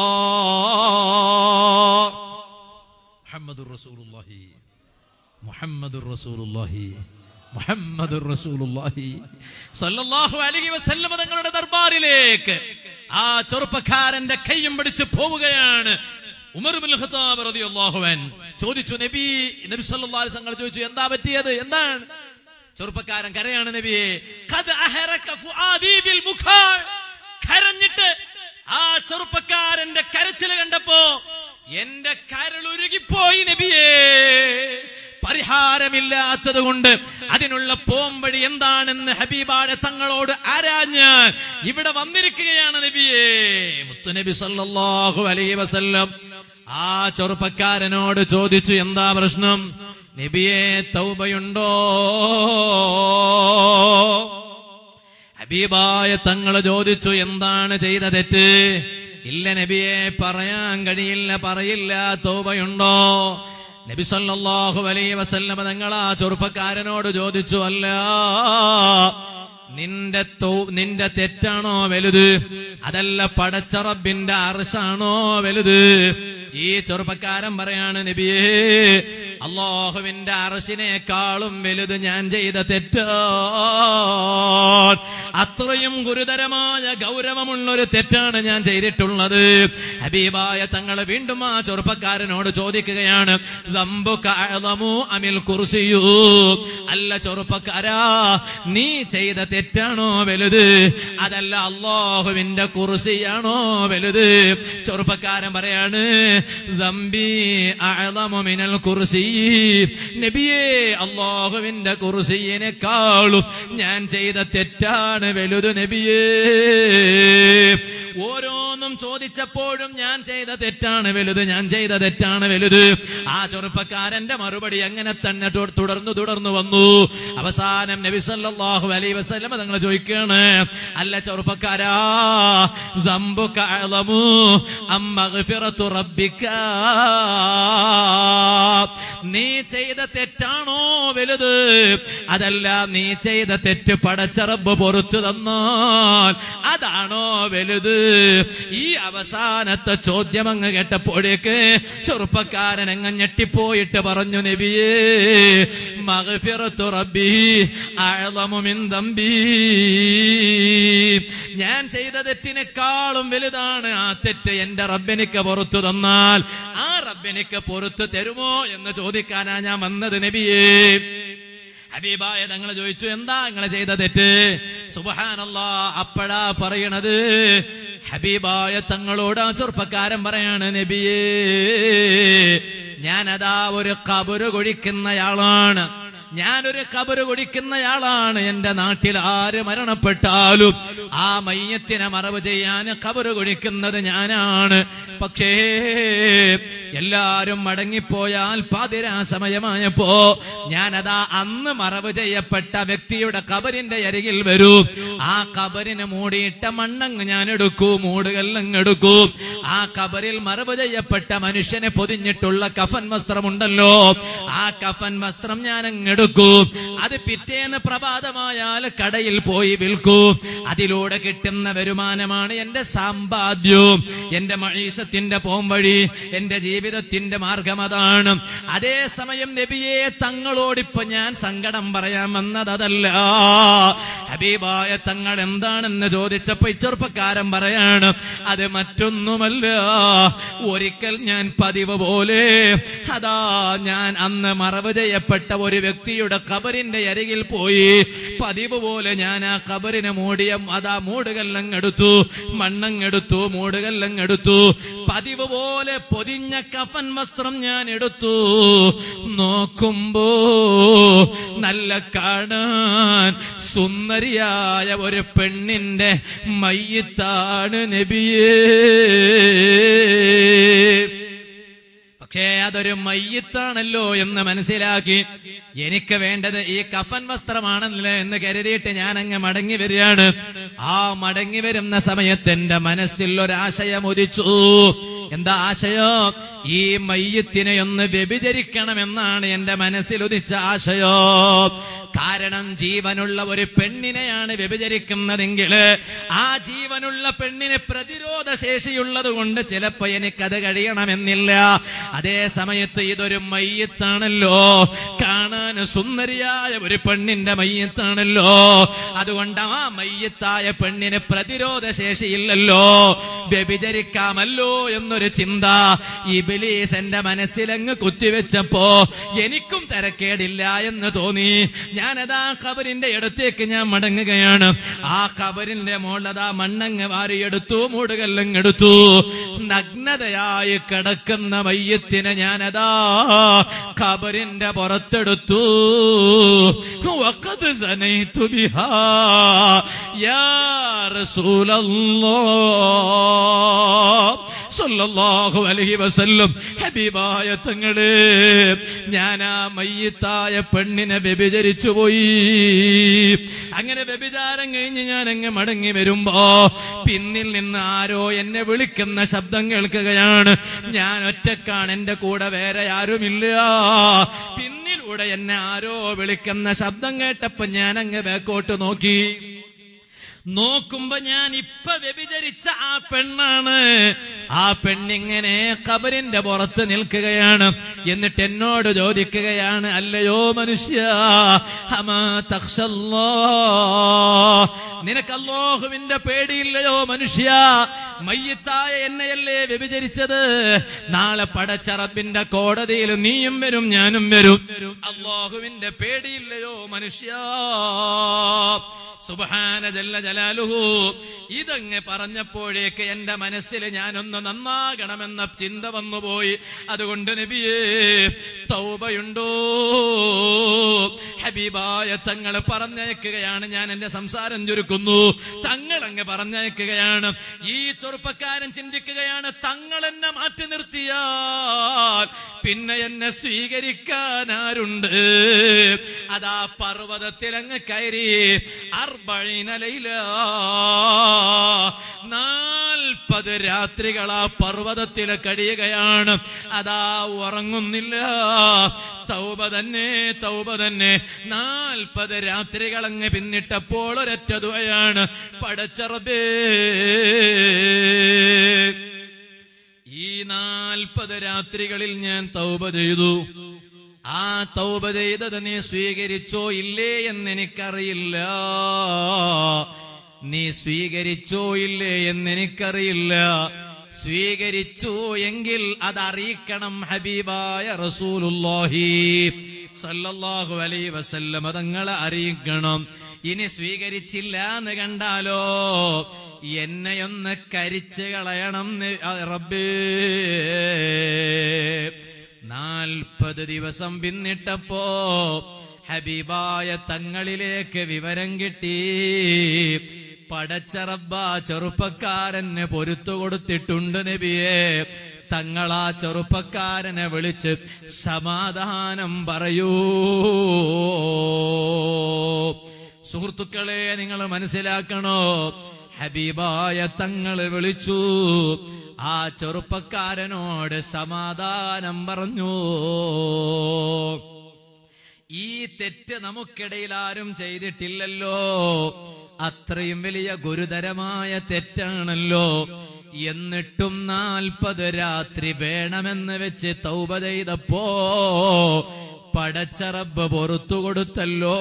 मोहम्मद रसूलुल्लाह मोहम्मद रसूलुल्लाह മുഹമ്മദ് റസൂലുള്ളാഹി സല്ലല്ലാഹു അലൈഹി വസല്ലം തങ്ങളുടെ ദർബാറിലേക്ക് ആ ചെറുപ്പക്കാരന്റെ കൈയും പിടിച്ച് പോവുകയാണ് ഉമർ ബിൻ ഖത്താബ് റളിയല്ലാഹു അൻ ചോദിച്ചു നബി നബി സല്ലല്ലാഹു അലൈഹി വസല്ലം ചോദിച്ചു എന്താ പറ്റിയത് എന്താണ് ചെറുപ്പക്കാരൻ കരയാണ് നബിയെ ഖദ് അഹറക ഫുആദി ബിൽ മുഖാ കരഞ്ഞിട്ട് ആ ചെറുപ്പക്കാരന്റെ കരച്ചിൽ കണ്ടപ്പോ എന്റെ കരൾ ഉരുകിപ്പോയി നബിയേ പരിഹാരമില്ലാത്തത് കൊണ്ട് അതിനുള്ള പോംവഴി എന്താണെന്ന് ഹബീബാടെ തങ്ങളോട് ആരാഞ്ഞ് ഇവിടെ വന്നിരിക്കുകയാണ് നബിയെ മുത്തുനബി സല്ലല്ലാഹു അലൈഹി വസല്ലം ആ ചെറുപ്പക്കാരനോട് ചോദിച്ചു എന്താ പ്രശ്നം നബിയെ തൗബയുണ്ടോ ഹബീബായ തങ്ങൾ ചോദിച്ചു എന്താണ് ചെയ്ത തെറ്റ് ഇല്ല നബിയെ പറയാൻ കഴിയില്ല പറയില്ല തോബയുണ്ടോ നബി സല്ലല്ലാഹു അലൈഹി വസല്ലമ തങ്ങൾ ആ ചെറുപ്പക്കാരനോട് ചോദിച്ചു അല്ല നിന്റെ തോ നിന്റെ തെറ്റാണോ വലുത് അതല്ല പടച്ചറബിന്റെ അർശാണോ വലുത് ഈ ചെറുപ്പക്കാരൻ പറയാണ് നബിയേ അള്ളാഹുവിന്റെ അറശിനേക്കാളും വലുത് ഞാൻ ചെയ്ത തെറ്റ് അത്രയും ഗുരുതരമായ ഗൗരവമുള്ള ഒരു തെറ്റാണ് ഞാൻ ചെയ്തിട്ടുള്ളത് ഹബീബായ തങ്ങൾ വീണ്ടും ആ ചെറുപ്പക്കാരനോട് ചോദിക്കുകയാണ് "ദംബുക അഅ്ളമു അമിൽ കുർസിയു?" അല്ല ചെറുപ്പക്കാരാ നീ ചെയ്ത തെറ്റാണോ വലുത് അതല്ല അള്ളാഹുവിന്റെ കുർസിയാണോ വലുത് ചെറുപ്പക്കാരൻ പറയാണ് "ദംബി അഅ്ളമു മിനൽ കുർസി നബിയേ അള്ളാഹുവിന്റെ കുർസിയിനെക്കാളും ഞാൻ ചെയ്ത തെറ്റാണ് വലുത് നബിയേ ഓരോന്നും ചോദിച്ചപ്പോഴും ഞാൻ ചെയ്ത തെറ്റാണ് വലുത് ഞാൻ ചെയ്ത തെറ്റാണ് വലുത് ആ ചെറുപ്പക്കാരന്റെ മറുപടി അങ്ങനെ തന്നെ തു- തുടർന്നു തുടർന്നു വന്നു അവസാനം നബി സല്ലല്ലാഹു അലൈഹി വസല്ലം തങ്ങൾ ചോദിക്കുകയാണ് അല്ല ചെറുപ്പക്കാരാ ദംബുക അഅ്ളമു അം മഗ്ഫിറത്തു റബ്ബിക നീ ചെയ്ത തെറ്റാണോ വലുത് അതല്ല നീ ചെയ്ത തെറ്റ് പടച്ചറബ് പൊറത്തു തന്നാൽ അതാണോ വലുത് ഈ അവസാനത്തെ ചോദ്യം അങ്ങ് കേട്ടപ്പോഴേക്ക് ചെറുപ്പക്കാരൻ അങ്ങ് ഞെട്ടിപ്പോയിട്ട് പറഞ്ഞു നബിയേ മഗ്ഫിറത്തു റബ്ബി അഅ്ളമു മിൻ ദംബി ഞാൻ ചെയ്ത തെറ്റിനേക്കാളും വലുതാണ് ആ തെറ്റ് എന്റെ റബ്ബെനിക്ക് പുറത്തു തന്നാൽ ആ റബ്ബെനിക്ക് പുറത്തു തരുമോ എന്ന് ചോദിക്കാനാ ഞാൻ വന്നത് നബിയേ ഹബീബായ തങ്ങൾ ചോദിച്ചു എന്താ നിങ്ങൾ ചെയ്ത തെറ്റ് സുബഹാനല്ലാ അപ്പഴാ പറയണത് ഹബീബായ തങ്ങളോട് ആ ചെറുപ്പക്കാരൻ പറയാണ് നബിയേ ഞാനതാ ഒരു കബറ് കൊഴിക്കുന്നയാളാണ് ഞാനൊരു കബറ് കൊടിക്കുന്നയാളാണ് എന്റെ നാട്ടിൽ ആര് മരണപ്പെട്ടാലും ആ മയ്യത്തിനെ മറവ് ചെയ്യാൻ കബറ് കൊടിക്കുന്നത് ഞാനാണ് പക്ഷേ എല്ലാരും മടങ്ങിപ്പോയാൽ പാതിരാ സമയമായപ്പോ ഞാനതാ അന്ന് മറവ് ചെയ്യപ്പെട്ട വ്യക്തിയുടെ കബറിന്റെ അരികിൽ വരൂ ആ കബറിന് മൂടിയിട്ട മണ്ണങ്ങ് ഞാൻ എടുക്കൂ മൂടുകല്ലങ്ങ് എടുക്കൂ ആ കബറിൽ മറവ് ചെയ്യപ്പെട്ട മനുഷ്യനെ പൊതിഞ്ഞിട്ടുള്ള കഫൻ വസ്ത്രമുണ്ടല്ലോ ആ കഫൻ വസ്ത്രം ഞാൻ അങ്ങ് എടുക്കൂ അത് പിറ്റേന്ന് പ്രഭാതമായാൽ കടയിൽ പോയി വിൽക്കൂ അതിലൂടെ കിട്ടുന്ന വരുമാനമാണ് എന്റെ സമ്പാദ്യവും എന്റെ മഴീസത്തിന്റെ പോംവഴി എന്റെ ജീവിതത്തിന്റെ മാർഗം അതാണ് അതേസമയം നബിയെ തങ്ങളോടിപ്പോ ഞാൻ സങ്കടം പറയാൻ വന്നത് അതല്ല ഹബീബായ തങ്ങൾ എന്താണെന്ന് ചോദിച്ചപ്പോ ഈ ചെറുപ്പക്കാരൻ പറയാണ് അത് മറ്റൊന്നുമല്ല ഒരിക്കൽ ഞാൻ പതിവ് പോലെ അതാ ഞാൻ അന്ന് മറവ് ചെയ്യപ്പെട്ട ഒരു വ്യക്തിയുടെ കബറിന്റെ അരികിൽ പോയി പതിവ് പോലെ ഞാൻ ആ കബറിനെ മൂടിയ അതാ മൂടുകല്ലങ്ങെടുത്തു മണ്ണങ്ങെടുത്തു മൂടുകല്ലങ്ങെടുത്തു പതിവ് പോലെ പൊതിഞ്ഞ കഫൻ വസ്ത്രം ഞാൻ എടുത്തു നോക്കുമ്പോ നല്ല കാണാൻ സുന്ദരിയായ ഒരു പെണ്ണിന്റെ മയ്യത്താണ് നബിയേ പക്ഷേ അതൊരു മയ്യത്താണല്ലോ എന്ന് മനസ്സിലാക്കി എനിക്ക് വേണ്ടത് ഈ കഫൻ വസ്ത്രമാണല്ലോ എന്ന് കരുതിയിട്ട് ഞാൻ അങ്ങ് മടങ്ങി വരികയാണ് ആ മടങ്ങി വരുന്ന സമയത്ത് എന്റെ മനസ്സിൽ ഒരാശയം ഉദിച്ചു എന്താ ആശയം ഈ മയ്യത്തിനെ ഒന്ന് വ്യഭിചരിക്കണമെന്നാണ് എന്റെ മനസ്സിൽ ഉദിച്ച ആശയം കാരണം ജീവനുള്ള ഒരു പെണ്ണിനെയാണ് വ്യഭിചരിക്കുന്നതെങ്കിൽ ആ ജീവനുള്ള പെണ്ണിന് പ്രതിരോധ ശേഷിയുള്ളത് കൊണ്ട് ചിലപ്പോ എനിക്കത് കഴിയണമെന്നില്ല അതേ സമയത്ത് ഇതൊരു മയ്യത്താണല്ലോ കാണാൻ കാണാൻ സുന്ദരിയായ ഒരു പെണ്ണിന്റെ മയ്യത്താണല്ലോ അതുകൊണ്ട് ആ മയ്യത്തായ പെണ്ണിന് പ്രതിരോധ ശേഷിയില്ലല്ലോ വ്യഭിചരിക്കാമല്ലോ എന്നൊരു ചിന്ത ഇബിലീസ് എന്റെ മനസ്സിലങ്ങ് കുത്തിവെച്ചപ്പോ എനിക്കും തരക്കേടില്ല എന്ന് തോന്നി ഞാനതാ കബറിന്റെ അടുത്തേക്ക് ഞാൻ മടങ്ങുകയാണ് ആ കബറിന്റെ മുകളിലതാ മണ്ണങ്ങ് വാരിയെടുത്തു മൂടുകല്ലങ്ങെടുത്തു നഗ്നതയായി കിടക്കുന്ന മയ്യത്തിനെ ഞാനതാ കബറിന്റെ പുറത്തെടുത്തു വഖദ് സനൈതു ബിഹാ യാ റസൂലല്ലാഹ് സല്ലല്ലാഹു അലൈഹി വസല്ലം ഹബീബായ തങ്ങളെ ഞാൻ ആ മയ്യത്തായ പെണ്ണിനെ വ്യഭിചരിച്ചു പോയി അങ്ങനെ വ്യഭിചാരം കഴിഞ്ഞ് ഞാൻ അങ്ങ് മടങ്ങി വരുമ്പോ പിന്നിൽ നിന്ന് ആരോ എന്നെ വിളിക്കുന്ന ശബ്ദം കേൾക്കുകയാണ് ഞാൻ ഒറ്റക്കാണ് എന്റെ കൂടെ വേറെ ആരുമില്ല പിന്നിലൂടെ എന്നെ ആരോ വിളിക്കുന്ന ശബ്ദം കേട്ടപ്പോ ഞാൻ അങ്ങ് ബാക്കോട്ട് നോക്കി നോക്കുമ്പോ ഞാൻ ഇപ്പൊ വ്യഭിചരിച്ച ആ പെണ്ണാണ് ആ പെണ്ണിങ്ങനെ കബറിന്റെ പുറത്ത് നിൽക്കുകയാണ് എന്നിട്ട് എന്നോട് ചോദിക്കുകയാണ് അല്ലയോ മനുഷ്യ ഹമാ തഖ്ശല്ലാ. നിനക്ക് അല്ലാഹുവിന്റെ പേടിയില്ലയോ മനുഷ്യ മയ്യത്തായ എന്നെയല്ലേ വ്യഭിചരിച്ചത് നാളെ പടച്ചറബിന്റെ കോടതിയിൽ നീയും വരും ഞാനും വരും അള്ളാഹുവിന്റെ പേടിയില്ലയോ മനുഷ്യ സുബഹാന ജല്ല ജലാലുഹു ഇതങ്ങ് പറഞ്ഞപ്പോഴേക്ക് എന്റെ മനസ്സിൽ ഞാനൊന്ന് നന്നാകണമെന്ന ചിന്ത വന്നുപോയി അതുകൊണ്ട് നബിയേ തൗബയുണ്ടോ ഹബീബായ തങ്ങൾ പറഞ്ഞയക്കുകയാണ് ഞാൻ എന്റെ സംസാരം ചുരുക്കുന്നു തങ്ങൾ അങ്ങ് പറഞ്ഞയക്കുകയാണ് ഈ ചെറുപ്പക്കാരൻ ചിന്തിക്കുകയാണ് തങ്ങൾ എന്നെ മാറ്റി നിർത്തിയാൽ പിന്നെ എന്നെ സ്വീകരിക്കാൻ ആരുണ്ട് അതാ പർവ്വതത്തിൽ അങ്ങ് കയറി അർബഴീനലയില നാൽപ്പത് രാത്രികൾ ആ പർവ്വതത്തിൽ കഴിയുകയാണ് അതാ ഉറങ്ങുന്നില്ല തൗബ തന്നെ തൗബ തന്നെ നാൽപ്പത് രാത്രികൾ അങ്ങ് പിന്നിട്ടപ്പോൾ ഒരൊറ്റ ദുവയാണ് പടച്ചറബേ ഈ നാൽപ്പത് രാത്രികളിൽ ഞാൻ തൗബ ചെയ്തു ആ തൗബ ചെയ്തത് നീ സ്വീകരിച്ചോ ഇല്ലേ എന്ന് എനിക്കറിയില്ല നീ സ്വീകരിച്ചോ ഇല്ലേ എന്ന് എനിക്കറിയില്ല സ്വീകരിച്ചു എങ്കിൽ അതറിയിക്കണം ഹബീബായ റസൂലുല്ലാഹി സല്ലല്ലാഹു അലൈ വസല്ലം അതങ്ങളെ അറിയിക്കണം ഇനി സ്വീകരിച്ചില്ല എന്ന് കണ്ടാലോ എന്നെയൊന്ന് കരിച്ചു കളയണം ന്ന്- ആ, റബ്ബേ നാൽപ്പത് ദിവസം പിന്നിട്ടപ്പോ ഹബീബായ തങ്ങളിലേക്ക് വിവരം കിട്ടി പടച്ചറബ്ബ ചെറുപ്പക്കാരന് പൊരുത്തു കൊടുത്തിട്ടുണ്ട് നബിയെ തങ്ങളാ ചെറുപ്പക്കാരനെ വിളിച്ച് സമാധാനം പറയൂ സുഹൃത്തുക്കളെ നിങ്ങൾ മനസ്സിലാക്കണോ ഹബീബായ തങ്ങൾ വിളിച്ചു ആ ചെറുപ്പക്കാരനോട് സമാധാനം പറഞ്ഞു ഈ തെറ്റ് നമുക്കിടയിൽ ആരും ചെയ്തിട്ടില്ലല്ലോ അത്രയും വലിയ ഗുരുതരമായ തെറ്റാണല്ലോ എന്നിട്ടും നാൽപ്പത് രാത്രി വേണമെന്ന് വെച്ച് തൗബ ചെയ്തപ്പോ പടച്ചറബ് പൊറത്തു കൊടുത്തല്ലോ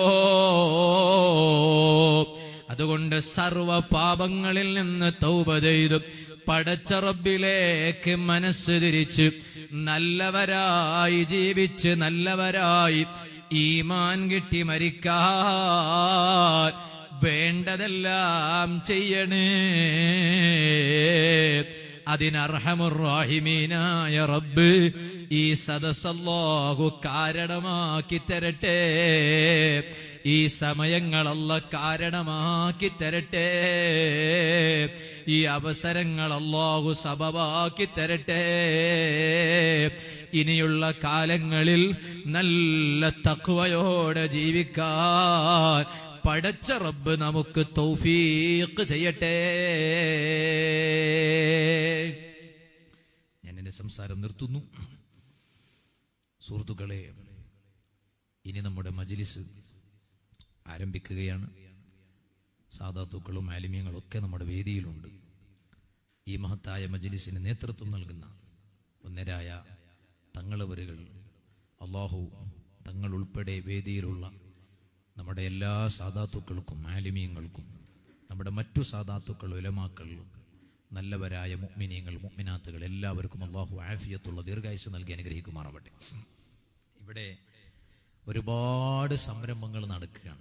അതുകൊണ്ട് സർവ പാപങ്ങളിൽ നിന്ന് തൗബ ചെയ്തു പടച്ചറബിലേക്ക് മനസ്സ് തിരിച്ച് നല്ലവരായി ജീവിച്ച് നല്ലവരായി ഈമാൻ കിട്ടി മരിക്കാൻ വേണ്ടതെല്ലാം ചെയ്യണേ അതിനർഹമുറാഹിമീനായ റബ്ബ് ഈ സദസ്സല്ലാഹു കാരണമാക്കി തരട്ടെ ഈ സമയങ്ങളല്ല കാരണമാക്കി തരട്ടെ ഈ അവസരങ്ങൾ അല്ലാഹു സബവാക്കി തരട്ടെ ഇനിയുള്ള കാലങ്ങളിൽ നല്ല തക്വയോടെ ജീവിക്കാൻ പടച്ച റബ്ബ് നമുക്ക് തൗഫീഖ് ചെയ്യട്ടെ ഞാൻ എന്റെ സംസാരം നിർത്തുന്നു സുഹൃത്തുക്കളെ ഇനി നമ്മുടെ മജിലിസ് ആരംഭിക്കുകയാണ് സാധാത്തുക്കളും ആലിമ്യങ്ങളും ഒക്കെ നമ്മുടെ വേദിയിലുണ്ട് ഈ മഹത്തായ മജിലിസിന് നേതൃത്വം നൽകുന്ന ഒന്നരായ തങ്ങളവരുകൾ അള്ളാഹു തങ്ങൾ ഉൾപ്പെടെ വേദിയിലുള്ള നമ്മുടെ എല്ലാ സാധാത്തുക്കൾക്കും ആലിമീങ്ങൾക്കും നമ്മുടെ മറ്റു സാധാത്തുക്കൾ ഉലമാക്കളും നല്ലവരായ മുഗ്മിനീങ്ങൾ മുഗ്മിനാത്തുകൾ എല്ലാവർക്കും അള്ളാഹു ആഫിയത്തുള്ള ദീർഘായുസ് നൽകി അനുഗ്രഹിക്കുമാറാവട്ടെ ഇവിടെ ഒരുപാട് സംരംഭങ്ങൾ നടക്കുകയാണ്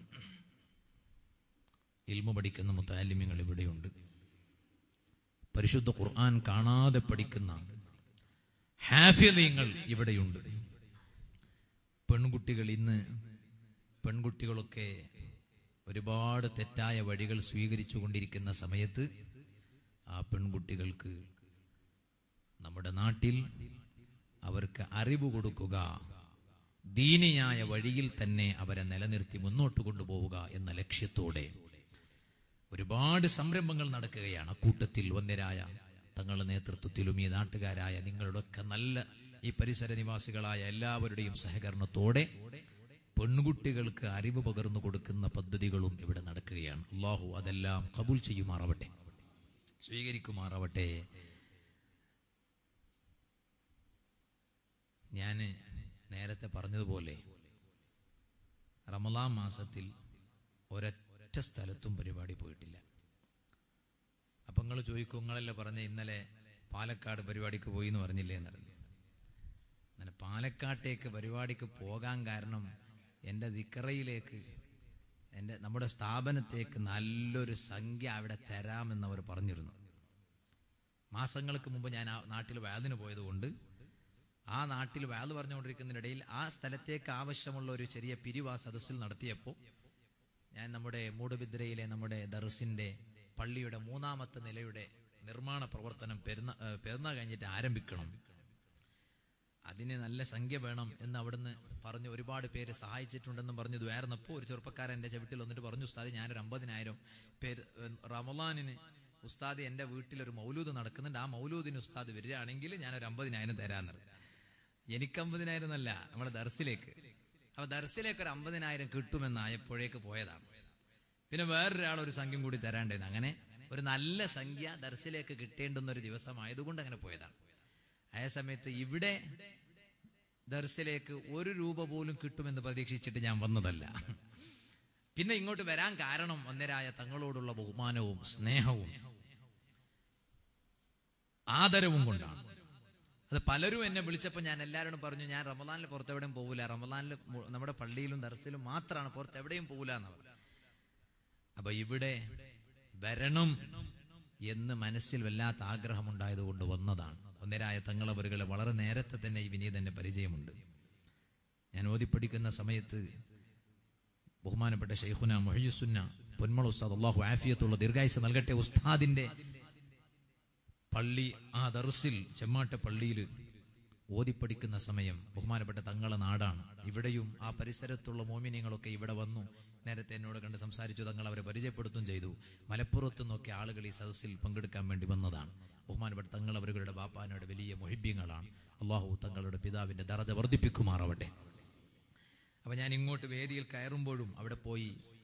ഇൽമു പഠിക്കുന്ന മുത്താലിമ്യങ്ങൾ ഇവിടെയുണ്ട് പരിശുദ്ധ ഖുർആൻ കാണാതെ പഠിക്കുന്ന ഹാഫ്യതീങ്ങൾ ഇവിടെയുണ്ട് പെൺകുട്ടികൾ ഇന്ന് പെൺകുട്ടികളൊക്കെ ഒരുപാട് തെറ്റായ വഴികൾ സ്വീകരിച്ചു കൊണ്ടിരിക്കുന്ന സമയത്ത് ആ പെൺകുട്ടികൾക്ക് നമ്മുടെ നാട്ടിൽ അവർക്ക് അറിവ് കൊടുക്കുക ദീനിയായ വഴിയിൽ തന്നെ അവരെ നിലനിർത്തി മുന്നോട്ട് കൊണ്ടുപോവുക എന്ന ലക്ഷ്യത്തോടെ ഒരുപാട് സംരംഭങ്ങൾ നടക്കുകയാണ് അക്കൂട്ടത്തിൽ ഒന്നരായ തങ്ങളുടെ നേതൃത്വത്തിലും ഈ നാട്ടുകാരായ നിങ്ങളുടെയൊക്കെ നല്ല ഈ പരിസര നിവാസികളായ എല്ലാവരുടെയും സഹകരണത്തോടെ പെൺകുട്ടികൾക്ക് അറിവ് പകർന്നു കൊടുക്കുന്ന പദ്ധതികളും ഇവിടെ നടക്കുകയാണ് അള്ളാഹു അതെല്ലാം കബൂൽ ചെയ്യുമാറാവട്ടെ സ്വീകരിക്കുമാറാവട്ടെ ഞാൻ നേരത്തെ പറഞ്ഞതുപോലെ റമലാം മാസത്തിൽ ഒരൊറ്റ സ്ഥലത്തും പരിപാടി പോയിട്ടില്ല അപ്പം നിങ്ങൾ ചോദിക്കും നിങ്ങളല്ലേ പറഞ്ഞ ഇന്നലെ പാലക്കാട് പരിപാടിക്ക് പോയി എന്ന് പറഞ്ഞില്ലേ എന്നറിഞ്ഞു അങ്ങനെ പാലക്കാട്ടേക്ക് പരിപാടിക്ക് പോകാൻ കാരണം എൻ്റെ ദിക്കറയിലേക്ക് എൻ്റെ നമ്മുടെ സ്ഥാപനത്തേക്ക് നല്ലൊരു സംഖ്യ അവിടെ തരാമെന്ന് അവർ പറഞ്ഞിരുന്നു മാസങ്ങൾക്ക് മുമ്പ് ഞാൻ ആ നാട്ടിൽ വേദന പോയതുകൊണ്ട് ആ നാട്ടിൽ വേദ പറഞ്ഞുകൊണ്ടിരിക്കുന്നതിനിടയിൽ ആ സ്ഥലത്തേക്ക് ആവശ്യമുള്ള ഒരു ചെറിയ പിരിവ് ആ സദസ്സിൽ നടത്തിയപ്പോൾ ഞാൻ നമ്മുടെ മൂടുബിദ്രയിലെ നമ്മുടെ ദർസിന്റെ പള്ളിയുടെ മൂന്നാമത്തെ നിലയുടെ നിർമ്മാണ പ്രവർത്തനം പെരുന്ന ഏഹ് പെരുന്നാൾ കഴിഞ്ഞിട്ട് ആരംഭിക്കണം അതിന് നല്ല സംഖ്യ വേണം എന്ന് അവിടുന്ന് പറഞ്ഞു ഒരുപാട് പേര് സഹായിച്ചിട്ടുണ്ടെന്നും പറഞ്ഞു ദ്വാരുന്നപ്പോൾ ഒരു ചെറുപ്പക്കാരൻ എൻ്റെ ചവിട്ടിൽ വന്നിട്ട് പറഞ്ഞു ഉസ്താദ് ഞാനൊരു അമ്പതിനായിരം പേര് ഏഹ് റമലാനിന് ഉസ്താദ് എൻ്റെ വീട്ടിലൊരു മൗലൂദ് നടക്കുന്നുണ്ട് ആ മൗലൂദിന് ഉസ്താദ് വരികയാണെങ്കിൽ ഞാനൊരു അമ്പതിനായിരം തരാന്ന് പറഞ്ഞു എനിക്ക് അമ്പതിനായിരം എന്നല്ല നമ്മുടെ ദർസിലേക്ക് അപ്പൊ ദർസിലേക്ക് ഒരു അമ്പതിനായിരം കിട്ടുമെന്നായപ്പോഴേക്ക് പോയതാണ് പിന്നെ വേറൊരാൾ ഒരു സംഖ്യം കൂടി തരാണ്ടേന്ന് അങ്ങനെ ഒരു നല്ല സംഖ്യ ദർസിലേക്ക് കിട്ടേണ്ടുന്ന ഒരു ദിവസമായതുകൊണ്ട് അങ്ങനെ പോയതാണ് അതേ സമയത്ത് ഇവിടെ ദർസിലേക്ക് ഒരു രൂപ പോലും കിട്ടുമെന്ന് പ്രതീക്ഷിച്ചിട്ട് ഞാൻ വന്നതല്ല പിന്നെ ഇങ്ങോട്ട് വരാൻ കാരണം ഒന്നരായ തങ്ങളോടുള്ള ബഹുമാനവും സ്നേഹവും ആദരവും കൊണ്ടാണ് അത് പലരും എന്നെ വിളിച്ചപ്പോൾ ഞാൻ എല്ലാവരോടും പറഞ്ഞു ഞാൻ റമദാനിൽ പുറത്തെവിടെയും പോകില്ല റമദാനിൽ മു- നമ്മുടെ പള്ളിയിലും ദർസിലും മാത്രമാണ് പുറത്ത് എവിടെയും പോകില്ല എന്ന് പറഞ്ഞു അപ്പൊ ഇവിടെ വരണം എന്ന് മനസ്സിൽ വല്ലാത്ത ആഗ്രഹമുണ്ടായതുകൊണ്ട് വന്നതാണ് ഒന്നരായ തങ്ങളവരുകളെ വളരെ നേരത്തെ തന്നെ ഈ വിനീതന്റെ പരിചയമുണ്ട് ഞാൻ ഓതിപ്പടിക്കുന്ന സമയത്ത് ബഹുമാനപ്പെട്ട ഷെയ്ഖുന മൊഹീസുന്ന പൊന്മള ഉസ്താദ് അള്ളാഹു ആഫിയത്തുള്ള ദീർഘായുസ് നൽകട്ടെ ഉസ്താദിന്റെ പള്ളി ആ ദർസിൽ ചെമ്മാട്ട പള്ളിയിൽ ഓതിപ്പടിക്കുന്ന സമയം ബഹുമാനപ്പെട്ട തങ്ങളെ നാടാണ് ഇവിടെയും ആ പരിസരത്തുള്ള മോമിനിയങ്ങളൊക്കെ ഇവിടെ വന്നു നേരത്തെ എന്നോട് കണ്ട് സംസാരിച്ചു തങ്ങൾ അവരെ പരിചയപ്പെടുത്തും ചെയ്തു മലപ്പുറത്തു നിന്നൊക്കെ ആളുകൾ ഈ സദസ്സിൽ പങ്കെടുക്കാൻ വേണ്ടി വന്നതാണ് ബഹുമാനപ്പെട്ട തങ്ങൾ അവരുടെ ബാപ്പാനോട് വലിയ മൊഹിബ്യങ്ങളാണ് അള്ളാഹു തങ്ങളുടെ പിതാവിന്റെ ദറജ വർദ്ധിപ്പിക്കുമാറാവട്ടെ അപ്പൊ ഞാൻ ഇങ്ങോട്ട് വേദിയിൽ കയറുമ്പോഴും അവിടെ പോയി